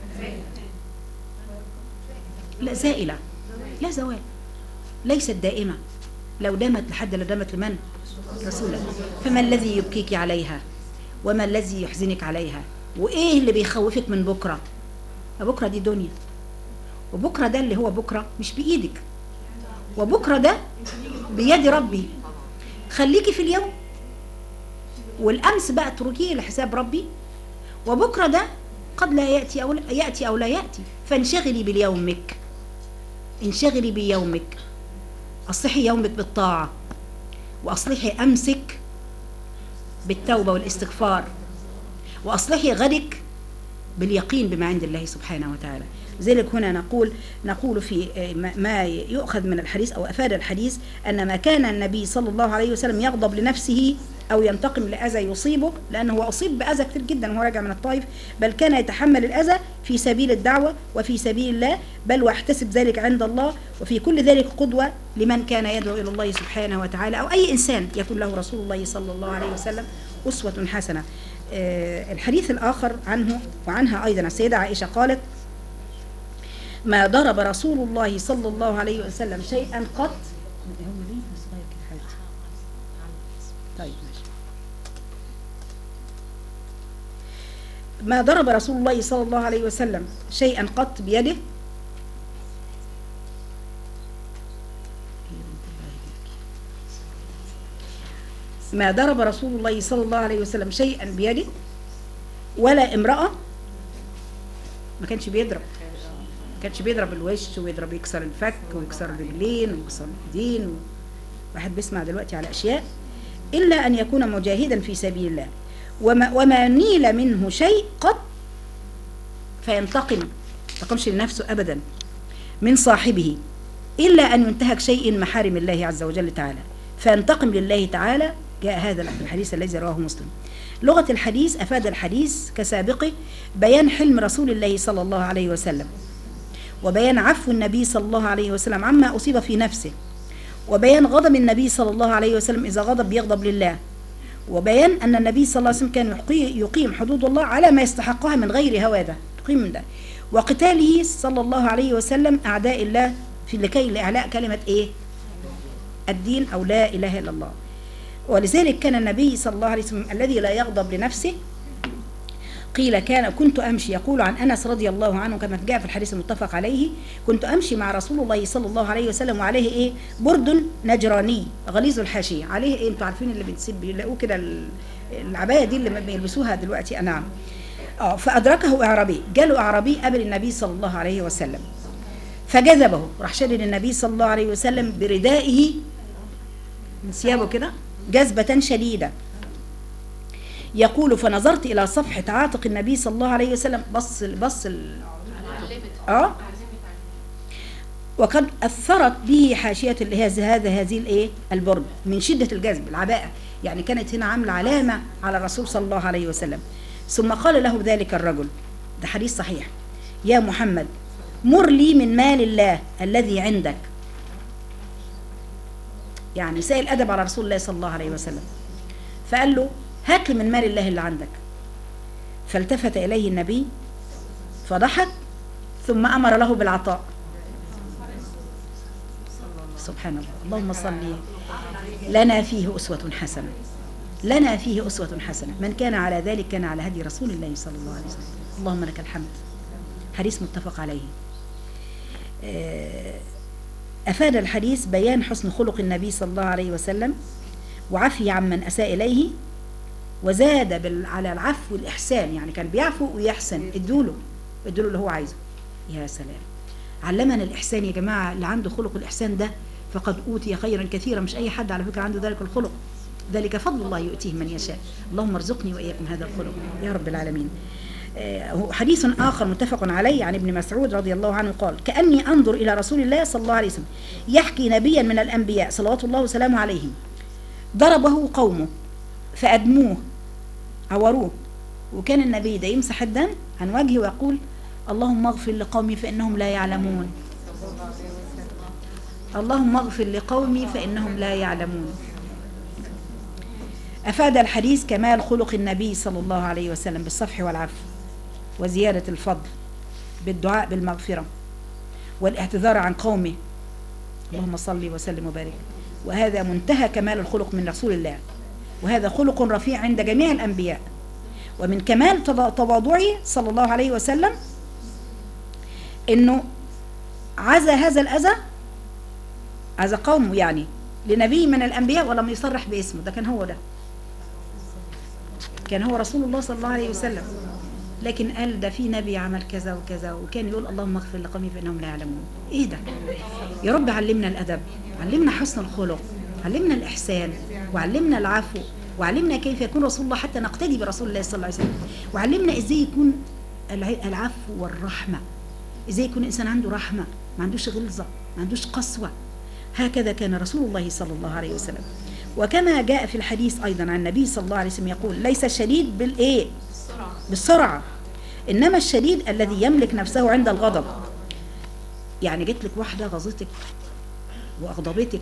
لا زائلة لا زوال ليست دائمة لو دامت لحد لدامت لمن رسولا فما الذي يبكيك عليها وما الذي يحزنك عليها وايه اللي بيخوفك من بكره بكره دي دنيا وبكره ده اللي هو بكره مش بايدك وبكره ده بيد ربي خليكي في اليوم والامس بقى اتركيه لحساب ربي وبكره ده قد لا ياتي او لا ياتي او لا ياتي فانشغلي باليومك انشغلي بيومك اصلحي يومك بالطاعه واصلحي امسك بالتوبه والاستغفار واصلحي غدك باليقين بما عند الله سبحانه وتعالى لذلك هنا نقول نقول في ما- ما يؤخذ من الحديث او افاد الحديث ان ما كان النبي صلى الله عليه وسلم يغضب لنفسه او ينتقم لاذى يصيبه لانه هو اصيب باذى كتير جدا وهو راجع من الطائف بل كان يتحمل الاذى في سبيل الدعوه وفي سبيل الله بل واحتسب ذلك عند الله وفي كل ذلك قدوه لمن كان يدعو الى الله سبحانه وتعالى او اي انسان يكون له رسول الله صلى الله عليه وسلم اسوه حسنه آه، الحديث الاخر عنه وعنها ايضا السيده عائشه قالت ما ضرب رسول الله صلى الله عليه وسلم شيئا قط هم ليه صغير كده حبيبتي طيب ماشي ما ضرب رسول الله صلى الله عليه وسلم شيئا قط بيده ما ضرب رسول الله صلى الله عليه وسلم شيئا بيده ولا امرأة ما كانش بيضرب كانش بيضرب الوش ويضرب يكسر الفك ويكسر الرجلين ويكسر الايدين و... واحد بيسمع دلوقتي على اشياء الا ان يكون مجاهدا في سبيل الله وما, وما نيل منه شيء قط فينتقم ما ينتقمش لنفسه ابدا من صاحبه الا ان ينتهك شيء من محارم الله عز وجل تعالى فينتقم لله تعالى جاء هذا الحديث الذي رواه مسلم لغه الحديث افاد الحديث كسابقه بيان حلم رسول الله صلى الله عليه وسلم وبيان عفو النبي صلى الله عليه وسلم عما أصيب في نفسه وبيان غضب النبي صلى الله عليه وسلم إذا غضب بيغضب لله وبيان أن النبي صلى الله عليه وسلم كان يقي- يقيم حدود الله على ما يستحقها من غير هوى ده يقيم من ده وقتاله صلى الله عليه وسلم أعداء الله في لكي لإعلاء كلمة إيه الدين أو لا إله إلا الله ولذلك كان النبي صلى الله عليه وسلم الذي لا يغضب لنفسه قيل كان كنت امشي يقول عن انس رضي الله عنه كما جاء في الحديث المتفق عليه كنت امشي مع رسول الله صلى الله عليه وسلم وعليه ايه برد نجراني غليظ الحاشيه عليه ايه انتوا عارفين اللي بتسيب بيلاقوه كده ال- العبايه دي اللي بيلبسوها دلوقتي نعم اه فادركه اعرابي جاله اعرابي قبل النبي صلى الله عليه وسلم فجذبه راح شدد النبي صلى الله عليه وسلم بردائه من ثيابه كده جذبه شديده يقول فنظرت الى صفحه عاتق النبي صلى الله عليه وسلم بص بص ال- اه وقد اثرت به حاشيه اللي هي هذا هذه الايه البرد من شده الجذب العباءه يعني كانت هنا عامله علامه على الرسول صلى الله عليه وسلم ثم قال له ذلك الرجل ده حديث صحيح يا محمد مر لي من مال الله الذي عندك يعني سائل ادب على رسول الله صلى الله عليه وسلم فقال له هات لي من مال الله اللي عندك فالتفت اليه النبي فضحك ثم امر له بالعطاء سبحان الله اللهم صل لنا فيه اسوه حسنه لنا فيه اسوه حسنه من كان على ذلك كان على هدي رسول الله صلى الله عليه وسلم اللهم لك الحمد حديث متفق عليه آه، افاد الحديث بيان حسن خلق النبي صلى الله عليه وسلم وعفي عمن اساء اليه وزاد بال- على العفو والإحسان يعني كان بيعفو ويحسن ادوله ادوله اللي هو عايزه يا سلام علمنا الإحسان يا جماعة اللي عنده خلق الإحسان ده فقد أوتي خيرا كثيرا مش أي حد على فكرة عنده ذلك الخلق ذلك فضل الله يؤتيه من يشاء اللهم ارزقني وإياكم هذا الخلق يا رب العالمين آه، هو حديث آخر متفق عليه عن ابن مسعود رضي الله عنه قال كأني أنظر إلى رسول الله صلى الله عليه وسلم يحكي نبيا من الأنبياء صلوات الله وسلامه عليهم ضربه قومه فأدموه عوروه وكان النبي ده يمسح الدم عن وجهه ويقول اللهم اغفر لقومي فإنهم لا يعلمون اللهم اغفر لقومي فإنهم لا يعلمون أفاد الحديث كمال خلق النبي صلى الله عليه وسلم بالصفح والعفو وزيادة الفضل بالدعاء بالمغفرة والاعتذار عن قومه اللهم صل وسلم وبارك وهذا منتهى كمال الخلق من رسول الله وهذا خلق رفيع عند جميع الأنبياء ومن كمال تضا- تواضعه صلى الله عليه وسلم انه عزى هذا الاذى عزى قومه يعني لنبي من الانبياء ولم يصرح باسمه ده كان هو ده كان هو رسول الله صلى الله عليه وسلم لكن قال ده في نبي عمل كذا وكذا وكان يقول اللهم اغفر لقومي فانهم لا يعلمون ايه ده يا رب علمنا الادب علمنا حسن الخلق علمنا الاحسان وعلمنا العفو وعلمنا كيف يكون رسول الله حتى نقتدي برسول الله صلى الله عليه وسلم وعلمنا ازاي يكون الع- العفو والرحمه ازاي يكون الانسان عنده رحمه ما عندوش غلظه ما عندوش قسوه هكذا كان رسول الله صلى الله عليه وسلم وكما جاء في الحديث ايضا عن النبي صلى الله عليه وسلم يقول ليس الشديد بالايه بالسرعه انما الشديد الذي يملك نفسه عند الغضب يعني جت لك واحده غضتك واغضبتك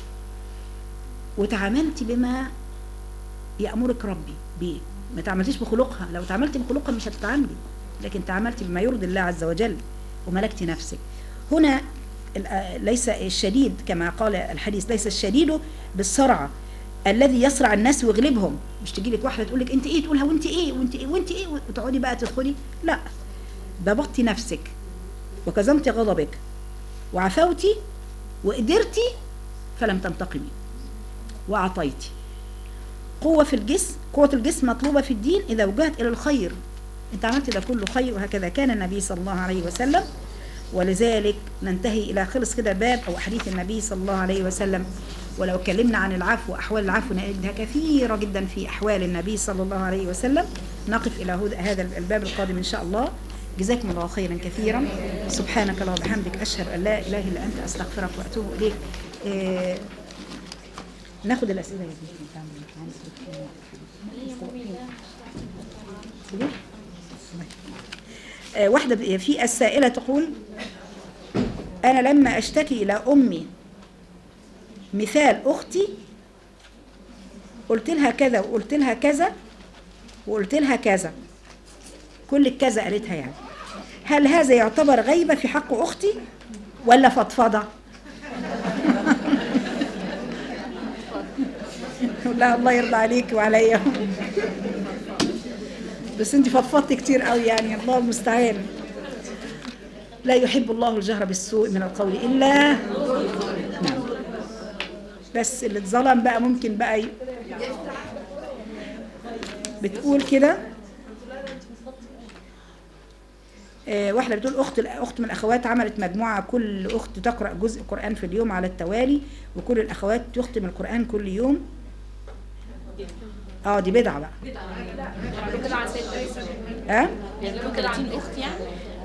وتعاملت بما يأمرك ربي بيه ما تعاملتيش بخلقها لو تعاملتي بخلقها مش هتتعاملي لكن تعاملتي بما يرضي الله عز وجل وملكتي نفسك هنا ال- آه، ليس الشديد كما قال الحديث ليس الشديد بالسرعة الذي يسرع الناس ويغلبهم مش تجي لك واحده تقول لك انت ايه تقولها وانت ايه وانت ايه وانت ايه وتقعدي بقى تدخلي لا ضبطتي نفسك وكظمت غضبك وعفوتي وقدرتي فلم تنتقمي واعطيتي قوة في الجسم قوة الجسم مطلوبة في الدين إذا وجهت إلى الخير أنت عملت ده كله خير وهكذا كان النبي صلى الله عليه وسلم ولذلك ننتهي إلى خلص كده باب أو أحاديث النبي صلى الله عليه وسلم ولو اتكلمنا عن العفو وأحوال العفو نجدها كثيرة جدا في أحوال النبي صلى الله عليه وسلم نقف إلى هود- هذا الباب القادم إن شاء الله جزاكم الله خيرا كثيرا سبحانك اللهم وبحمدك أشهد أن لا إله إلا أنت أستغفرك وأتوب إليك آه، ناخد الأسئلة يا بنتي تعالي. آه، واحدة ب- في السائلة تقول أنا لما أشتكي إلى أمي مثال أختي قلت لها كذا وقلت لها كذا وقلت لها كذا كل الكذا قالتها يعني هل هذا يعتبر غيبة في حق أختي ولا فضفضة لا الله يرضى عليك وعليا بس انت فضفضتي كتير قوي يعني الله المستعان لا يحب الله الجهر بالسوء من القول الا نعم بس اللي اتظلم بقى ممكن بقى ي... بتقول كده آه، واحدة بتقول أخت أخت من الأخوات عملت مجموعة كل أخت تقرأ جزء قرآن في اليوم على التوالي وكل الأخوات تختم القرآن كل يوم اه دي بدعة بقى ها يعملوا 30 اخت يعني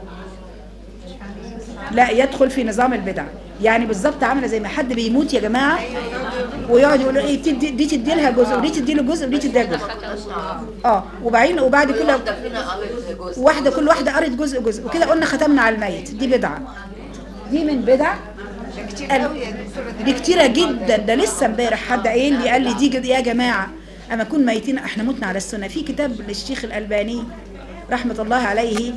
لا يدخل في نظام البدع يعني بالظبط عامله زي ما حد بيموت يا جماعه ويقعد يقول له ايه تدي دي تدي لها جزء ودي تدي له جزء ودي تدي لها جزء اه وبعدين وبعد كل واحدة فينا قالت جزء واحده كل واحده قرت جزء جزء وكده قلنا ختمنا على الميت دي بدعه دي من بدع ده كتير قوي يا دكتورة دي كتيره جدا ده لسه امبارح حد قايل لي قال لي دي جد- يا جماعه اما نكون ميتين احنا متنا على السنه في كتاب للشيخ الالباني رحمه الله عليه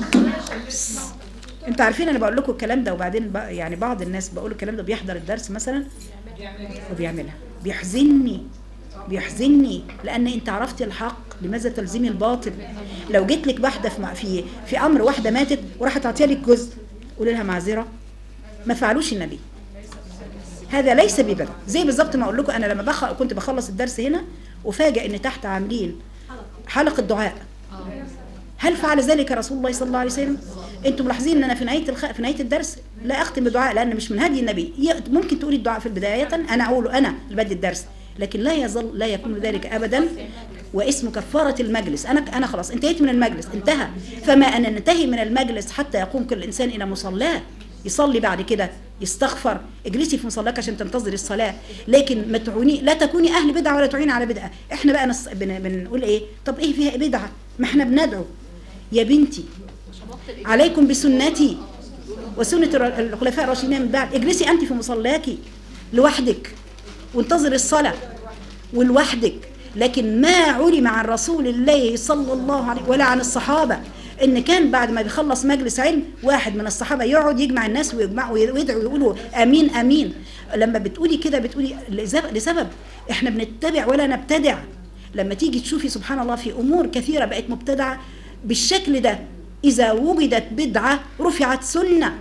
انتوا عارفين انا بقول لكم الكلام ده وبعدين بقى يعني بعض الناس بقول الكلام ده بيحضر الدرس مثلا وبيعملها بيحزنني بيحزنني لان انت عرفت الحق لماذا تلزمي الباطل لو جيت لك واحده في في في امر واحده ماتت وراحت تعطيها لك جزء قولي لها معذره ما فعلوش النبي هذا ليس ببدع زي بالظبط ما اقول لكم انا لما بخ... كنت بخلص الدرس هنا وفاجئ ان تحت عاملين حلقه دعاء هل فعل ذلك رسول الله صلى الله عليه وسلم انتم ملاحظين ان انا في نهايه الخ... في نهايه الدرس لا اختم بدعاء لان مش من هدي النبي ي- ممكن تقولي الدعاء في البدايه انا اقوله انا اللي بدي الدرس لكن لا يظل لا يكون ذلك ابدا واسمه كفاره المجلس انا انا خلاص انتهيت من المجلس انتهى فما ان ننتهي من المجلس حتى يقوم كل انسان الى مصلاه يصلي بعد كده يستغفر اجلسي في مصلاك عشان تنتظري الصلاه لكن ما تعوني لا تكوني اهل بدعه ولا تعيني على بدعه احنا بقى نص... بن... بنقول ايه طب ايه فيها بدعه ما احنا بندعو يا بنتي عليكم بسنتي وسنة الر- الخلفاء الراشدين من بعد اجلسي أنت في مصلاك لوحدك وانتظري الصلاة ولوحدك لكن ما علم عن رسول الله صلى الله عليه ولا عن الصحابة ان كان بعد ما بيخلص مجلس علم واحد من الصحابه يقعد يجمع الناس ويجمع ويدعوا ويقولوا امين امين لما بتقولي كده بتقولي لسبب, لسبب احنا بنتبع ولا نبتدع لما تيجي تشوفي سبحان الله في امور كثيره بقت مبتدعه بالشكل ده اذا وجدت بدعه رفعت سنه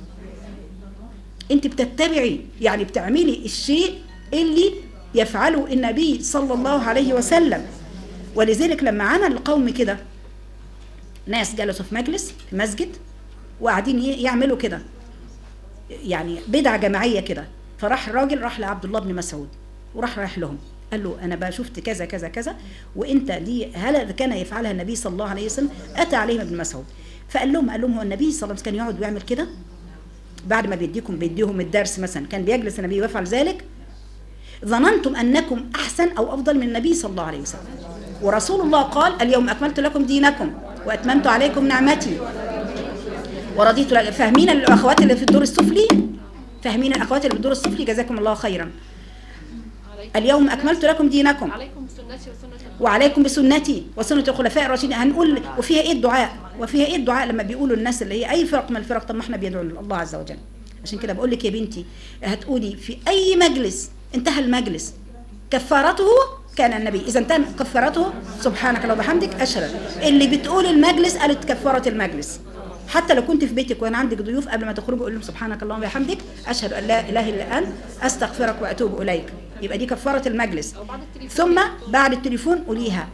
انت بتتبعي يعني بتعملي الشيء اللي يفعله النبي صلى الله عليه وسلم ولذلك لما عمل القوم كده ناس جلسوا في مجلس في مسجد وقاعدين ي- يعملوا كده يعني بدعة جماعية كده فراح الراجل راح لعبد الله بن مسعود وراح رايح لهم قال له انا بقى شفت كذا كذا كذا وانت دي هل كان يفعلها النبي صلى الله عليه وسلم اتى عليهم ابن مسعود فقال لهم قال لهم هو النبي صلى الله عليه وسلم كان يقعد ويعمل كده بعد ما بيديكم بيديهم الدرس مثلا كان بيجلس النبي ويفعل ذلك ظننتم انكم احسن او افضل من النبي صلى الله عليه وسلم ورسول الله قال اليوم اكملت لكم دينكم واتممت عليكم نعمتي ورضيت لك فاهمين الاخوات اللي في الدور السفلي فاهمين الاخوات اللي في الدور السفلي جزاكم الله خيرا اليوم اكملت لكم دينكم عليكم بسنتي وسنة وعليكم بسنتي وسنة الخلفاء الراشدين هنقول وفيها ايه الدعاء وفيها ايه الدعاء لما بيقولوا الناس اللي هي اي فرق من الفرق طب ما احنا بيدعو الله عز وجل عشان كده بقول لك يا بنتي هتقولي في اي مجلس انتهى المجلس كفارته كان النبي اذا انتهى كفارته سبحانك اللهم وبحمدك اشهد اللي بتقول المجلس قالت كفاره المجلس حتى لو كنت في بيتك وانا عندك ضيوف قبل ما تخرجوا قول لهم سبحانك اللهم وبحمدك اشهد ان لا اله الا انت استغفرك واتوب اليك يبقى دي كفاره المجلس ثم بعد التليفون قوليها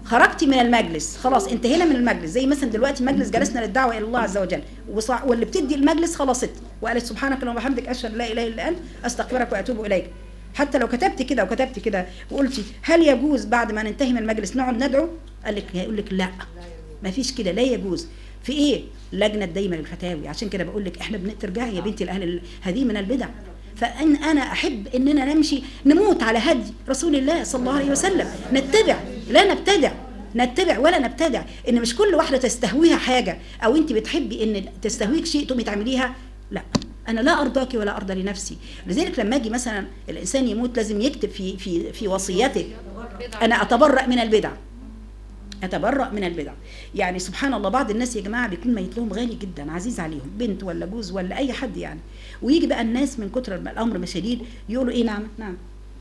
خرجتي من المجلس خلاص انتهينا من المجلس زي مثلا دلوقتي مجلس جلسنا للدعوه الى الله عز وجل وصع- واللي بتدي المجلس خلصت وقالت سبحانك اللهم وبحمدك اشهد ان لا اله الا انت استغفرك واتوب اليك حتى لو كتبت كده وكتبت كده وقلتي هل يجوز بعد ما ننتهي من المجلس نقعد ندعو قال لك هيقول لك لا ما فيش كده لا يجوز في ايه لجنه دايما للفتاوي عشان كده بقول لك احنا بنترجعي يا بنتي الاهل ال- هذه من البدع فان انا احب اننا نمشي نموت على هدي رسول الله صلى الله عليه وسلم نتبع لا نبتدع نتبع ولا نبتدع ان مش كل واحده تستهويها حاجه او انت بتحبي ان تستهويك شيء تقومي تعمليها لا انا لا ارضاك ولا ارضى لنفسي لذلك لما اجي مثلا الانسان يموت لازم يكتب في في في وصيته انا اتبرأ من البدع اتبرأ من البدع يعني سبحان الله بعض الناس يا جماعه بيكون ميت لهم غالي جدا عزيز عليهم بنت ولا جوز ولا اي حد يعني ويجي بقى الناس من كتر ما الامر ما شديد يقولوا ايه نعم نعم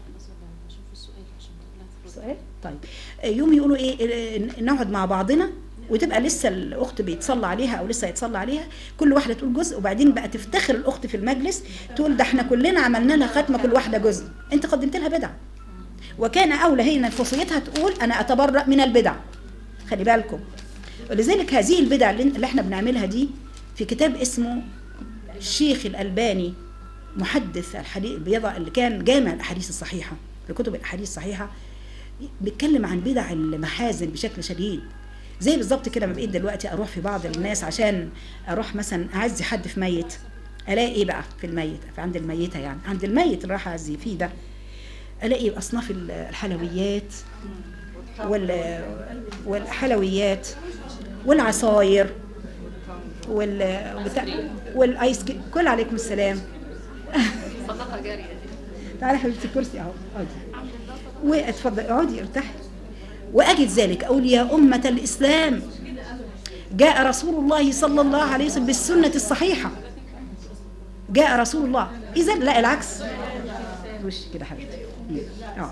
سؤال طيب يوم يقولوا ايه إيه، نقعد مع بعضنا وتبقى لسه الاخت بيتصلى عليها او لسه هيتصلى عليها كل واحده تقول جزء وبعدين بقى تفتخر الاخت في المجلس تقول ده احنا كلنا عملنا لها ختمه كل واحده جزء انت قدمت لها بدعه وكان اولى هي ان خصوصيتها تقول انا اتبرأ من البدع خلي بالكم ولذلك هذه البدع اللي اللي احنا بنعملها دي في كتاب اسمه الشيخ الألباني محدث الحديث بيضع اللي كان جامع الأحاديث الصحيحة لكتب الأحاديث الصحيحة بيتكلم عن بدع المحازن بشكل شديد زي بالظبط كده ما بقيت دلوقتي اروح في بعض الناس عشان اروح مثلا اعزي حد في ميت الاقي ايه بقى في الميت في عند الميته يعني عند الميت اللي راح اعزي فيه ده الاقي اصناف الحلويات وال والحلويات والعصاير وال وبتاع- والايس كريم كل عليكم السلام صدقه جاريه تعالي حبيبتي الكرسي اهو اقعدي واتفضل اقعدي ارتاحي واجد ذلك اقول يا امه الاسلام جاء رسول الله صلى الله عليه وسلم بالسنه الصحيحه جاء رسول الله اذا لا العكس وش كده حبيبتي مم. اه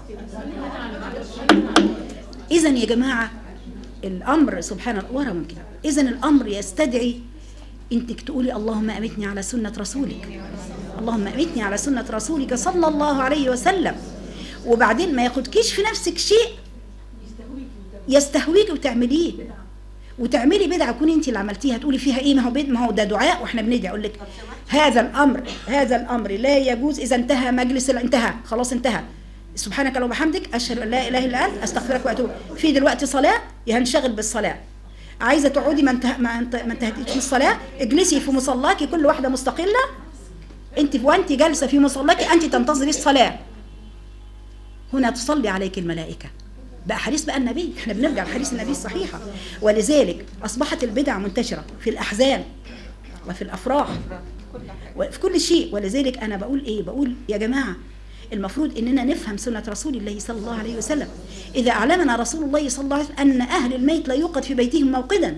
اذا يا جماعه الامر سبحان الله ورا من كده اذا الامر يستدعي انك تقولي اللهم امتني على سنه رسولك اللهم امتني على سنه رسولك صلى الله عليه وسلم وبعدين ما ياخدكيش في نفسك شيء يستهويك وتعمليه وتعملي بدعه تكوني انت اللي عملتيها تقولي فيها ايه ما هو بد- ما هو ده دعاء واحنا بندعي اقول لك هذا الامر هذا الامر لا يجوز اذا انتهى مجلس ال- انتهى خلاص انتهى سبحانك اللهم وبحمدك اشهد ان لا اله الا انت استغفرك واتوب في دلوقتي صلاه يا هنشغل بالصلاه عايزه تقعدي ما انته- ما انت- ما انتهتيش من الصلاه اجلسي في مصلاكي كل واحده مستقله انت وانت جالسه في مصلاك انت تنتظري الصلاه هنا تصلي عليك الملائكه بقى حديث بقى النبي احنا بنرجع لحديث النبي الصحيحه ولذلك اصبحت البدع منتشره في الاحزان وفي الافراح وفي كل شيء ولذلك انا بقول ايه بقول يا جماعه المفروض اننا نفهم سنه رسول الله صلى الله عليه وسلم اذا اعلمنا رسول الله صلى الله عليه وسلم ان اهل الميت لا يوقد في بيتهم موقدا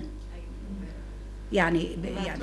يعني يعني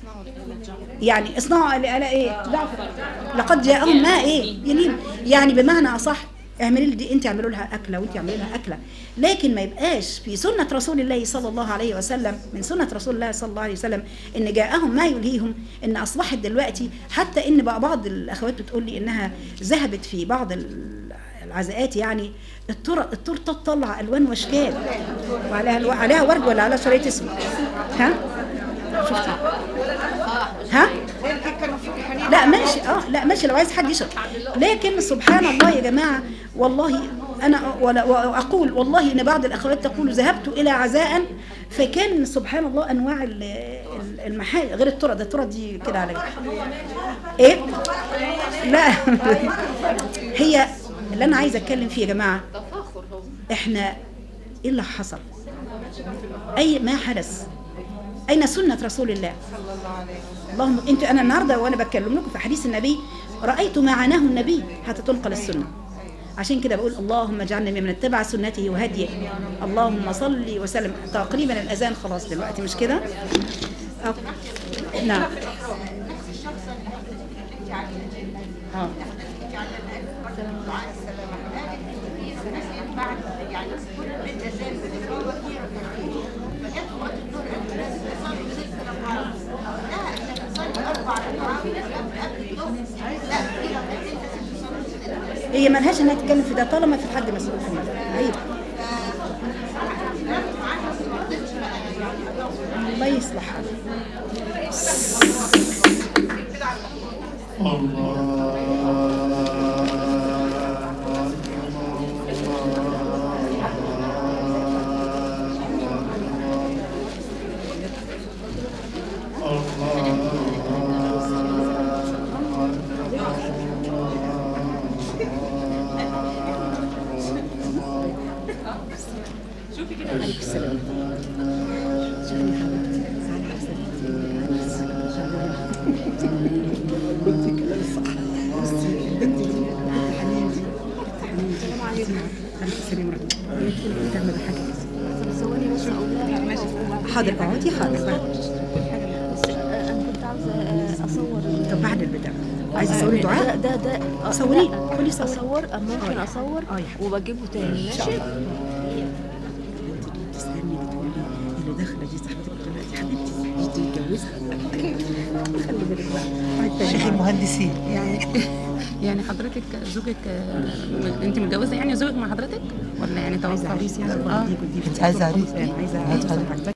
يعني اصنعوا على ايه جعفر لقد جاءهم ما ايه يلين يعني بمعنى اصح اعملي لي دي انت اعملوا لها اكله وانت اعملي لها اكله لكن ما يبقاش في سنه رسول الله صلى الله عليه وسلم من سنه رسول الله صلى الله عليه وسلم ان جاءهم ما يلهيهم ان اصبحت دلوقتي حتى ان بقى بعض الاخوات بتقول لي انها ذهبت في بعض ال- العزاءات يعني التر- التورته طالعه الوان واشكال وعليها عليها ورد ولا عليها شريط اسود ها شفتي ها لا ماشي اه لا ماشي لو عايز حد يشرب لكن سبحان الله يا جماعه والله انا ولا واقول والله ان بعض الاخوات تقول ذهبت الى عزاء فكان سبحان الله انواع ال- ال- المحال غير الترى ده الترى دي كده على جنب. ايه لا هي اللي انا عايزه اتكلم فيه يا جماعه تفاخر هو احنا ايه اللي حصل اي ما حدث اين سنه رسول الله اللهم انت انا النهارده وانا بتكلم لكم في حديث النبي رايت ما عناه النبي حتى تنقل السنه عشان كده بقول اللهم اجعلنا ممن اتبع سنته وهديه اللهم صل وسلم تقريبا الاذان خلاص دلوقتي مش كده أه. نعم اه هي ملهاش انها تتكلم في ده طالما في حد مسؤول في المسألة عيب الله يصلح حالك عليك السلام شوفي حبيبتي تعالي قلت كلام صح بصي البنت دي بنت حنين دي بنت حنين دي السلام عليكم عليكم السلام ورحمه الله هي تكون بتعمل حاجه ثواني بس اقول لها حاضر اقعدي حاضر بس آه، انا كنت عاوزه آه، اصور ال- طب بعد البدايه عايزه تصوري ده دعاء ده ده آه، صوريه. لا، خلي صوري. اصور آه، ممكن آه. اصور آه يا حبيبتي. وبجيبه تاني ماشي تسألني بتقولي اللي داخله دي صاحبتك دلوقتي حبيبتي جيتي متجوزها خلي بالك بقى شيخ المهندسين يعني يعني حضرتك زوجك آه، انت متجوزه يعني زوجك مع حضرتك ولا يعني عايزه توفى عريس يعني اه دي كنت انت عايزه عريس؟ عايزه عايزة عريس عريس.